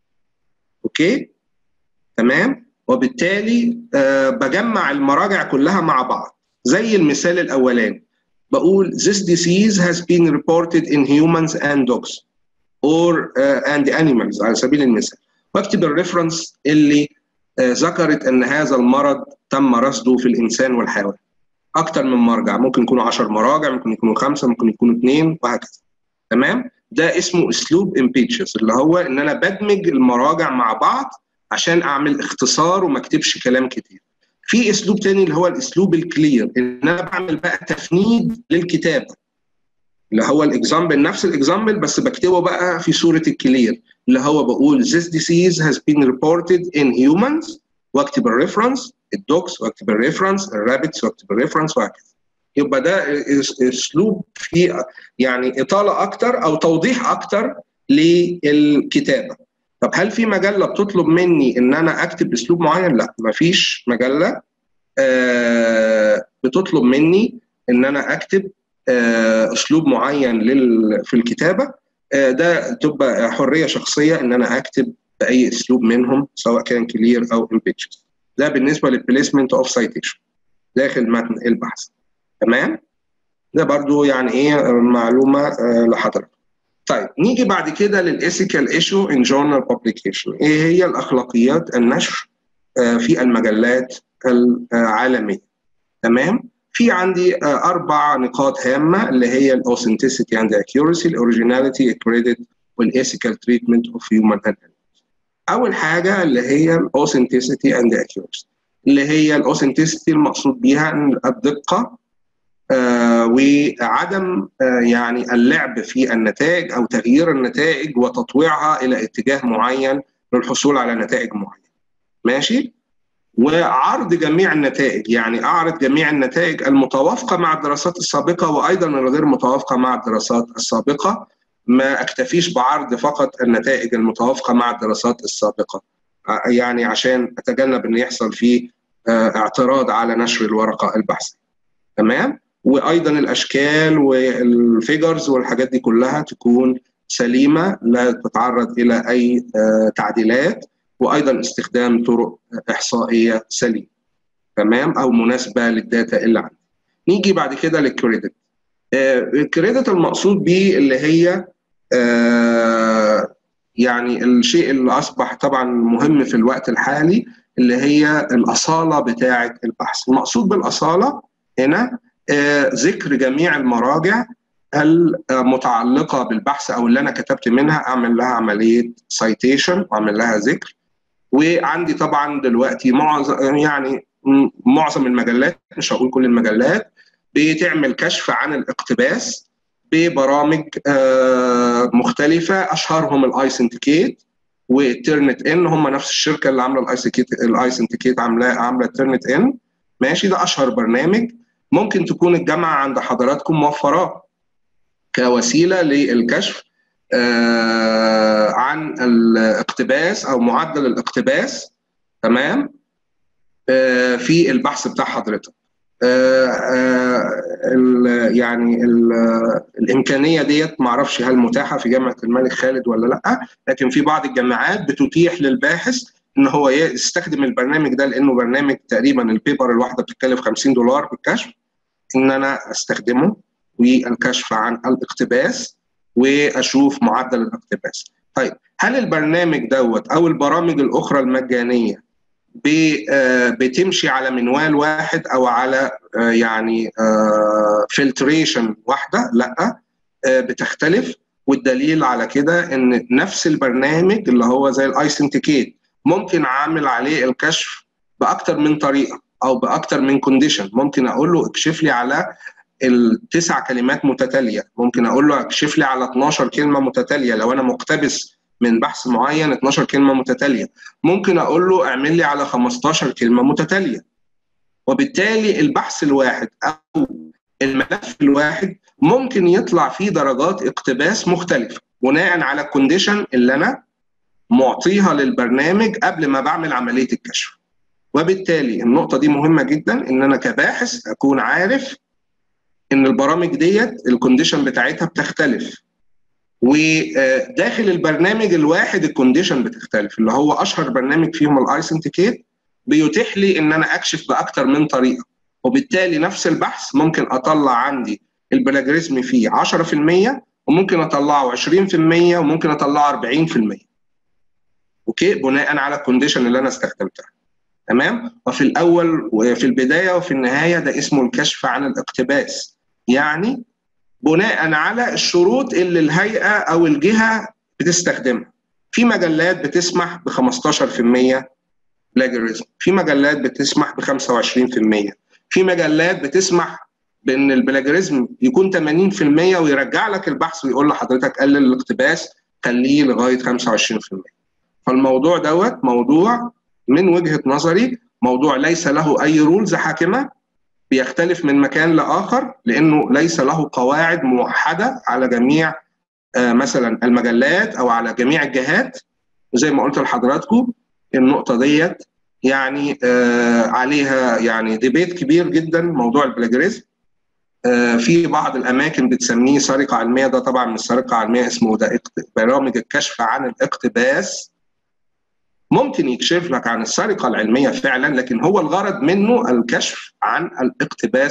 اوكي تمام وبالتالي آه بجمع المراجع كلها مع بعض زي المثال الاولاني بقول this disease has been reported in humans and dogs or uh, and animals على سبيل المثال واكتب الريفرنس اللي uh, ذكرت ان هذا المرض تم رصده في الانسان والحيوان اكتر من مرجع ممكن يكونوا 10 مراجع ممكن يكونوا خمسه ممكن يكونوا اثنين وهكذا تمام ده اسمه اسلوب امبيتشس اللي هو ان انا بدمج المراجع مع بعض عشان اعمل اختصار وما اكتبش كلام كتير في اسلوب تاني اللي هو الاسلوب الكلير ان انا بعمل بقى تفنيد للكتابه اللي هو الاكزامبل نفس الاكزامبل بس بكتبه بقى في صوره الكلير اللي هو بقول this disease has been reported in humans واكتب الريفرنس الدوكس واكتب الريفرنس الرابتس واكتب الريفرنس وهكذا يبقى ده اسلوب فيه يعني اطاله اكتر او توضيح اكتر للكتابه طب هل في مجله بتطلب مني ان انا اكتب اسلوب معين؟ لا مفيش مجله آه بتطلب مني ان انا اكتب آه اسلوب معين لل في الكتابه آه ده تبقى حريه شخصيه ان انا اكتب باي اسلوب منهم سواء كان كلير او امبيتشز ده بالنسبه للبليسمنت اوف سايتيشن داخل متن البحث تمام ده برضو يعني ايه معلومه لحضرتك طيب نيجي بعد كده للايثيكال ايشو ان جورنال بابليكيشن ايه هي الاخلاقيات النشر في المجلات العالميه تمام في عندي اربع نقاط هامه اللي هي الاوثنتسيتي اند اكيورسي الاوريجيناليتي الكريدت والايثيكال تريتمنت اوف هيومن اول حاجه اللي هي الاوثنتسيتي اند اكيورسي اللي هي الاوثنتسيتي المقصود بها الدقه آه وعدم آه يعني اللعب في النتائج او تغيير النتائج وتطويعها الى اتجاه معين للحصول على نتائج معينه. ماشي؟ وعرض جميع النتائج يعني اعرض جميع النتائج المتوافقه مع الدراسات السابقه وايضا الغير متوافقه مع الدراسات السابقه ما اكتفيش بعرض فقط النتائج المتوافقه مع الدراسات السابقه يعني عشان اتجنب ان يحصل فيه آه اعتراض على نشر الورقه البحثيه. تمام؟ وايضا الاشكال والفيجرز والحاجات دي كلها تكون سليمه لا تتعرض الى اي تعديلات وايضا استخدام طرق احصائيه سليمه تمام او مناسبه للداتا اللي عندي نيجي بعد كده للكريدت الكريدت المقصود به اللي هي يعني الشيء اللي اصبح طبعا مهم في الوقت الحالي اللي هي الاصاله بتاعه البحث المقصود بالاصاله هنا ذكر جميع المراجع المتعلقه بالبحث او اللي انا كتبت منها اعمل لها عمليه سايتيشن واعمل لها ذكر وعندي طبعا دلوقتي معظم يعني معظم المجلات مش هقول كل المجلات بتعمل كشف عن الاقتباس ببرامج مختلفه اشهرهم الاي سنتيكيت والترنت ان هم نفس الشركه اللي عامله الاي سنتيكيت عامله عامله الترنت ان ماشي ده اشهر برنامج ممكن تكون الجامعه عند حضراتكم موفراه كوسيله للكشف آه عن الاقتباس او معدل الاقتباس تمام آه في البحث بتاع حضرتك آه ال يعني ال الامكانيه ديت ما اعرفش هل متاحه في جامعه الملك خالد ولا لا لكن في بعض الجامعات بتتيح للباحث ان هو يستخدم البرنامج ده لانه برنامج تقريبا البيبر الواحده بتتكلف 50 دولار بالكشف ان انا استخدمه والكشف عن الاقتباس واشوف معدل الاقتباس. طيب هل البرنامج دوت او البرامج الاخرى المجانيه بتمشي على منوال واحد او على يعني فلتريشن واحده؟ لا بتختلف والدليل على كده ان نفس البرنامج اللي هو زي الاي سنتيكيت ممكن اعمل عليه الكشف باكتر من طريقه او باكتر من كونديشن ممكن اقول له اكشف لي على التسع كلمات متتاليه ممكن اقول له اكشف لي على 12 كلمه متتاليه لو انا مقتبس من بحث معين 12 كلمه متتاليه ممكن اقول له اعمل لي على 15 كلمه متتاليه وبالتالي البحث الواحد او الملف الواحد ممكن يطلع فيه درجات اقتباس مختلفه بناء على الكونديشن اللي انا معطيها للبرنامج قبل ما بعمل عمليه الكشف وبالتالي النقطه دي مهمه جدا ان انا كباحث اكون عارف ان البرامج ديت الكونديشن بتاعتها بتختلف وداخل البرنامج الواحد الكونديشن بتختلف اللي هو اشهر برنامج فيهم الاي سنتيكيت بيتيح لي ان انا اكشف باكتر من طريقه وبالتالي نفس البحث ممكن اطلع عندي البلاجريزم فيه 10% وممكن اطلعه 20% وممكن اطلعه 40% اوكي بناء على الكونديشن اللي انا استخدمتها تمام وفي الاول وفي البدايه وفي النهايه ده اسمه الكشف عن الاقتباس يعني بناء على الشروط اللي الهيئه او الجهه بتستخدمها في مجلات بتسمح ب 15% بلاجريزم في مجلات بتسمح ب 25% في مجلات بتسمح بان البلاجريزم يكون 80% ويرجع لك البحث ويقول لحضرتك قلل الاقتباس خليه لغايه 25% فالموضوع دوت موضوع من وجهه نظري موضوع ليس له اي رولز حاكمه بيختلف من مكان لاخر لانه ليس له قواعد موحده على جميع آه مثلا المجلات او على جميع الجهات وزي ما قلت لحضراتكم النقطه ديت يعني آه عليها يعني ديبيت كبير جدا موضوع البلاجريزم آه في بعض الاماكن بتسميه سرقه علميه ده طبعا مش سرقه علميه اسمه ده برامج الكشف عن الاقتباس ممكن يكشف لك عن السرقه العلميه فعلا لكن هو الغرض منه الكشف عن الاقتباس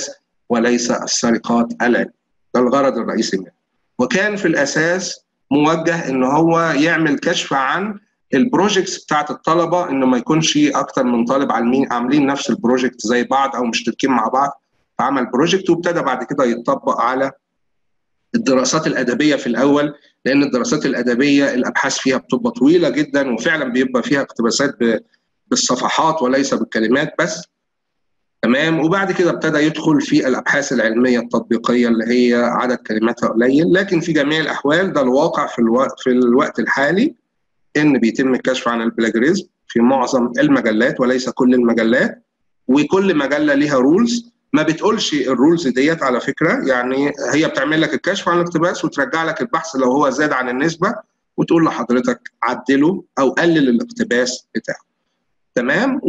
وليس السرقات العلميه ده الغرض الرئيسي منه وكان في الاساس موجه ان هو يعمل كشف عن البروجكتس بتاعت الطلبه انه ما يكونش اكتر من طالب عاملين عاملين نفس البروجكت زي بعض او مشتركين مع بعض عمل بروجكت وابتدى بعد كده يتطبق على الدراسات الادبيه في الاول لان الدراسات الادبيه الابحاث فيها بتبقى طويله جدا وفعلا بيبقى فيها اقتباسات بالصفحات وليس بالكلمات بس تمام وبعد كده ابتدى يدخل في الابحاث العلميه التطبيقيه اللي هي عدد كلماتها قليل لكن في جميع الاحوال ده الواقع في الوقت في الوقت الحالي ان بيتم الكشف عن البلاجريزم في معظم المجلات وليس كل المجلات وكل مجله ليها رولز ما بتقولش الرولز ديت على فكره يعني هي بتعمل لك الكشف عن الاقتباس وترجع لك البحث لو هو زاد عن النسبه وتقول لحضرتك عدله او قلل الاقتباس بتاعه. تمام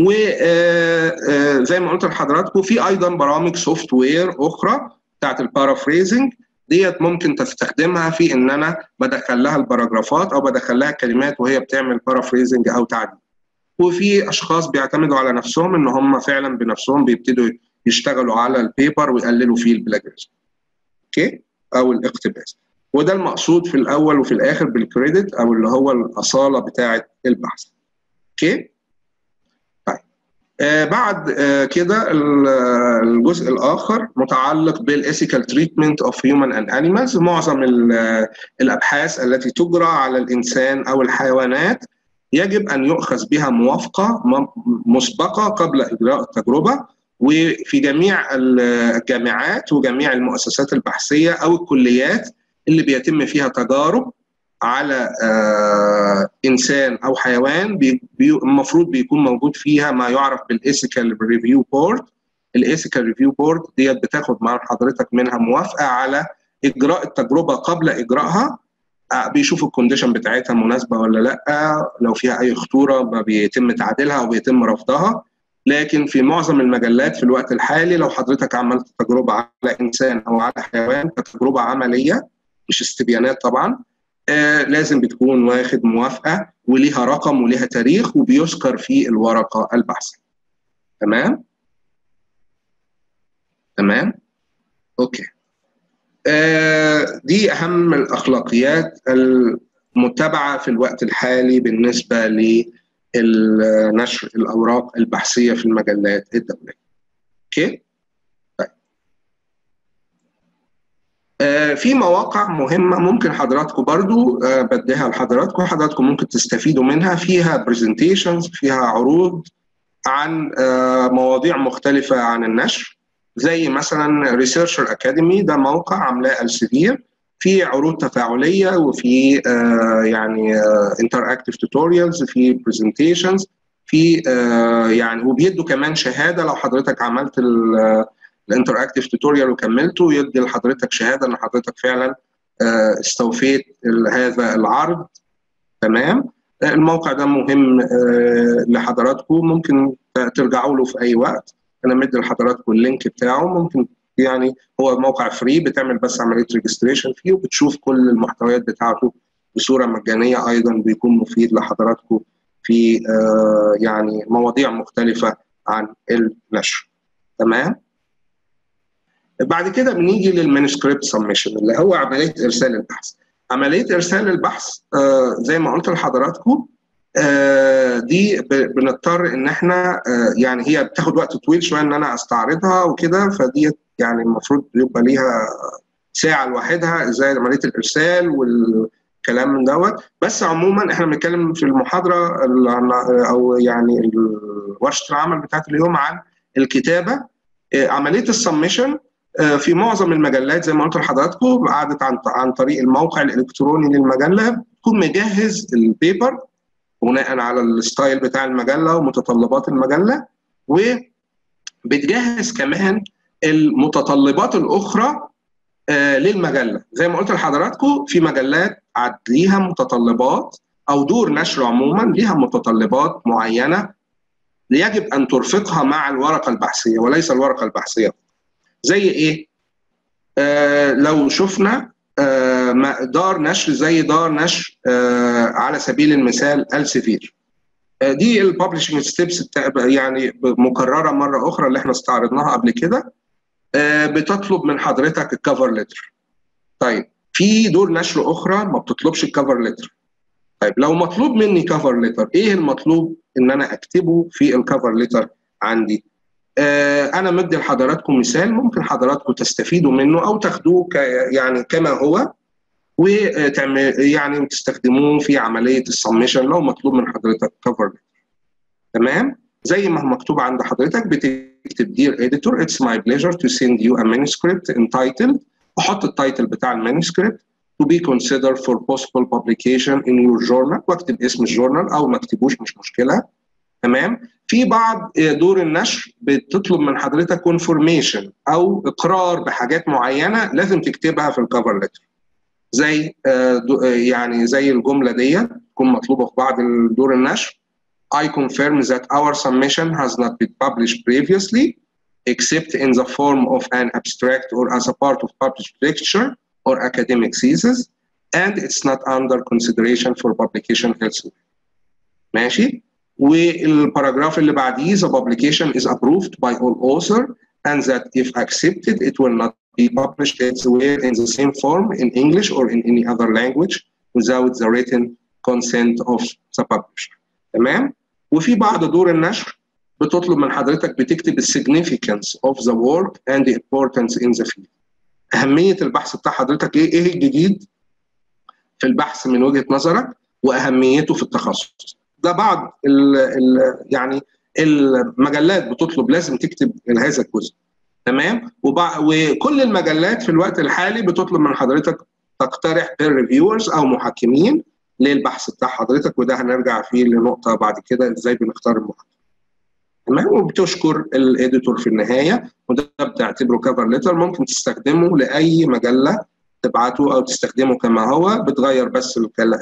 وزي ما قلت لحضراتكم في ايضا برامج سوفت وير اخرى بتاعت البارافريزنج ديت ممكن تستخدمها في ان انا بدخل لها الباراجرافات او بدخل لها كلمات وهي بتعمل بارافريزنج او تعديل. وفي اشخاص بيعتمدوا على نفسهم ان هم فعلا بنفسهم بيبتدوا يشتغلوا على البيبر ويقللوا فيه البلاجريزم. اوكي؟ او الاقتباس. وده المقصود في الاول وفي الاخر بالكريدت او اللي هو الاصاله بتاعه البحث. اوكي؟ طيب. آه بعد آه كده الجزء الاخر متعلق بالايثيكال تريتمنت اوف هيومن اند انيمالز معظم الابحاث التي تجرى على الانسان او الحيوانات يجب ان يؤخذ بها موافقه مسبقه قبل اجراء التجربه وفي جميع الجامعات وجميع المؤسسات البحثيه او الكليات اللي بيتم فيها تجارب على انسان او حيوان بي المفروض بيكون موجود فيها ما يعرف بالايثيكال ريفيو بورد الايثيكال ريفيو بورد ديت بتاخد مع حضرتك منها موافقه على اجراء التجربه قبل اجراءها بيشوفوا الكونديشن بتاعتها مناسبه ولا لا لو فيها اي خطوره ما بيتم تعديلها او بيتم رفضها لكن في معظم المجلات في الوقت الحالي لو حضرتك عملت تجربه على انسان او على حيوان كتجربه عمليه مش استبيانات طبعا آه لازم بتكون واخد موافقه وليها رقم وليها تاريخ وبيذكر في الورقه البحثيه تمام تمام اوكي آه دي اهم الاخلاقيات المتبعه في الوقت الحالي بالنسبه لنشر الاوراق البحثيه في المجلات الدوليه اوكي طيب. آه في مواقع مهمه ممكن حضراتكم برضو آه بديها لحضراتكم حضراتكم ممكن تستفيدوا منها فيها برزنتيشنز فيها عروض عن آه مواضيع مختلفه عن النشر زي مثلا ريسيرشر اكاديمي ده موقع عاملاه السيفير في عروض تفاعليه وفي آه يعني انتر اكتيف توتوريالز في برزنتيشنز في آه يعني وبيدوا كمان شهاده لو حضرتك عملت الانتر اكتيف توتوريال وكملته يدي لحضرتك شهاده ان حضرتك فعلا آه استوفيت هذا العرض تمام الموقع ده مهم لحضراتكم ممكن ترجعوا له في اي وقت انا مدي لحضراتكم اللينك بتاعه ممكن يعني هو موقع فري بتعمل بس عمليه ريجستريشن فيه وبتشوف كل المحتويات بتاعته بصوره مجانيه ايضا بيكون مفيد لحضراتكم في آه يعني مواضيع مختلفه عن النشر تمام بعد كده بنيجي للمانuscript سبمشن اللي هو عمليه ارسال البحث عمليه ارسال البحث آه زي ما قلت لحضراتكم آه دي بنضطر ان احنا آه يعني هي بتاخد وقت طويل شويه ان انا استعرضها وكده فدي يعني المفروض يبقى ليها ساعه لوحدها ازاي عمليه الارسال والكلام من دوت بس عموما احنا بنتكلم في المحاضره او يعني ورشه العمل بتاعت اليوم عن الكتابه آه عمليه السبمشن في معظم المجلات زي ما قلت لحضراتكم قعدت عن عن طريق الموقع الالكتروني للمجله بتكون مجهز البيبر بناء على الستايل بتاع المجله ومتطلبات المجله وبتجهز كمان المتطلبات الاخرى آه للمجله زي ما قلت لحضراتكم في مجلات ليها متطلبات او دور نشر عموما ليها متطلبات معينه يجب ان ترفقها مع الورقه البحثيه وليس الورقه البحثيه زي ايه آه لو شفنا آه دار نشر زي دار نشر آه على سبيل المثال السفير آه دي الببلشنج ستيبس يعني مكرره مره اخرى اللي احنا استعرضناها قبل كده بتطلب من حضرتك الكفر ليتر طيب في دور نشر اخرى ما بتطلبش الكفر ليتر طيب لو مطلوب مني كفر ليتر ايه المطلوب ان انا اكتبه في الكفر ليتر عندي آه انا مدي لحضراتكم مثال ممكن حضراتكم تستفيدوا منه او تاخدوه ك يعني كما هو وتعمل يعني وتستخدموه في عمليه السمشن لو مطلوب من حضرتك كفر ليتر تمام زي ما هو مكتوب عند حضرتك بتكتب dear editor it's my pleasure to send you a manuscript entitled وحط التايتل بتاع المانuscript to be considered for possible publication in your journal واكتب اسم الجورنال او ما اكتبوش مش مشكله تمام في بعض دور النشر بتطلب من حضرتك كونفورميشن او اقرار بحاجات معينه لازم تكتبها في الكفر ليتر زي يعني زي الجمله دي تكون مطلوبه في بعض دور النشر I confirm that our submission has not been published previously except in the form of an abstract or as a part of published lecture or academic thesis and it's not under consideration for publication elsewhere. ماشي؟ والباراجراف اللي بعديه the publication is approved by all author and that if accepted it will not be published elsewhere in the same form in English or in any other language without the written consent of the publisher. تمام؟ وفي بعض دور النشر بتطلب من حضرتك بتكتب significance of the work and the importance in the field. أهمية البحث بتاع حضرتك إيه؟ إيه الجديد في البحث من وجهة نظرك وأهميته في التخصص. ده بعض ال ال يعني المجلات بتطلب لازم تكتب هذا الجزء. تمام؟ وكل المجلات في الوقت الحالي بتطلب من حضرتك تقترح بير ريفيورز أو محكمين للبحث بتاع حضرتك وده هنرجع فيه لنقطة بعد كده ازاي بنختار المحكم. تمام وبتشكر الاديتور في النهايه وده بتعتبره كفر ليتر ممكن تستخدمه لاي مجله تبعته او تستخدمه كما هو بتغير بس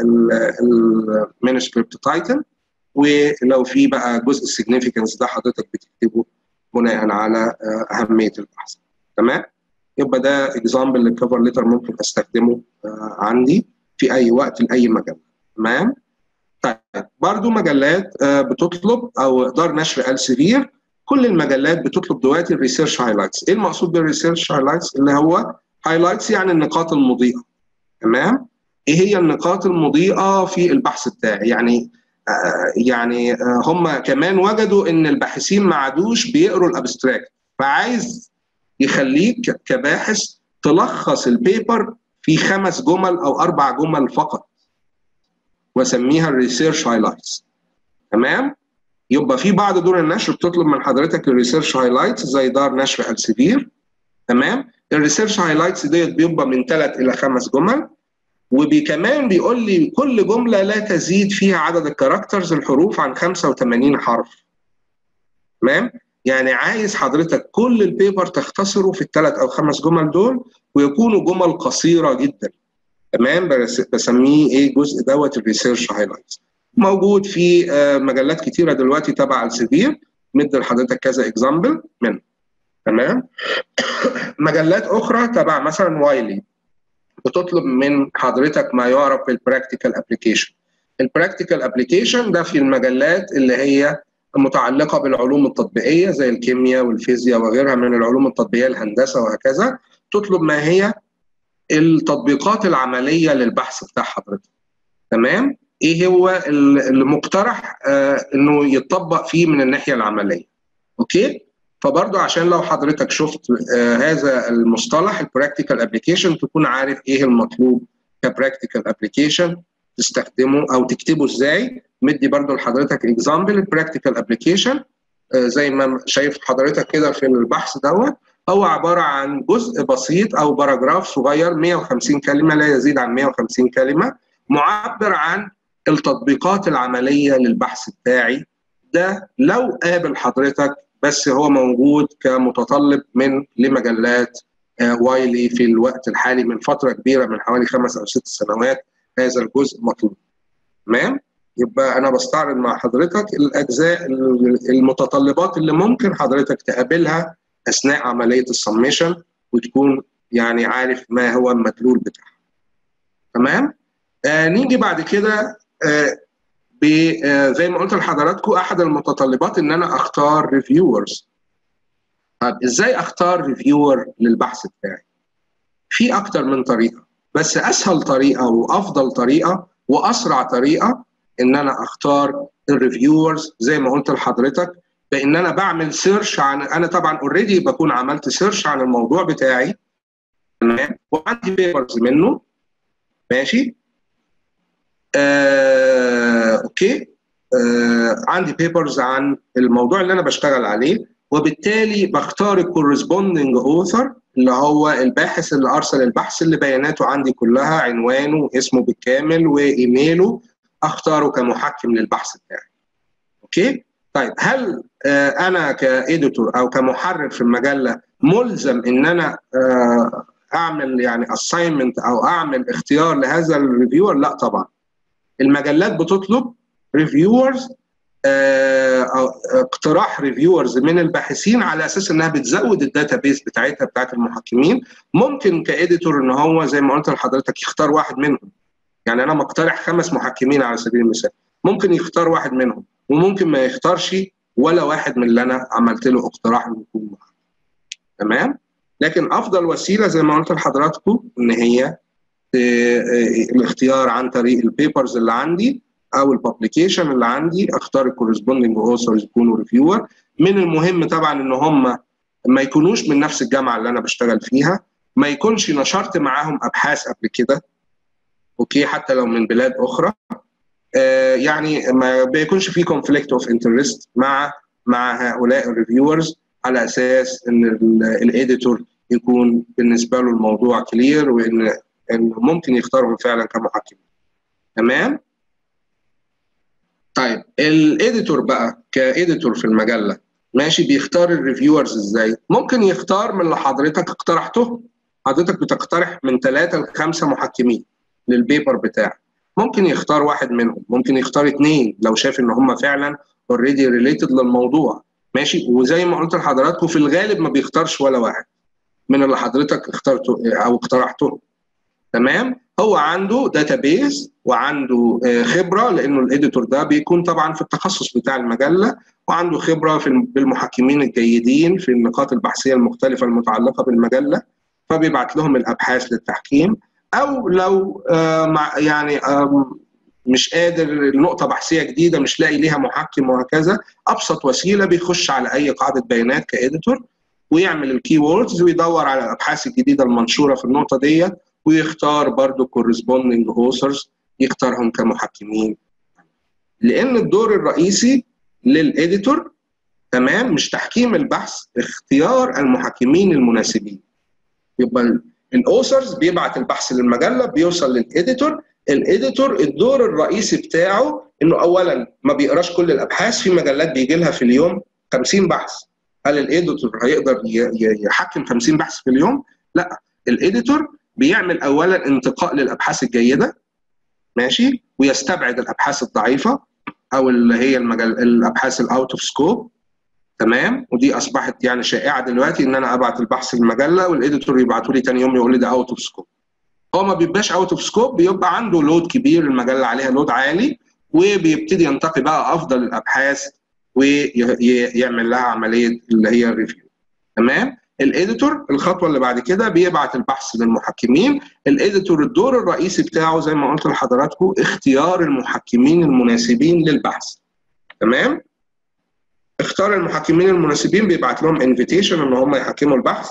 المانuscript تايتل ولو في بقى جزء السيجنيفيكانس ده حضرتك بتكتبه بناء على اهميه البحث تمام يبقى ده اكزامبل للكفر ليتر ممكن استخدمه عندي في اي وقت لاي مجله تمام طيب برضو مجلات بتطلب او دار نشر السيفير كل المجلات بتطلب دلوقتي الريسيرش هايلايتس ايه المقصود بالريسيرش هايلايتس اللي هو هايلايتس يعني النقاط المضيئه تمام ايه هي النقاط المضيئه في البحث بتاعي يعني آه يعني آه هم كمان وجدوا ان الباحثين ما عادوش بيقروا الابستراكت فعايز يخليك كباحث تلخص البيبر في خمس جمل او اربع جمل فقط واسميها الريسيرش هايلايتس تمام يبقى في بعض دور النشر بتطلب من حضرتك الريسيرش هايلايتس زي دار نشر السيفير تمام الريسيرش هايلايتس ديت بيبقى من ثلاث الى خمس جمل وكمان بيقول لي كل جمله لا تزيد فيها عدد الكاركترز الحروف عن 85 حرف تمام يعني عايز حضرتك كل البيبر تختصره في الثلاث او خمس جمل دول ويكونوا جمل قصيره جدا تمام بسميه ايه جزء دوت الريسيرش هايلايتس موجود في مجلات كتيره دلوقتي تبع السيفير مدي لحضرتك كذا اكزامبل منه تمام مجلات اخرى تبع مثلا وايلي بتطلب من حضرتك ما يعرف بالبراكتيكال ابلكيشن البراكتيكال ابلكيشن ده في المجلات اللي هي متعلقه بالعلوم التطبيقيه زي الكيمياء والفيزياء وغيرها من العلوم التطبيقيه الهندسه وهكذا تطلب ما هي التطبيقات العمليه للبحث بتاع حضرتك تمام ايه هو المقترح آه انه يتطبق فيه من الناحيه العمليه اوكي فبرضه عشان لو حضرتك شفت آه هذا المصطلح البراكتيكال ابلكيشن تكون عارف ايه المطلوب كبراكتيكال ابلكيشن تستخدمه او تكتبه ازاي مدي برضه لحضرتك اكزامبل البراكتيكال ابلكيشن آه زي ما شايف حضرتك كده في البحث دوت هو عباره عن جزء بسيط او باراجراف صغير 150 كلمه لا يزيد عن 150 كلمه معبر عن التطبيقات العمليه للبحث بتاعي ده لو قابل حضرتك بس هو موجود كمتطلب من لمجلات وايلي في الوقت الحالي من فتره كبيره من حوالي خمس او ست سنوات هذا الجزء مطلوب تمام يبقى انا بستعرض مع حضرتك الاجزاء المتطلبات اللي ممكن حضرتك تقابلها اثناء عمليه السميشن وتكون يعني عارف ما هو المدلول بتاعها تمام آه نيجي بعد كده آه زي ما قلت لحضراتكم احد المتطلبات ان انا اختار ريفيورز طب ازاي اختار ريفيور للبحث بتاعي في اكتر من طريقه بس اسهل طريقه وافضل طريقه واسرع طريقه ان انا اختار الريفيورز زي ما قلت لحضرتك بان انا بعمل سيرش عن انا طبعا اوريدي بكون عملت سيرش عن الموضوع بتاعي تمام وعندي بيبرز منه ماشي آه، اوكي آه، عندي بيبرز عن الموضوع اللي انا بشتغل عليه وبالتالي بختار الكورسبوندنج اوثر اللي هو الباحث اللي ارسل البحث اللي بياناته عندي كلها عنوانه اسمه بالكامل وايميله اختاره كمحكم للبحث بتاعي اوكي طيب هل آه انا كاديتور او كمحرر في المجله ملزم ان انا آه اعمل يعني اساينمنت او اعمل اختيار لهذا الريفيور لا طبعا المجلات بتطلب ريفيورز او اقتراح ريفيورز من الباحثين على اساس انها بتزود الداتا بيس بتاعتها بتاعت المحكمين ممكن كاديتور ان هو زي ما قلت لحضرتك يختار واحد منهم يعني انا مقترح خمس محكمين على سبيل المثال ممكن يختار واحد منهم وممكن ما يختارش ولا واحد من اللي انا عملت له اقتراح انه يكون محكم تمام لكن افضل وسيله زي ما قلت لحضراتكم ان هي الاختيار عن طريق البيبرز اللي عندي او الببليكيشن اللي عندي اختار الكورسبوندنج اوثرز يكونوا ريفيور من المهم طبعا ان هم ما يكونوش من نفس الجامعه اللي انا بشتغل فيها ما يكونش نشرت معاهم ابحاث قبل كده اوكي حتى لو من بلاد اخرى آه يعني ما بيكونش في كونفليكت اوف انترست مع مع هؤلاء الريفيورز على اساس ان الايديتور يكون بالنسبه له الموضوع كلير وان ان ممكن يختارهم فعلا كمحكم تمام طيب الايديتور بقى كايديتور في المجله ماشي بيختار الريفيورز ازاي ممكن يختار من اللي حضرتك اقترحتهم حضرتك بتقترح من ثلاثة لخمسة محكمين للبيبر بتاعك ممكن يختار واحد منهم ممكن يختار اثنين لو شاف ان هم فعلا اوريدي ريليتد للموضوع ماشي وزي ما قلت لحضراتكم في الغالب ما بيختارش ولا واحد من اللي حضرتك اخترته او اقترحته تمام هو عنده داتابيز وعنده خبره لانه الايديتور ده بيكون طبعا في التخصص بتاع المجله وعنده خبره في بالمحكمين الجيدين في النقاط البحثيه المختلفه المتعلقه بالمجله فبيبعت لهم الابحاث للتحكيم او لو يعني مش قادر نقطه بحثيه جديده مش لاقي ليها محكم وهكذا ابسط وسيله بيخش على اي قاعده بيانات كاديتور ويعمل الكي ووردز ويدور على الابحاث الجديده المنشوره في النقطه ديت ويختار برضه كورسبوندنج اوثرز يختارهم كمحكمين لان الدور الرئيسي للاديتور تمام مش تحكيم البحث اختيار المحكمين المناسبين يبقى الاوثرز بيبعت البحث للمجله بيوصل للاديتور الاديتور الدور الرئيسي بتاعه انه اولا ما بيقراش كل الابحاث في مجلات بيجي لها في اليوم 50 بحث هل الاديتور هيقدر يحكم 50 بحث في اليوم؟ لا الاديتور بيعمل اولا انتقاء للابحاث الجيده ماشي ويستبعد الابحاث الضعيفه او اللي هي المجال الابحاث الاوت اوف سكوب تمام ودي اصبحت يعني شائعه دلوقتي ان انا ابعت البحث للمجله والاديتور يبعتوا لي ثاني يوم يقول لي ده اوت اوف سكوب هو ما بيبقاش اوت اوف سكوب بيبقى عنده لود كبير المجله عليها لود عالي وبيبتدي ينتقي بقى افضل الابحاث ويعمل لها عمليه اللي هي الريفيو تمام الاديتور الخطوه اللي بعد كده بيبعت البحث للمحكمين الاديتور الدور الرئيسي بتاعه زي ما قلت لحضراتكم اختيار المحكمين المناسبين للبحث تمام اختار المحكمين المناسبين بيبعت لهم انفيتيشن ان هم يحكموا البحث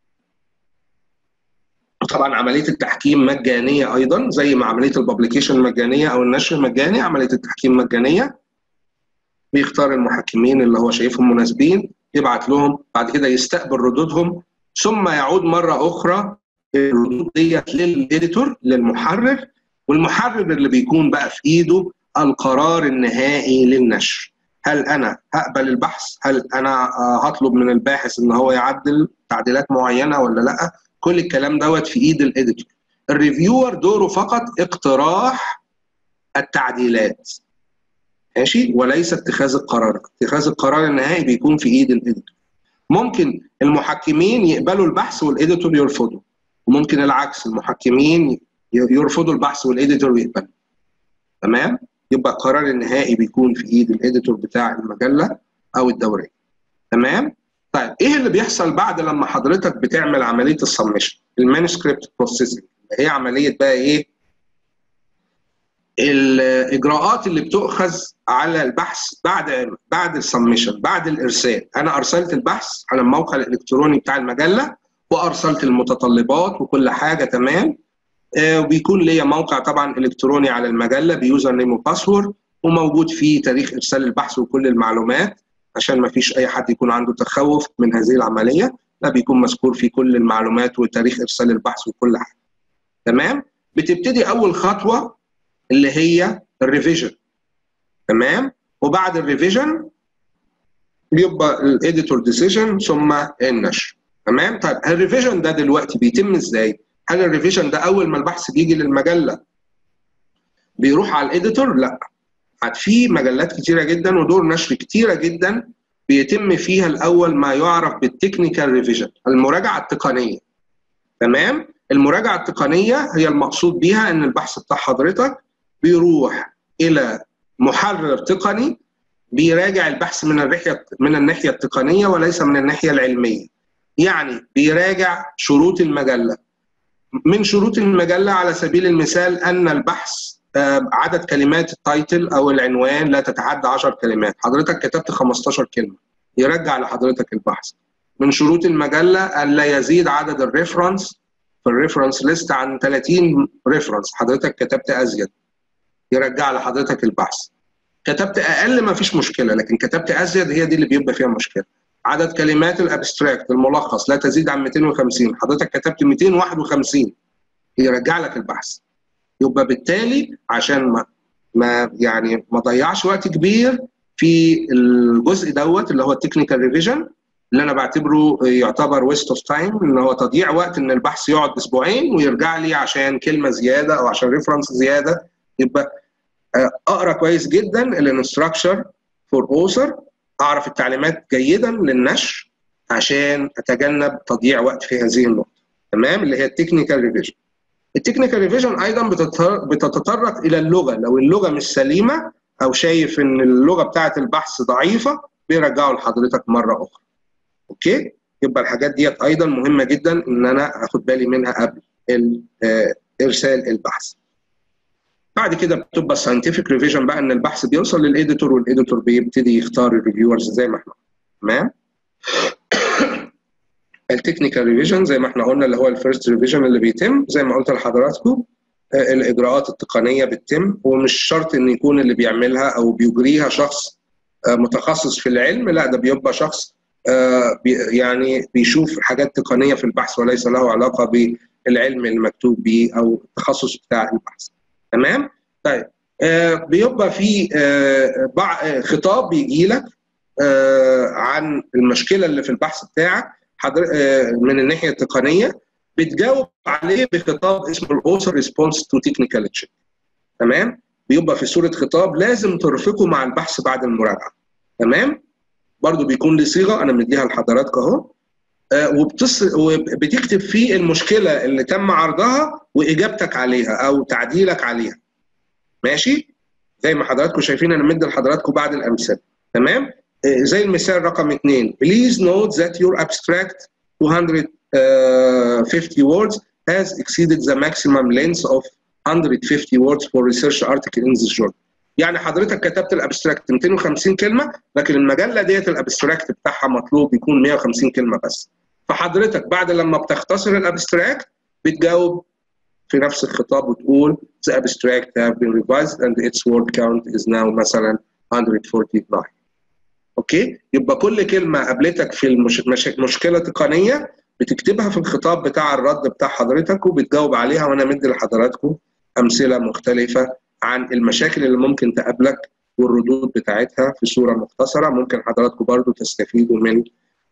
طبعا عمليه التحكيم مجانيه ايضا زي ما عمليه الببليكيشن مجانيه او النشر مجاني عمليه التحكيم مجانيه بيختار المحكمين اللي هو شايفهم مناسبين يبعت لهم بعد كده يستقبل ردودهم ثم يعود مره اخرى الردود ديت للاديتور للمحرر والمحرر اللي بيكون بقى في ايده القرار النهائي للنشر هل انا هقبل البحث هل انا هطلب من الباحث ان هو يعدل تعديلات معينه ولا لا كل الكلام دوت في ايد الاديتور الريفيور دوره فقط اقتراح التعديلات ماشي وليس اتخاذ القرار اتخاذ القرار النهائي بيكون في ايد الاديتور ممكن المحكمين يقبلوا البحث والاديتور يرفضه وممكن العكس المحكمين يرفضوا البحث والاديتور يقبل تمام يبقى القرار النهائي بيكون في ايد الاديتور بتاع المجله او الدوريه تمام طيب ايه اللي بيحصل بعد لما حضرتك بتعمل عمليه السبمشن المانuscript بروسيسنج هي عمليه بقى ايه الاجراءات اللي بتؤخذ على البحث بعد بعد السبمشن بعد الارسال انا ارسلت البحث على الموقع الالكتروني بتاع المجله وارسلت المتطلبات وكل حاجه تمام آه وبيكون ليا موقع طبعا الكتروني على المجله بيوزر نيم وباسورد وموجود فيه تاريخ ارسال البحث وكل المعلومات عشان ما فيش اي حد يكون عنده تخوف من هذه العمليه لا بيكون مذكور في كل المعلومات وتاريخ ارسال البحث وكل حاجه تمام بتبتدي اول خطوه اللي هي الريفيجن تمام وبعد الريفيجن بيبقى الايديتور ديسيجن ثم النشر تمام طيب الريفيجن ده دلوقتي بيتم ازاي هل الريفيجن ده اول ما البحث بيجي للمجله بيروح على الايديتور لا في مجلات كتيره جدا ودور نشر كتيره جدا بيتم فيها الاول ما يعرف بالتكنيكال ريفيجن المراجعه التقنيه تمام المراجعه التقنيه هي المقصود بيها ان البحث بتاع حضرتك بيروح الى محرر تقني بيراجع البحث من الناحيه من الناحيه التقنيه وليس من الناحيه العلميه يعني بيراجع شروط المجله من شروط المجله على سبيل المثال ان البحث عدد كلمات التايتل او العنوان لا تتعدى 10 كلمات حضرتك كتبت 15 كلمه يرجع لحضرتك البحث من شروط المجله ان لا يزيد عدد الريفرنس في الريفرنس ليست عن 30 ريفرنس حضرتك كتبت ازيد يرجع لحضرتك البحث كتبت اقل ما فيش مشكله لكن كتبت ازيد هي دي اللي بيبقى فيها مشكله عدد كلمات الابستراكت الملخص لا تزيد عن 250 حضرتك كتبت 251 يرجع لك البحث يبقى بالتالي عشان ما ما يعني ما ضيعش وقت كبير في الجزء دوت اللي هو التكنيكال ريفيجن اللي انا بعتبره يعتبر ويست اوف تايم ان هو تضييع وقت ان البحث يقعد اسبوعين ويرجع لي عشان كلمه زياده او عشان ريفرنس زياده يبقى اقرا كويس جدا الانستراكشر فور اوثر اعرف التعليمات جيدا للنشر عشان اتجنب تضييع وقت في هذه النقطه تمام اللي هي التكنيكال ريفيجن التكنيكال ريفيجن ايضا بتتطرق الى اللغه لو اللغه مش سليمه او شايف ان اللغه بتاعه البحث ضعيفه بيرجعوا لحضرتك مره اخرى اوكي يبقى الحاجات ديت ايضا مهمه جدا ان انا اخد بالي منها قبل ارسال البحث بعد كده بتبقى الساينتفك ريفيجن بقى ان البحث بيوصل للايديتور والايديتور بيبتدي يختار الريفيورز زي ما احنا تمام التكنيكال ريفيجن زي ما احنا قلنا اللي هو الفيرست ريفيجن اللي بيتم زي ما قلت لحضراتكم الاجراءات التقنيه بتتم ومش شرط ان يكون اللي بيعملها او بيجريها شخص متخصص في العلم لا ده بيبقى شخص يعني بيشوف حاجات تقنيه في البحث وليس له علاقه بالعلم المكتوب به او التخصص بتاع البحث تمام طيب بيبقى في خطاب بيجي لك عن المشكله اللي في البحث بتاعك حضر من الناحيه التقنيه بتجاوب عليه بخطاب اسمه الاوثر ريسبونس تو تكنيكال تشيك تمام بيبقى في صوره خطاب لازم ترفقه مع البحث بعد المراجعه تمام برضو بيكون لي صيغه انا مديها لحضراتكم اهو وبتص... وبتكتب فيه المشكله اللي تم عرضها واجابتك عليها او تعديلك عليها ماشي زي ما حضراتكم شايفين انا مدي لحضراتكم بعض الامثله تمام زي المثال رقم اثنين please note that your abstract 250 words has exceeded the maximum length of 150 words for research article in this journal يعني حضرتك كتبت الابستراكت 250 كلمه لكن المجله ديت الابستراكت بتاعها مطلوب يكون 150 كلمه بس فحضرتك بعد لما بتختصر الابستراكت بتجاوب في نفس الخطاب وتقول the abstract have been revised and its word count is now مثلا 149 اوكي يبقى كل كلمه قابلتك في المش... مش... مشكله تقنيه بتكتبها في الخطاب بتاع الرد بتاع حضرتك وبتجاوب عليها وانا مدي لحضراتكم امثله مختلفه عن المشاكل اللي ممكن تقابلك والردود بتاعتها في صوره مختصره ممكن حضراتكم برضو تستفيدوا من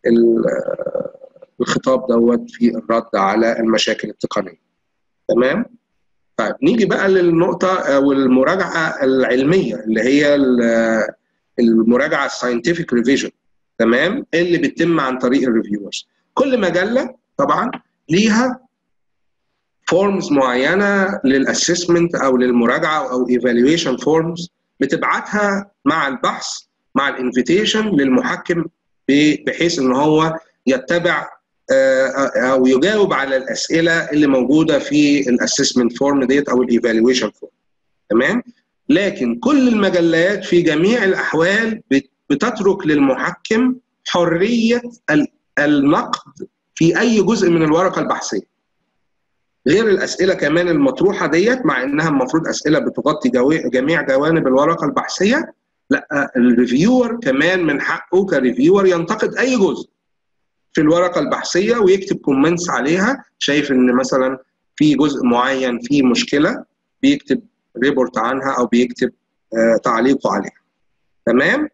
الخطاب دوت في الرد على المشاكل التقنيه تمام طيب نيجي بقى للنقطه والمراجعه العلميه اللي هي المراجعه الساينتفك ريفيجن تمام اللي بتتم عن طريق الريفيورز كل مجله طبعا ليها فورمز معينه للاسسمنت او للمراجعه او ايفالويشن فورمز بتبعتها مع البحث مع الانفيتيشن للمحكم بحيث ان هو يتبع او يجاوب على الاسئله اللي موجوده في الاسسمنت فورم ديت او الايفالويشن فورم تمام لكن كل المجلات في جميع الاحوال بتترك للمحكم حريه النقد في اي جزء من الورقه البحثيه غير الاسئله كمان المطروحه ديت مع انها المفروض اسئله بتغطي جميع جوانب الورقه البحثيه لا الريفيور كمان من حقه كريفيور ينتقد اي جزء في الورقه البحثيه ويكتب كومنتس عليها شايف ان مثلا في جزء معين فيه مشكله بيكتب ريبورت عنها او بيكتب آه تعليقه عليها تمام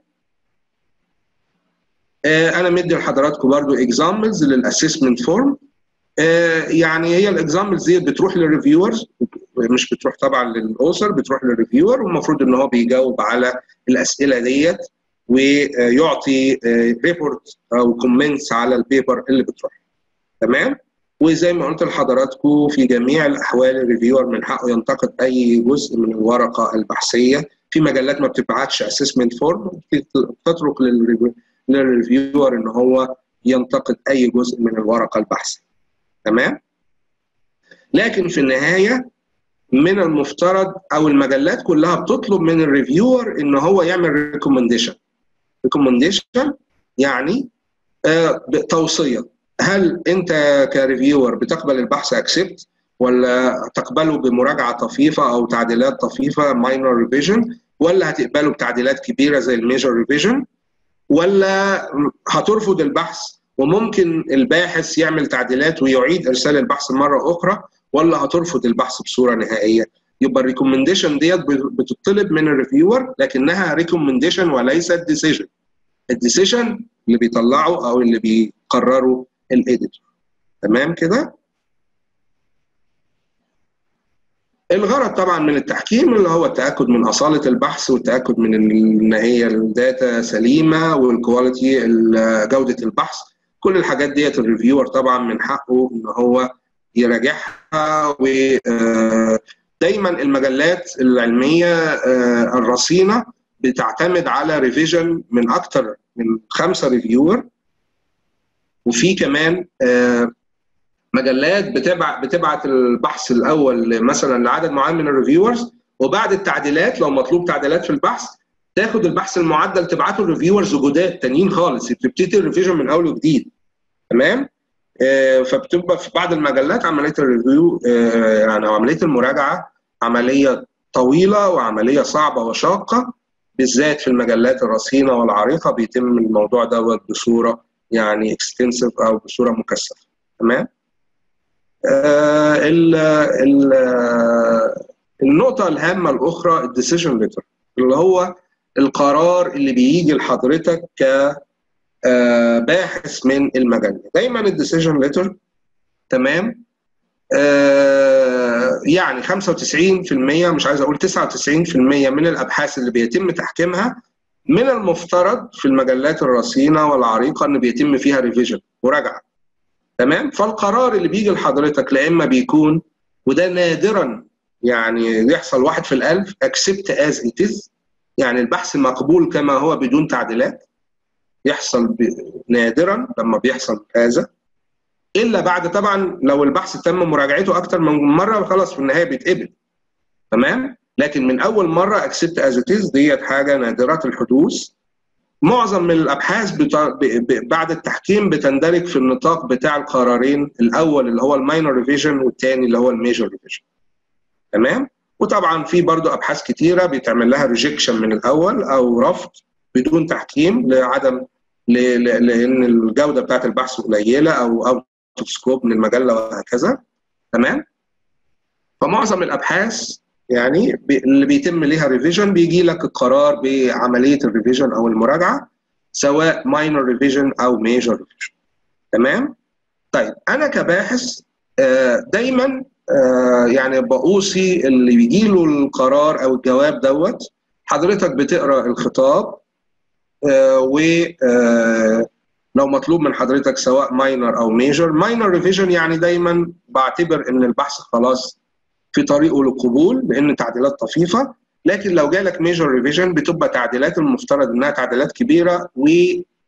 آه انا مدي لحضراتكم برضو اكزامبلز للاسسمنت فورم آه يعني هي الاكزامبلز دي بتروح للريفيورز مش بتروح طبعا للاوثر بتروح للريفيور والمفروض ان هو بيجاوب على الاسئله ديت ويعطي ريبورت او كومنتس على البيبر اللي بتروح تمام وزي ما قلت لحضراتكم في جميع الاحوال الريفيور من حقه ينتقد اي جزء من الورقه البحثيه في مجلات ما بتبعتش اسسمنت فورم تترك للريفيور ان هو ينتقد اي جزء من الورقه البحثيه تمام لكن في النهايه من المفترض او المجلات كلها بتطلب من الريفيور ان هو يعمل ريكومنديشن ريكومنديشن يعني آه توصيه هل انت كريفيور بتقبل البحث اكسبت ولا تقبله بمراجعه طفيفه او تعديلات طفيفه ماينور ريفيجن ولا هتقبله بتعديلات كبيره زي الميجر ريفيجن ولا هترفض البحث وممكن الباحث يعمل تعديلات ويعيد ارسال البحث مره اخرى ولا هترفض البحث بصوره نهائيه يبقى الريكومنديشن ديت بتطلب من الريفيور لكنها ريكومنديشن وليست ديسيجن الديسيجن اللي بيطلعه او اللي بيقرره الايديتور تمام كده الغرض طبعا من التحكيم اللي هو التاكد من اصاله البحث والتاكد من ان هي الداتا سليمه والكواليتي جوده البحث كل الحاجات ديت الريفيور طبعا من حقه ان هو يراجعها ودايما المجلات العلميه الرصينه بتعتمد على ريفيجن من اكثر من خمسه ريفيور وفي كمان مجلات بتبعت بتبعت البحث الاول مثلا لعدد معين من الريفيورز وبعد التعديلات لو مطلوب تعديلات في البحث تاخد البحث المعدل تبعته للريفيورز جداد تانيين خالص بتبتدي الريفيجن من اول وجديد تمام فبتبقى في بعض المجلات عمليه الريفيو يعني عمليه المراجعه عمليه طويله وعمليه صعبه وشاقه بالذات في المجلات الرصينه والعريقه بيتم الموضوع دوت بصوره يعني اكستنسيف او بصوره مكثفه تمام آه ال ال النقطه الهامه الاخرى الديسيجن ليتر اللي هو القرار اللي بيجي لحضرتك ك باحث من المجله دايما الديسيجن ليتر تمام آه يعني 95% مش عايز اقول 99% من الابحاث اللي بيتم تحكيمها من المفترض في المجلات الرصينه والعريقه ان بيتم فيها ريفيجن مراجعه تمام فالقرار اللي بيجي لحضرتك لا اما بيكون وده نادرا يعني يحصل واحد في الالف accept as it is يعني البحث مقبول كما هو بدون تعديلات يحصل ب... نادرا لما بيحصل هذا الا بعد طبعا لو البحث تم مراجعته اكتر من مره خلاص في النهايه بيتقبل تمام لكن من اول مره accept as it is ديت حاجه نادره الحدوث معظم من الابحاث بتا... ب... ب... بعد التحكيم بتندرج في النطاق بتاع القرارين الاول اللي هو الماينور ريفيجن والثاني اللي هو الميجر ريفيجن تمام وطبعا في برضو ابحاث كتيره بيتعمل لها ريجكشن من الاول او رفض بدون تحكيم لعدم ل... ل... لان الجوده بتاعت البحث قليله او اوت سكوب من المجله وهكذا تمام فمعظم الابحاث يعني اللي بيتم ليها ريفيجن بيجي لك القرار بعمليه الريفيجن او المراجعه سواء ماينور ريفيجن او ميجر ريفيجن تمام طيب انا كباحث دايما يعني بأوصي اللي بيجي له القرار او الجواب دوت حضرتك بتقرا الخطاب و لو مطلوب من حضرتك سواء ماينر او ميجر ماينر ريفيجن يعني دايما بعتبر ان البحث خلاص في طريقه للقبول لان تعديلات طفيفه لكن لو جالك ميجر ريفيجن بتبقى تعديلات المفترض انها تعديلات كبيره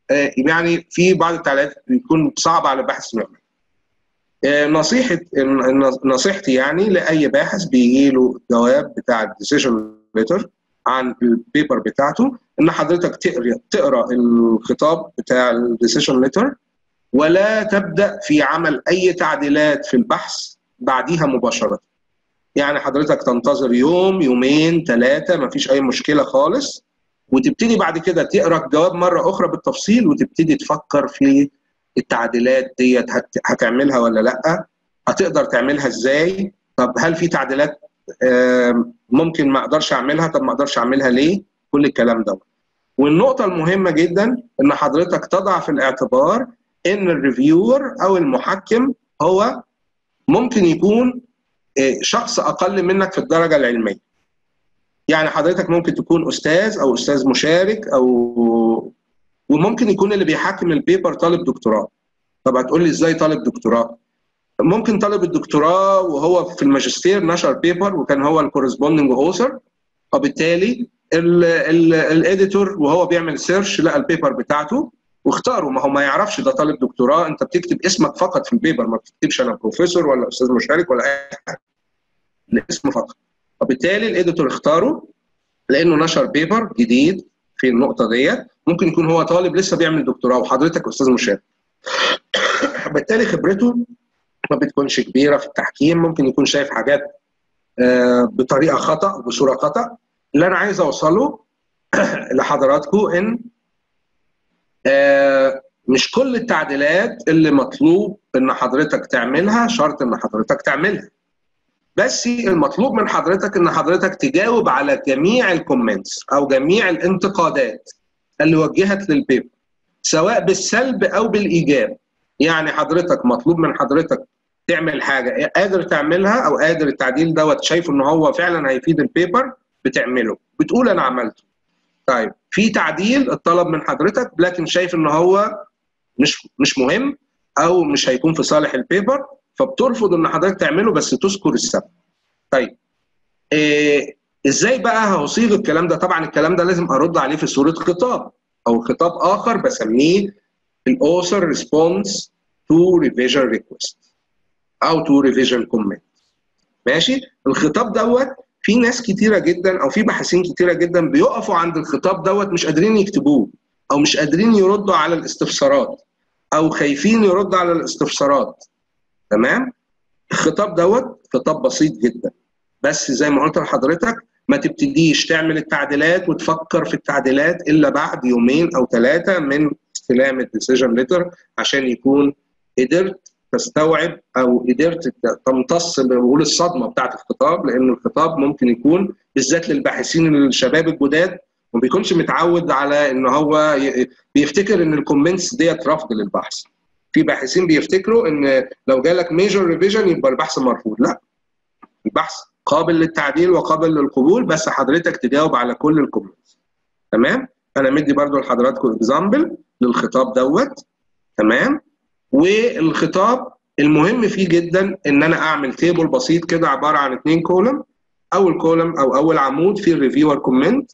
يعني في بعض التعليقات بيكون صعبه على الباحث انه يعملها نصيحه نصيحتي يعني لاي باحث بيجي له جواب بتاع الديسيجن ليتر عن البيبر بتاعته ان حضرتك تقرا تقرا الخطاب بتاع الديسيشن ليتر ولا تبدا في عمل اي تعديلات في البحث بعديها مباشره يعني حضرتك تنتظر يوم يومين ثلاثه ما فيش اي مشكله خالص وتبتدي بعد كده تقرا الجواب مره اخرى بالتفصيل وتبتدي تفكر في التعديلات ديت هتعملها ولا لا هتقدر تعملها ازاي طب هل في تعديلات ممكن ما اقدرش اعملها طب ما اقدرش اعملها ليه كل الكلام ده والنقطه المهمه جدا ان حضرتك تضع في الاعتبار ان الريفيور او المحكم هو ممكن يكون شخص اقل منك في الدرجه العلميه يعني حضرتك ممكن تكون استاذ او استاذ مشارك او وممكن يكون اللي بيحكم البيبر طالب دكتوراه طب هتقول لي ازاي طالب دكتوراه ممكن طالب الدكتوراه وهو في الماجستير نشر بيبر وكان هو الكورسبوندنج اوثر وبالتالي الاديتور وهو بيعمل سيرش لقى البيبر بتاعته واختاره ما هو ما يعرفش ده طالب دكتوراه انت بتكتب اسمك فقط في البيبر ما بتكتبش انا بروفيسور ولا استاذ مشارك ولا اي حاجه الاسم فقط وبالتالي الاديتور اختاره لانه نشر بيبر جديد في النقطه ديت ممكن يكون هو طالب لسه بيعمل دكتوراه وحضرتك استاذ مشارك بالتالي خبرته ما بتكونش كبيره في التحكيم ممكن يكون شايف حاجات بطريقه خطا بصوره خطا اللي انا عايز اوصله لحضراتكم ان مش كل التعديلات اللي مطلوب ان حضرتك تعملها شرط ان حضرتك تعملها بس المطلوب من حضرتك ان حضرتك تجاوب على جميع الكومنتس او جميع الانتقادات اللي وجهت للبيبر سواء بالسلب او بالايجاب يعني حضرتك مطلوب من حضرتك تعمل حاجه قادر تعملها او قادر التعديل دوت شايف ان هو فعلا هيفيد البيبر بتعمله بتقول انا عملته طيب في تعديل اتطلب من حضرتك لكن شايف ان هو مش مش مهم او مش هيكون في صالح البيبر فبترفض ان حضرتك تعمله بس تذكر السبب طيب إيه ازاي بقى هصيغ الكلام ده طبعا الكلام ده لازم ارد عليه في صوره خطاب او خطاب اخر بسميه الاوثر ريسبونس تو ريفيجن ريكوست او تو ريفيجن كومنت ماشي الخطاب دوت في ناس كتيره جدا او في باحثين كتيره جدا بيقفوا عند الخطاب دوت مش قادرين يكتبوه او مش قادرين يردوا على الاستفسارات او خايفين يردوا على الاستفسارات تمام الخطاب دوت خطاب بسيط جدا بس زي ما قلت لحضرتك ما تبتديش تعمل التعديلات وتفكر في التعديلات الا بعد يومين او ثلاثه من استلام الديسيجن ليتر عشان يكون قدرت تستوعب او قدرت تمتص بقول الصدمه بتاعت الخطاب لان الخطاب ممكن يكون بالذات للباحثين الشباب الجداد ما بيكونش متعود على ان هو بيفتكر ان الكومنتس ديت رفض للبحث في باحثين بيفتكروا ان لو جالك ميجر ريفيجن يبقى البحث مرفوض لا البحث قابل للتعديل وقابل للقبول بس حضرتك تجاوب على كل الكومنتس تمام انا مدي برضو لحضراتكم اكزامبل للخطاب دوت تمام والخطاب المهم فيه جدا ان انا اعمل تيبل بسيط كده عباره عن اثنين كولم اول كولم او اول عمود فيه الريفيور كومنت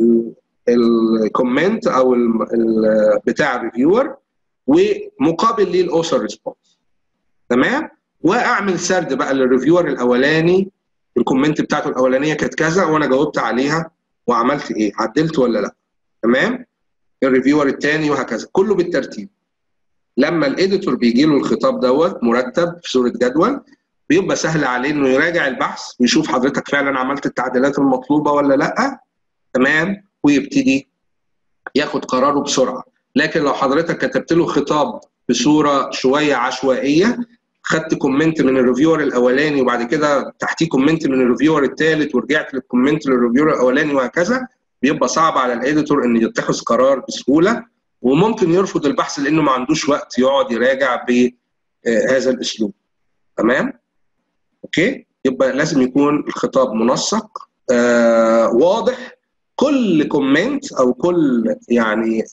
الكومنت او ال ال بتاع الريفيور ومقابل ليه الاوثر ريسبونس تمام واعمل سرد بقى للريفيور الاولاني الكومنت بتاعته الاولانيه كانت كذا وانا جاوبت عليها وعملت ايه عدلت ولا لا تمام الريفيور الثاني وهكذا كله بالترتيب لما الاديتور بيجي له الخطاب دوت مرتب في صوره جدول بيبقى سهل عليه انه يراجع البحث ويشوف حضرتك فعلا عملت التعديلات المطلوبه ولا لا تمام ويبتدي ياخد قراره بسرعه لكن لو حضرتك كتبت له خطاب بصوره شويه عشوائيه خدت كومنت من الريفيور الاولاني وبعد كده تحتيه كومنت من الريفيور الثالث ورجعت للكومنت للريفيور الاولاني وهكذا بيبقى صعب على الاديتور ان يتخذ قرار بسهوله وممكن يرفض البحث لانه ما عندوش وقت يقعد يراجع بهذا الاسلوب تمام اوكي يبقى لازم يكون الخطاب منسق آه واضح كل كومنت او كل يعني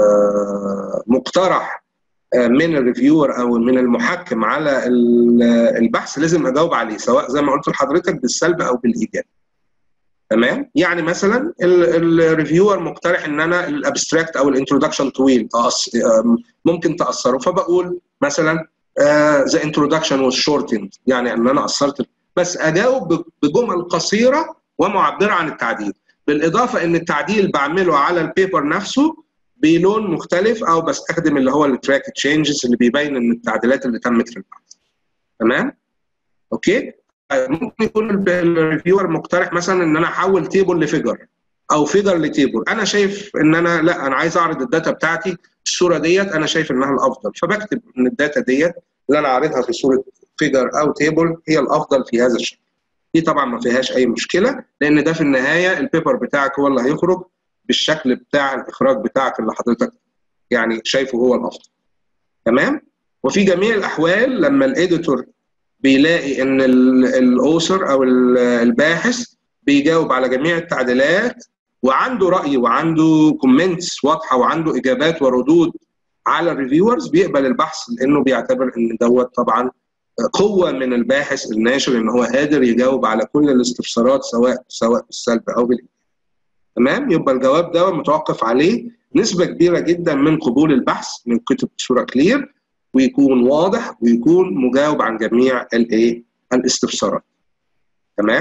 آه مقترح آه من الريفيور او من المحكم على البحث لازم اجاوب عليه سواء زي ما قلت لحضرتك بالسلب او بالايجاب تمام يعني مثلا الريفيور مقترح ان انا الابستراكت او الانترودكشن طويل ممكن تاثره فبقول مثلا ذا انترودكشن واز شورتند يعني ان انا قصرت بس اجاوب بجمل قصيره ومعبره عن التعديل بالاضافه ان التعديل بعمله على البيبر نفسه بلون مختلف او بستخدم اللي هو التراك تشينجز اللي بيبين ان التعديلات اللي تمت في البحث تمام اوكي ممكن يكون الريفيور مقترح مثلا ان انا احول تيبل لفيجر او فيجر لتيبل انا شايف ان انا لا انا عايز اعرض الداتا بتاعتي الصوره ديت انا شايف انها الافضل فبكتب ان الداتا ديت اللي انا عارضها في صوره فيجر او تيبل هي الافضل في هذا الشكل دي طبعا ما فيهاش اي مشكله لان ده في النهايه البيبر بتاعك هو اللي هيخرج بالشكل بتاع الاخراج بتاعك اللي حضرتك يعني شايفه هو الافضل تمام وفي جميع الاحوال لما الايديتور بيلاقي ان الاوثر او الباحث بيجاوب على جميع التعديلات وعنده راي وعنده كومنتس واضحه وعنده اجابات وردود على الريفيورز بيقبل البحث لانه بيعتبر ان دوت طبعا قوه من الباحث الناشر ان هو قادر يجاوب على كل الاستفسارات سواء سواء بالسلب او بالايجاب. تمام يبقى الجواب ده متوقف عليه نسبه كبيره جدا من قبول البحث من كتب بصوره كلير ويكون واضح ويكون مجاوب عن جميع الايه الاستفسارات. تمام؟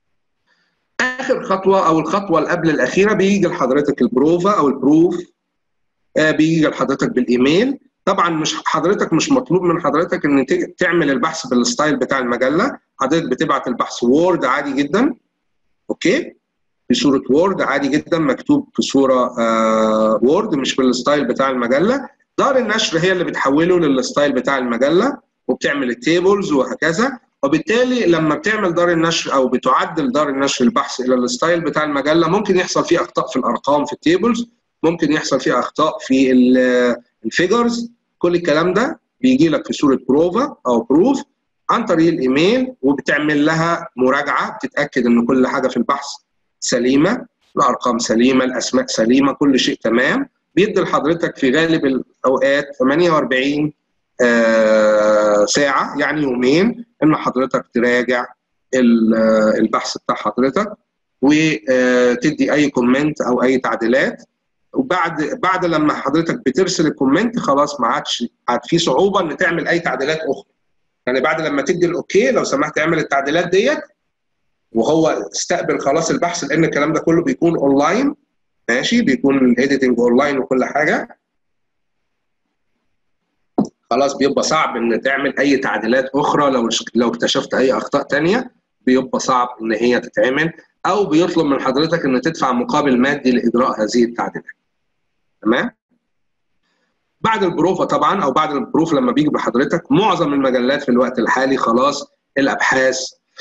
اخر خطوه او الخطوه اللي قبل الاخيره بيجي لحضرتك البروفا او البروف آه بيجي لحضرتك بالايميل طبعا مش حضرتك مش مطلوب من حضرتك ان تعمل البحث بالستايل بتاع المجله حضرتك بتبعت البحث وورد عادي جدا اوكي في صوره وورد عادي جدا مكتوب في صوره آه وورد مش بالستايل بتاع المجله دار النشر هي اللي بتحوله للستايل بتاع المجله وبتعمل التيبلز وهكذا وبالتالي لما بتعمل دار النشر او بتعدل دار النشر البحث الى الستايل بتاع المجله ممكن يحصل فيه اخطاء في الارقام في التيبلز ممكن يحصل فيه اخطاء في الفيجرز كل الكلام ده بيجي لك في صوره بروفا او بروف عن طريق الايميل وبتعمل لها مراجعه بتتاكد ان كل حاجه في البحث سليمه الارقام سليمه الاسماء سليمه كل شيء تمام بيدي لحضرتك في غالب الاوقات 48 آه ساعه يعني يومين ان حضرتك تراجع البحث بتاع حضرتك وتدي اي كومنت او اي تعديلات وبعد بعد لما حضرتك بترسل الكومنت خلاص ما عادش عاد في صعوبه ان تعمل اي تعديلات اخرى يعني بعد لما تدي الاوكي لو سمحت اعمل التعديلات ديت وهو استقبل خلاص البحث لان الكلام ده كله بيكون اونلاين ماشي بيكون الايديتنج اونلاين وكل حاجه خلاص بيبقى صعب ان تعمل اي تعديلات اخرى لو لو اكتشفت اي اخطاء ثانيه بيبقى صعب ان هي تتعمل او بيطلب من حضرتك ان تدفع مقابل مادي لاجراء هذه التعديلات تمام بعد البروفا طبعا او بعد البروف لما بيجي بحضرتك معظم المجلات في الوقت الحالي خلاص الابحاث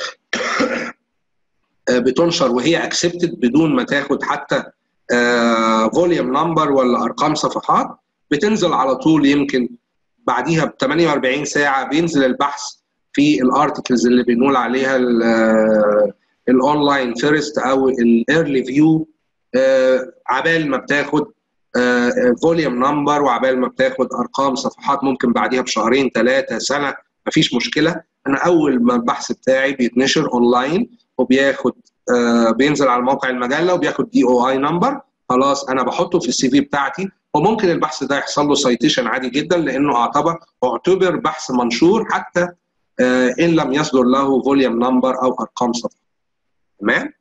بتنشر وهي اكسبتد بدون ما تاخد حتى فوليوم نمبر ولا ارقام صفحات بتنزل على طول يمكن بعديها ب 48 ساعه بينزل البحث في الارتكلز اللي بنقول عليها الاونلاين فيرست او الايرلي فيو عبال ما بتاخد فوليوم نمبر وعبال ما بتاخد ارقام صفحات ممكن بعديها بشهرين ثلاثه سنه مفيش مشكله انا اول ما البحث بتاعي بيتنشر اونلاين وبياخد بينزل على موقع المجله وبياخد دي او اي نمبر خلاص انا بحطه في السي في بتاعتي وممكن البحث ده يحصل له سايتيشن عادي جدا لانه اعتبر اعتبر بحث منشور حتى ان لم يصدر له فوليوم نمبر او ارقام صفحه تمام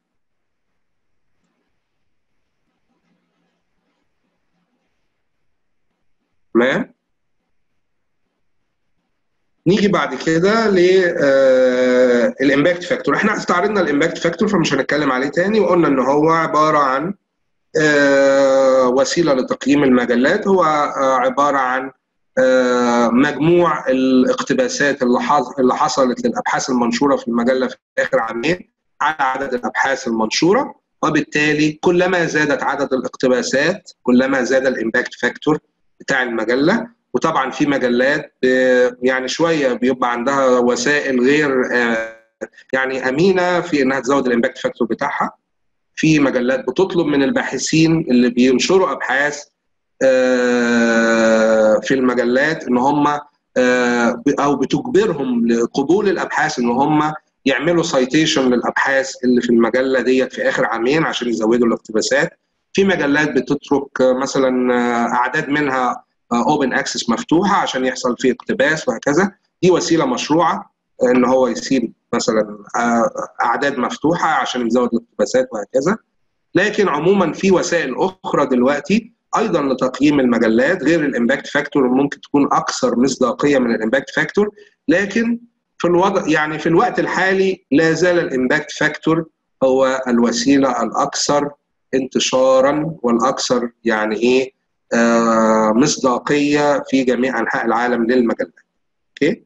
تمام نيجي بعد كده للامباكت فاكتور احنا استعرضنا الامباكت فاكتور فمش هنتكلم عليه تاني وقلنا ان هو عباره عن وسيله لتقييم المجلات هو عباره عن مجموع الاقتباسات اللي حصلت للابحاث المنشوره في المجله في اخر عامين على عدد الابحاث المنشوره وبالتالي كلما زادت عدد الاقتباسات كلما زاد الامباكت فاكتور بتاع المجله وطبعا في مجلات يعني شويه بيبقى عندها وسائل غير يعني امينه في انها تزود الامباكت فاكتور بتاعها في مجلات بتطلب من الباحثين اللي بينشروا ابحاث في المجلات ان هم او بتجبرهم لقبول الابحاث ان هم يعملوا سايتيشن للابحاث اللي في المجله ديت في اخر عامين عشان يزودوا الاقتباسات في مجلات بتترك مثلا اعداد منها اوبن اكسس مفتوحه عشان يحصل فيه اقتباس وهكذا دي وسيله مشروعه ان هو يسيب مثلا اعداد مفتوحه عشان يزود الاقتباسات وهكذا لكن عموما في وسائل اخرى دلوقتي ايضا لتقييم المجلات غير الامباكت فاكتور ممكن تكون اكثر مصداقيه من الامباكت فاكتور لكن في الوضع يعني في الوقت الحالي لا زال الامباكت فاكتور هو الوسيله الاكثر انتشارا والاكثر يعني ايه آه مصداقيه في جميع انحاء العالم للمجلات. اوكي؟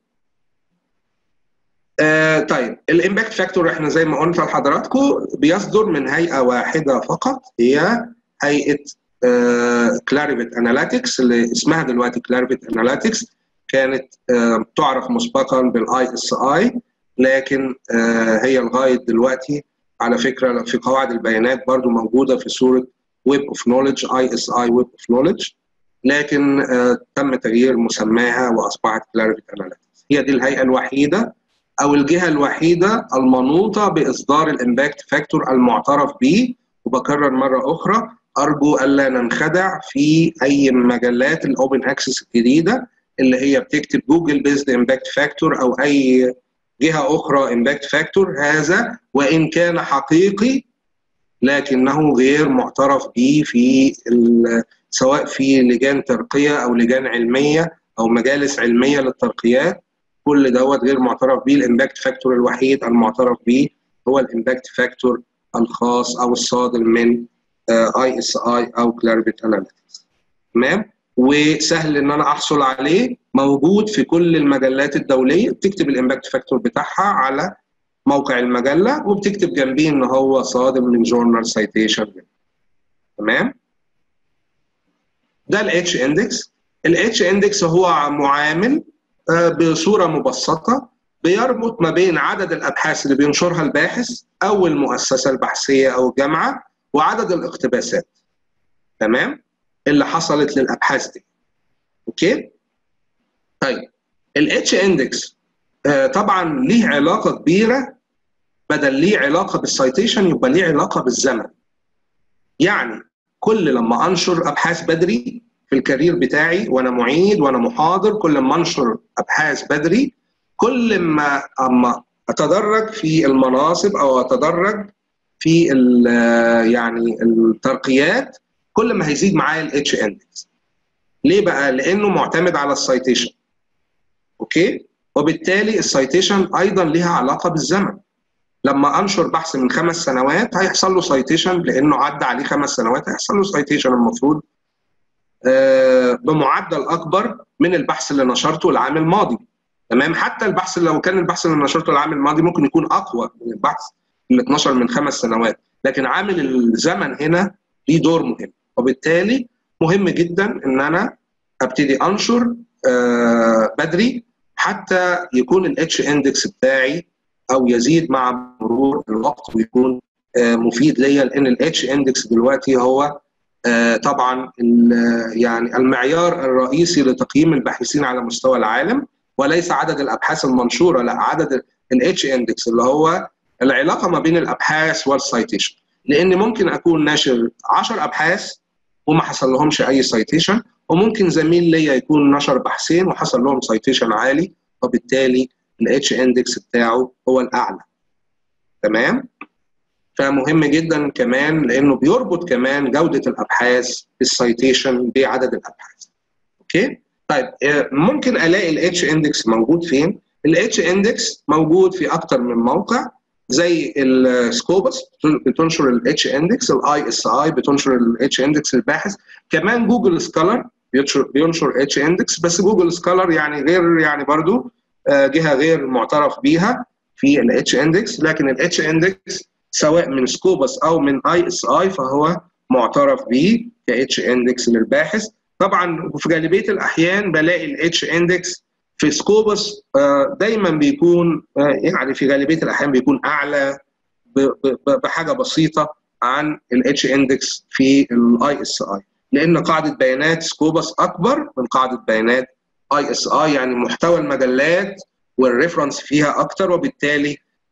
آه طيب الامباكت فاكتور احنا زي ما قلنا لحضراتكم بيصدر من هيئه واحده فقط هي هيئه كلاريفيت uh, اناليتكس اللي اسمها دلوقتي كلاريفيت اناليتكس كانت uh, تعرف مسبقا بالاي اس اي لكن uh, هي لغايه دلوقتي على فكره في قواعد البيانات برضو موجوده في صوره ويب اوف نولج اي اس اي ويب اوف نولج لكن تم تغيير مسماها واصبحت كلاريفيت اناليتكس هي دي الهيئه الوحيده او الجهه الوحيده المنوطه باصدار الامباكت فاكتور المعترف به وبكرر مره اخرى ارجو الا ننخدع في اي مجلات الاوبن اكسس الجديده اللي هي بتكتب جوجل بيزد امباكت فاكتور او اي جهه اخرى امباكت فاكتور هذا وان كان حقيقي لكنه غير معترف به في سواء في لجان ترقيه او لجان علميه او مجالس علميه للترقيات كل دوت غير معترف به الامباكت فاكتور الوحيد المعترف به هو الامباكت فاكتور الخاص او الصادر من اي اس اي او كلاريفيت اناليتكس تمام وسهل ان انا احصل عليه موجود في كل المجلات الدوليه بتكتب الامباكت فاكتور بتاعها على موقع المجله وبتكتب جنبيه ان هو صادر من جورنال سايتيشن تمام ده الاتش اندكس الاتش اندكس هو معامل بصوره مبسطه بيربط ما بين عدد الابحاث اللي بينشرها الباحث او المؤسسه البحثيه او الجامعه وعدد الاقتباسات تمام اللي حصلت للابحاث دي اوكي طيب الاتش اندكس آه طبعا ليه علاقه كبيره بدل ليه علاقه بالسايتيشن يبقى ليه علاقه بالزمن يعني كل لما انشر ابحاث بدري في الكارير بتاعي وانا معيد وانا محاضر كل ما انشر ابحاث بدري كل ما اما اتدرج في المناصب او اتدرج في يعني الترقيات كل ما هيزيد معايا الاتش اندكس ليه بقى لانه معتمد على السايتيشن اوكي وبالتالي السايتيشن ايضا ليها علاقه بالزمن لما انشر بحث من خمس سنوات هيحصل له سايتيشن لانه عدى عليه خمس سنوات هيحصل له سايتيشن المفروض آه بمعدل اكبر من البحث اللي نشرته العام الماضي تمام حتى البحث لو كان البحث اللي نشرته العام الماضي ممكن يكون اقوى من البحث اللي اتنشر من خمس سنوات لكن عامل الزمن هنا ليه دور مهم وبالتالي مهم جدا ان انا ابتدي انشر آه بدري حتى يكون الاتش اندكس بتاعي او يزيد مع مرور الوقت ويكون آه مفيد ليا لان الاتش اندكس دلوقتي هو آه طبعا يعني المعيار الرئيسي لتقييم الباحثين على مستوى العالم وليس عدد الابحاث المنشوره لا عدد الاتش اندكس اللي هو العلاقه ما بين الابحاث والسايتيشن لان ممكن اكون ناشر 10 ابحاث وما حصل لهمش اي سايتيشن وممكن زميل ليا يكون نشر بحثين وحصل لهم سايتيشن عالي وبالتالي الاتش اندكس بتاعه هو الاعلى تمام فمهم جدا كمان لانه بيربط كمان جوده الابحاث بالسايتيشن بعدد الابحاث اوكي طيب ممكن الاقي الاتش اندكس موجود فين الاتش اندكس موجود في اكتر من موقع زي السكوبس بتنشر الاتش اندكس الاي اس اي بتنشر الاتش اندكس الباحث كمان جوجل سكالر بينشر اتش اندكس بس جوجل سكالر يعني غير يعني برضو جهه غير معترف بيها في الاتش اندكس لكن الاتش اندكس سواء من سكوبس او من اي اس اي فهو معترف به كاتش اندكس للباحث طبعا في غالبيه الاحيان بلاقي الاتش اندكس في سكوبس دايما بيكون يعني في غالبيه الاحيان بيكون اعلى بحاجه بسيطه عن الاتش اندكس في الاي اس اي لان قاعده بيانات سكوبس اكبر من قاعده بيانات اي اس اي يعني محتوى المجلات والريفرنس فيها اكتر وبالتالي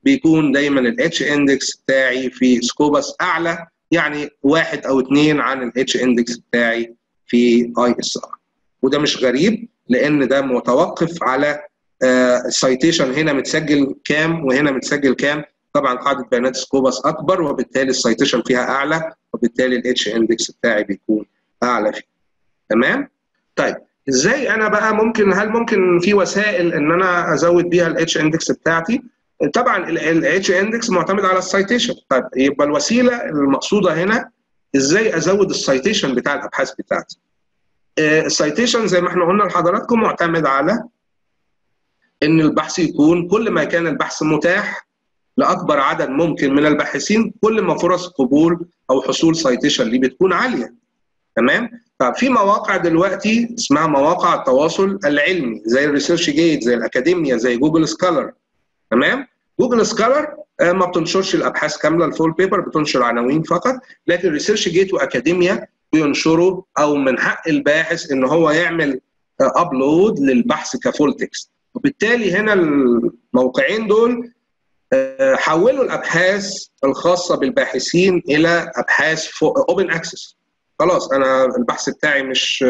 بيكون دايما الاتش اندكس بتاعي في سكوبس اعلى يعني واحد او اثنين عن الاتش اندكس بتاعي في اي اس ار وده مش غريب لان ده متوقف على السيتيشن هنا متسجل كام وهنا متسجل كام طبعا قاعده بيانات سكوبس اكبر وبالتالي السيتيشن فيها اعلى وبالتالي الاتش اندكس بتاعي بيكون اعلى فيه تمام طيب ازاي انا بقى ممكن هل ممكن في وسائل ان انا ازود بيها الاتش اندكس بتاعتي طبعا الاتش اندكس معتمد على السيتيشن طيب يبقى الوسيله المقصوده هنا ازاي ازود السيتيشن بتاع الابحاث بتاعتي السيتيشن زي ما احنا قلنا لحضراتكم معتمد على ان البحث يكون كل ما كان البحث متاح لاكبر عدد ممكن من الباحثين كل ما فرص قبول او حصول سيتيشن ليه بتكون عاليه تمام طب في مواقع دلوقتي اسمها مواقع التواصل العلمي زي الريسيرش جيت زي الاكاديميا زي جوجل سكالر تمام جوجل سكالر ما بتنشرش الابحاث كامله الفول بيبر بتنشر عناوين فقط لكن ريسيرش جيت واكاديميا بينشروا او من حق الباحث ان هو يعمل ابلود للبحث كفول تكست وبالتالي هنا الموقعين دول حولوا الابحاث الخاصه بالباحثين الى ابحاث اوبن اكسس خلاص انا البحث بتاعي مش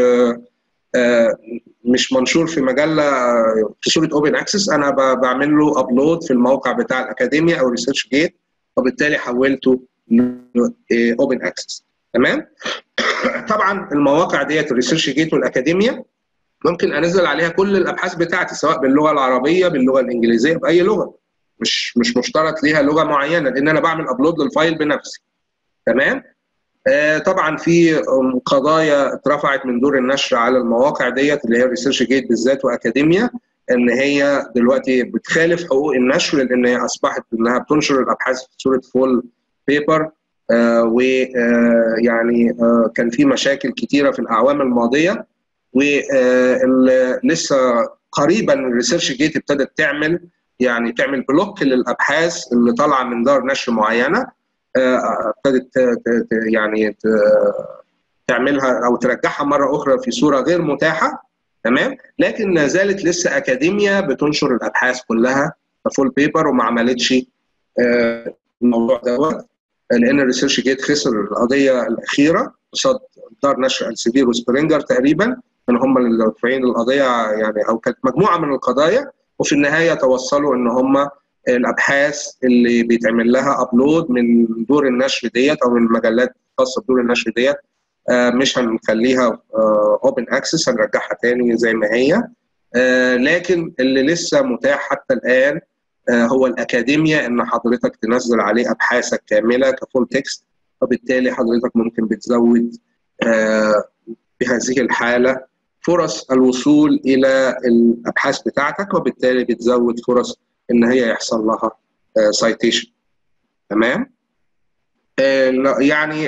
مش منشور في مجله في صوره اوبن اكسس انا بعمل له ابلود في الموقع بتاع الاكاديميا او ريسيرش جيت وبالتالي حولته اوبن اكسس تمام طبعا المواقع ديت الريسيرش جيت والاكاديميا ممكن انزل عليها كل الابحاث بتاعتي سواء باللغه العربيه باللغه الانجليزيه باي لغه مش مش مشترط ليها لغه معينه لان انا بعمل ابلود للفايل بنفسي تمام آه طبعا في قضايا اترفعت من دور النشر على المواقع ديت اللي هي ريسيرش جيت بالذات واكاديميا ان هي دلوقتي بتخالف حقوق النشر لان هي اصبحت انها بتنشر الابحاث في صوره فول بيبر آه ويعني آه كان في مشاكل كتيره في الاعوام الماضيه ولسه قريبا الريسيرش جيت ابتدت تعمل يعني تعمل بلوك للابحاث اللي طالعه من دار نشر معينه ابتدت يعني تعملها او ترجعها مره اخرى في صوره غير متاحه تمام لكن لا زالت لسه اكاديميا بتنشر الابحاث كلها فول بيبر وما عملتش الموضوع دوت لان الريسيرش جيت خسر القضيه الاخيره قصاد دار نشر السيفير وسبرينجر تقريبا من هم اللي رافعين القضيه يعني او كانت مجموعه من القضايا وفي النهايه توصلوا ان هم الابحاث اللي بيتعمل لها ابلود من دور النشر ديت او من المجلات الخاصه بدور النشر ديت مش هنخليها اوبن اكسس هنرجعها تاني زي ما هي لكن اللي لسه متاح حتى الان هو الاكاديميا ان حضرتك تنزل عليه ابحاثك كامله كفول تكست وبالتالي حضرتك ممكن بتزود بهذه الحاله فرص الوصول الى الابحاث بتاعتك وبالتالي بتزود فرص ان هي يحصل لها سايتيشن تمام يعني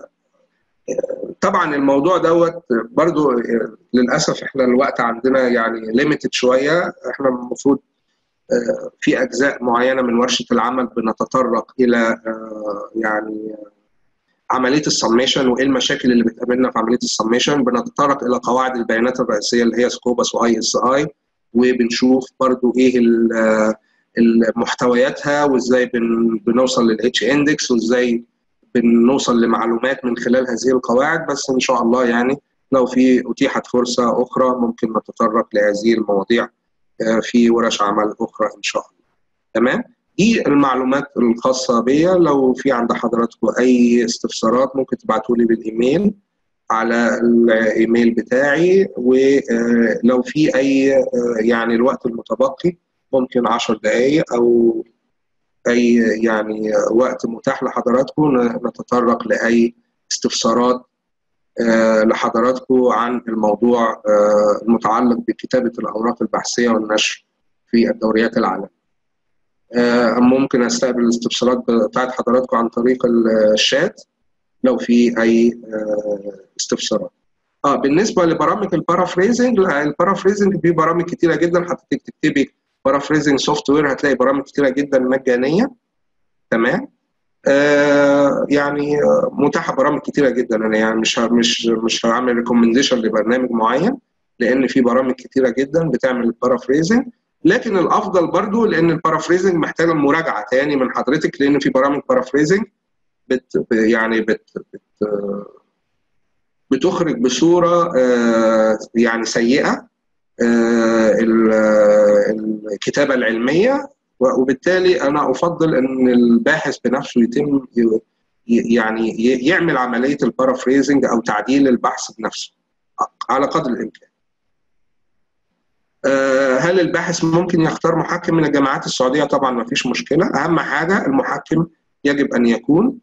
طبعا الموضوع دوت برضو للاسف احنا الوقت عندنا يعني ليميتد شويه احنا المفروض في اجزاء معينه من ورشه العمل بنتطرق الى يعني عمليه السميشن وايه المشاكل اللي بتقابلنا في عمليه السميشن بنتطرق الى قواعد البيانات الرئيسيه اللي هي سكوبس واي اس اي وبنشوف برضو ايه محتوياتها وازاي بنوصل للاتش اندكس وازاي بنوصل لمعلومات من خلال هذه القواعد بس ان شاء الله يعني لو في اتيحت فرصه اخرى ممكن نتطرق لهذه المواضيع في ورش عمل اخرى ان شاء الله تمام دي المعلومات الخاصه بيا لو في عند حضراتكم اي استفسارات ممكن تبعتوا لي بالايميل على الايميل بتاعي ولو في اي يعني الوقت المتبقي ممكن 10 دقائق او اي يعني وقت متاح لحضراتكم نتطرق لاي استفسارات لحضراتكم عن الموضوع المتعلق بكتابه الاوراق البحثيه والنشر في الدوريات العالميه. ممكن استقبل الاستفسارات بتاعت حضراتكم عن طريق الشات لو في اي استفسارات. اه بالنسبه لبرامج البارافريزنج البارافريزنج في برامج كتيره جدا حضرتك تكتبي بارافريزنج سوفت وير هتلاقي برامج كتيره جدا مجانيه تمام آه يعني متاحه برامج كتيره جدا انا يعني مش مش مش هعمل ريكومنديشن لبرنامج معين لان في برامج كتيره جدا بتعمل البارافريزنج لكن الافضل برضو لان البارافريزنج محتاجه مراجعه تاني من حضرتك لان في برامج بارافريزنج بت يعني بت, بت بتخرج بصوره يعني سيئه الكتابه العلميه وبالتالي انا افضل ان الباحث بنفسه يتم يعني يعمل عمليه البارافريزنج او تعديل البحث بنفسه على قدر الامكان. هل الباحث ممكن يختار محكم من الجامعات السعوديه؟ طبعا ما فيش مشكله، اهم حاجه المحكم يجب ان يكون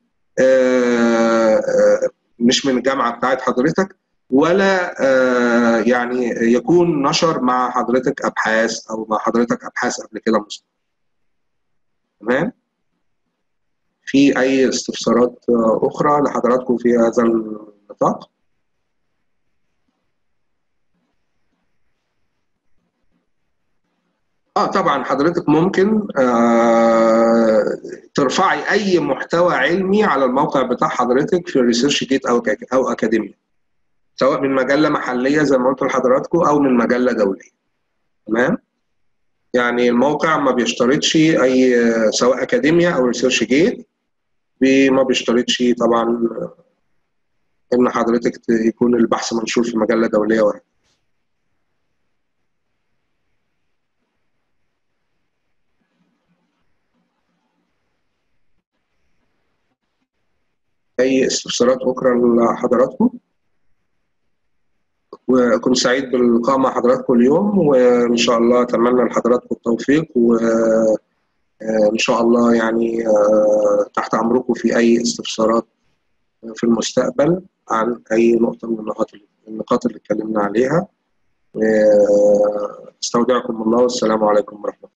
مش من الجامعه بتاعت حضرتك ولا يعني يكون نشر مع حضرتك ابحاث او مع حضرتك ابحاث قبل كده مسبقا. تمام؟ في اي استفسارات اخرى لحضراتكم في هذا النطاق؟ اه طبعا حضرتك ممكن آه ترفعي اي محتوى علمي على الموقع بتاع حضرتك في الريسيرش جيت او او اكاديميا سواء من مجله محليه زي ما قلت لحضراتكم او من مجله دوليه تمام يعني الموقع ما بيشترطش اي سواء اكاديميا او ريسيرش جيت ما بيشترطش طبعا ان حضرتك يكون البحث منشور في مجله دوليه واحده اي استفسارات اخرى لحضراتكم وكنت سعيد باللقاء مع حضراتكم اليوم وان شاء الله اتمنى لحضراتكم التوفيق وان شاء الله يعني تحت امركم في اي استفسارات في المستقبل عن اي نقطه من النقاط النقاط اللي اتكلمنا عليها استودعكم الله والسلام عليكم ورحمه الله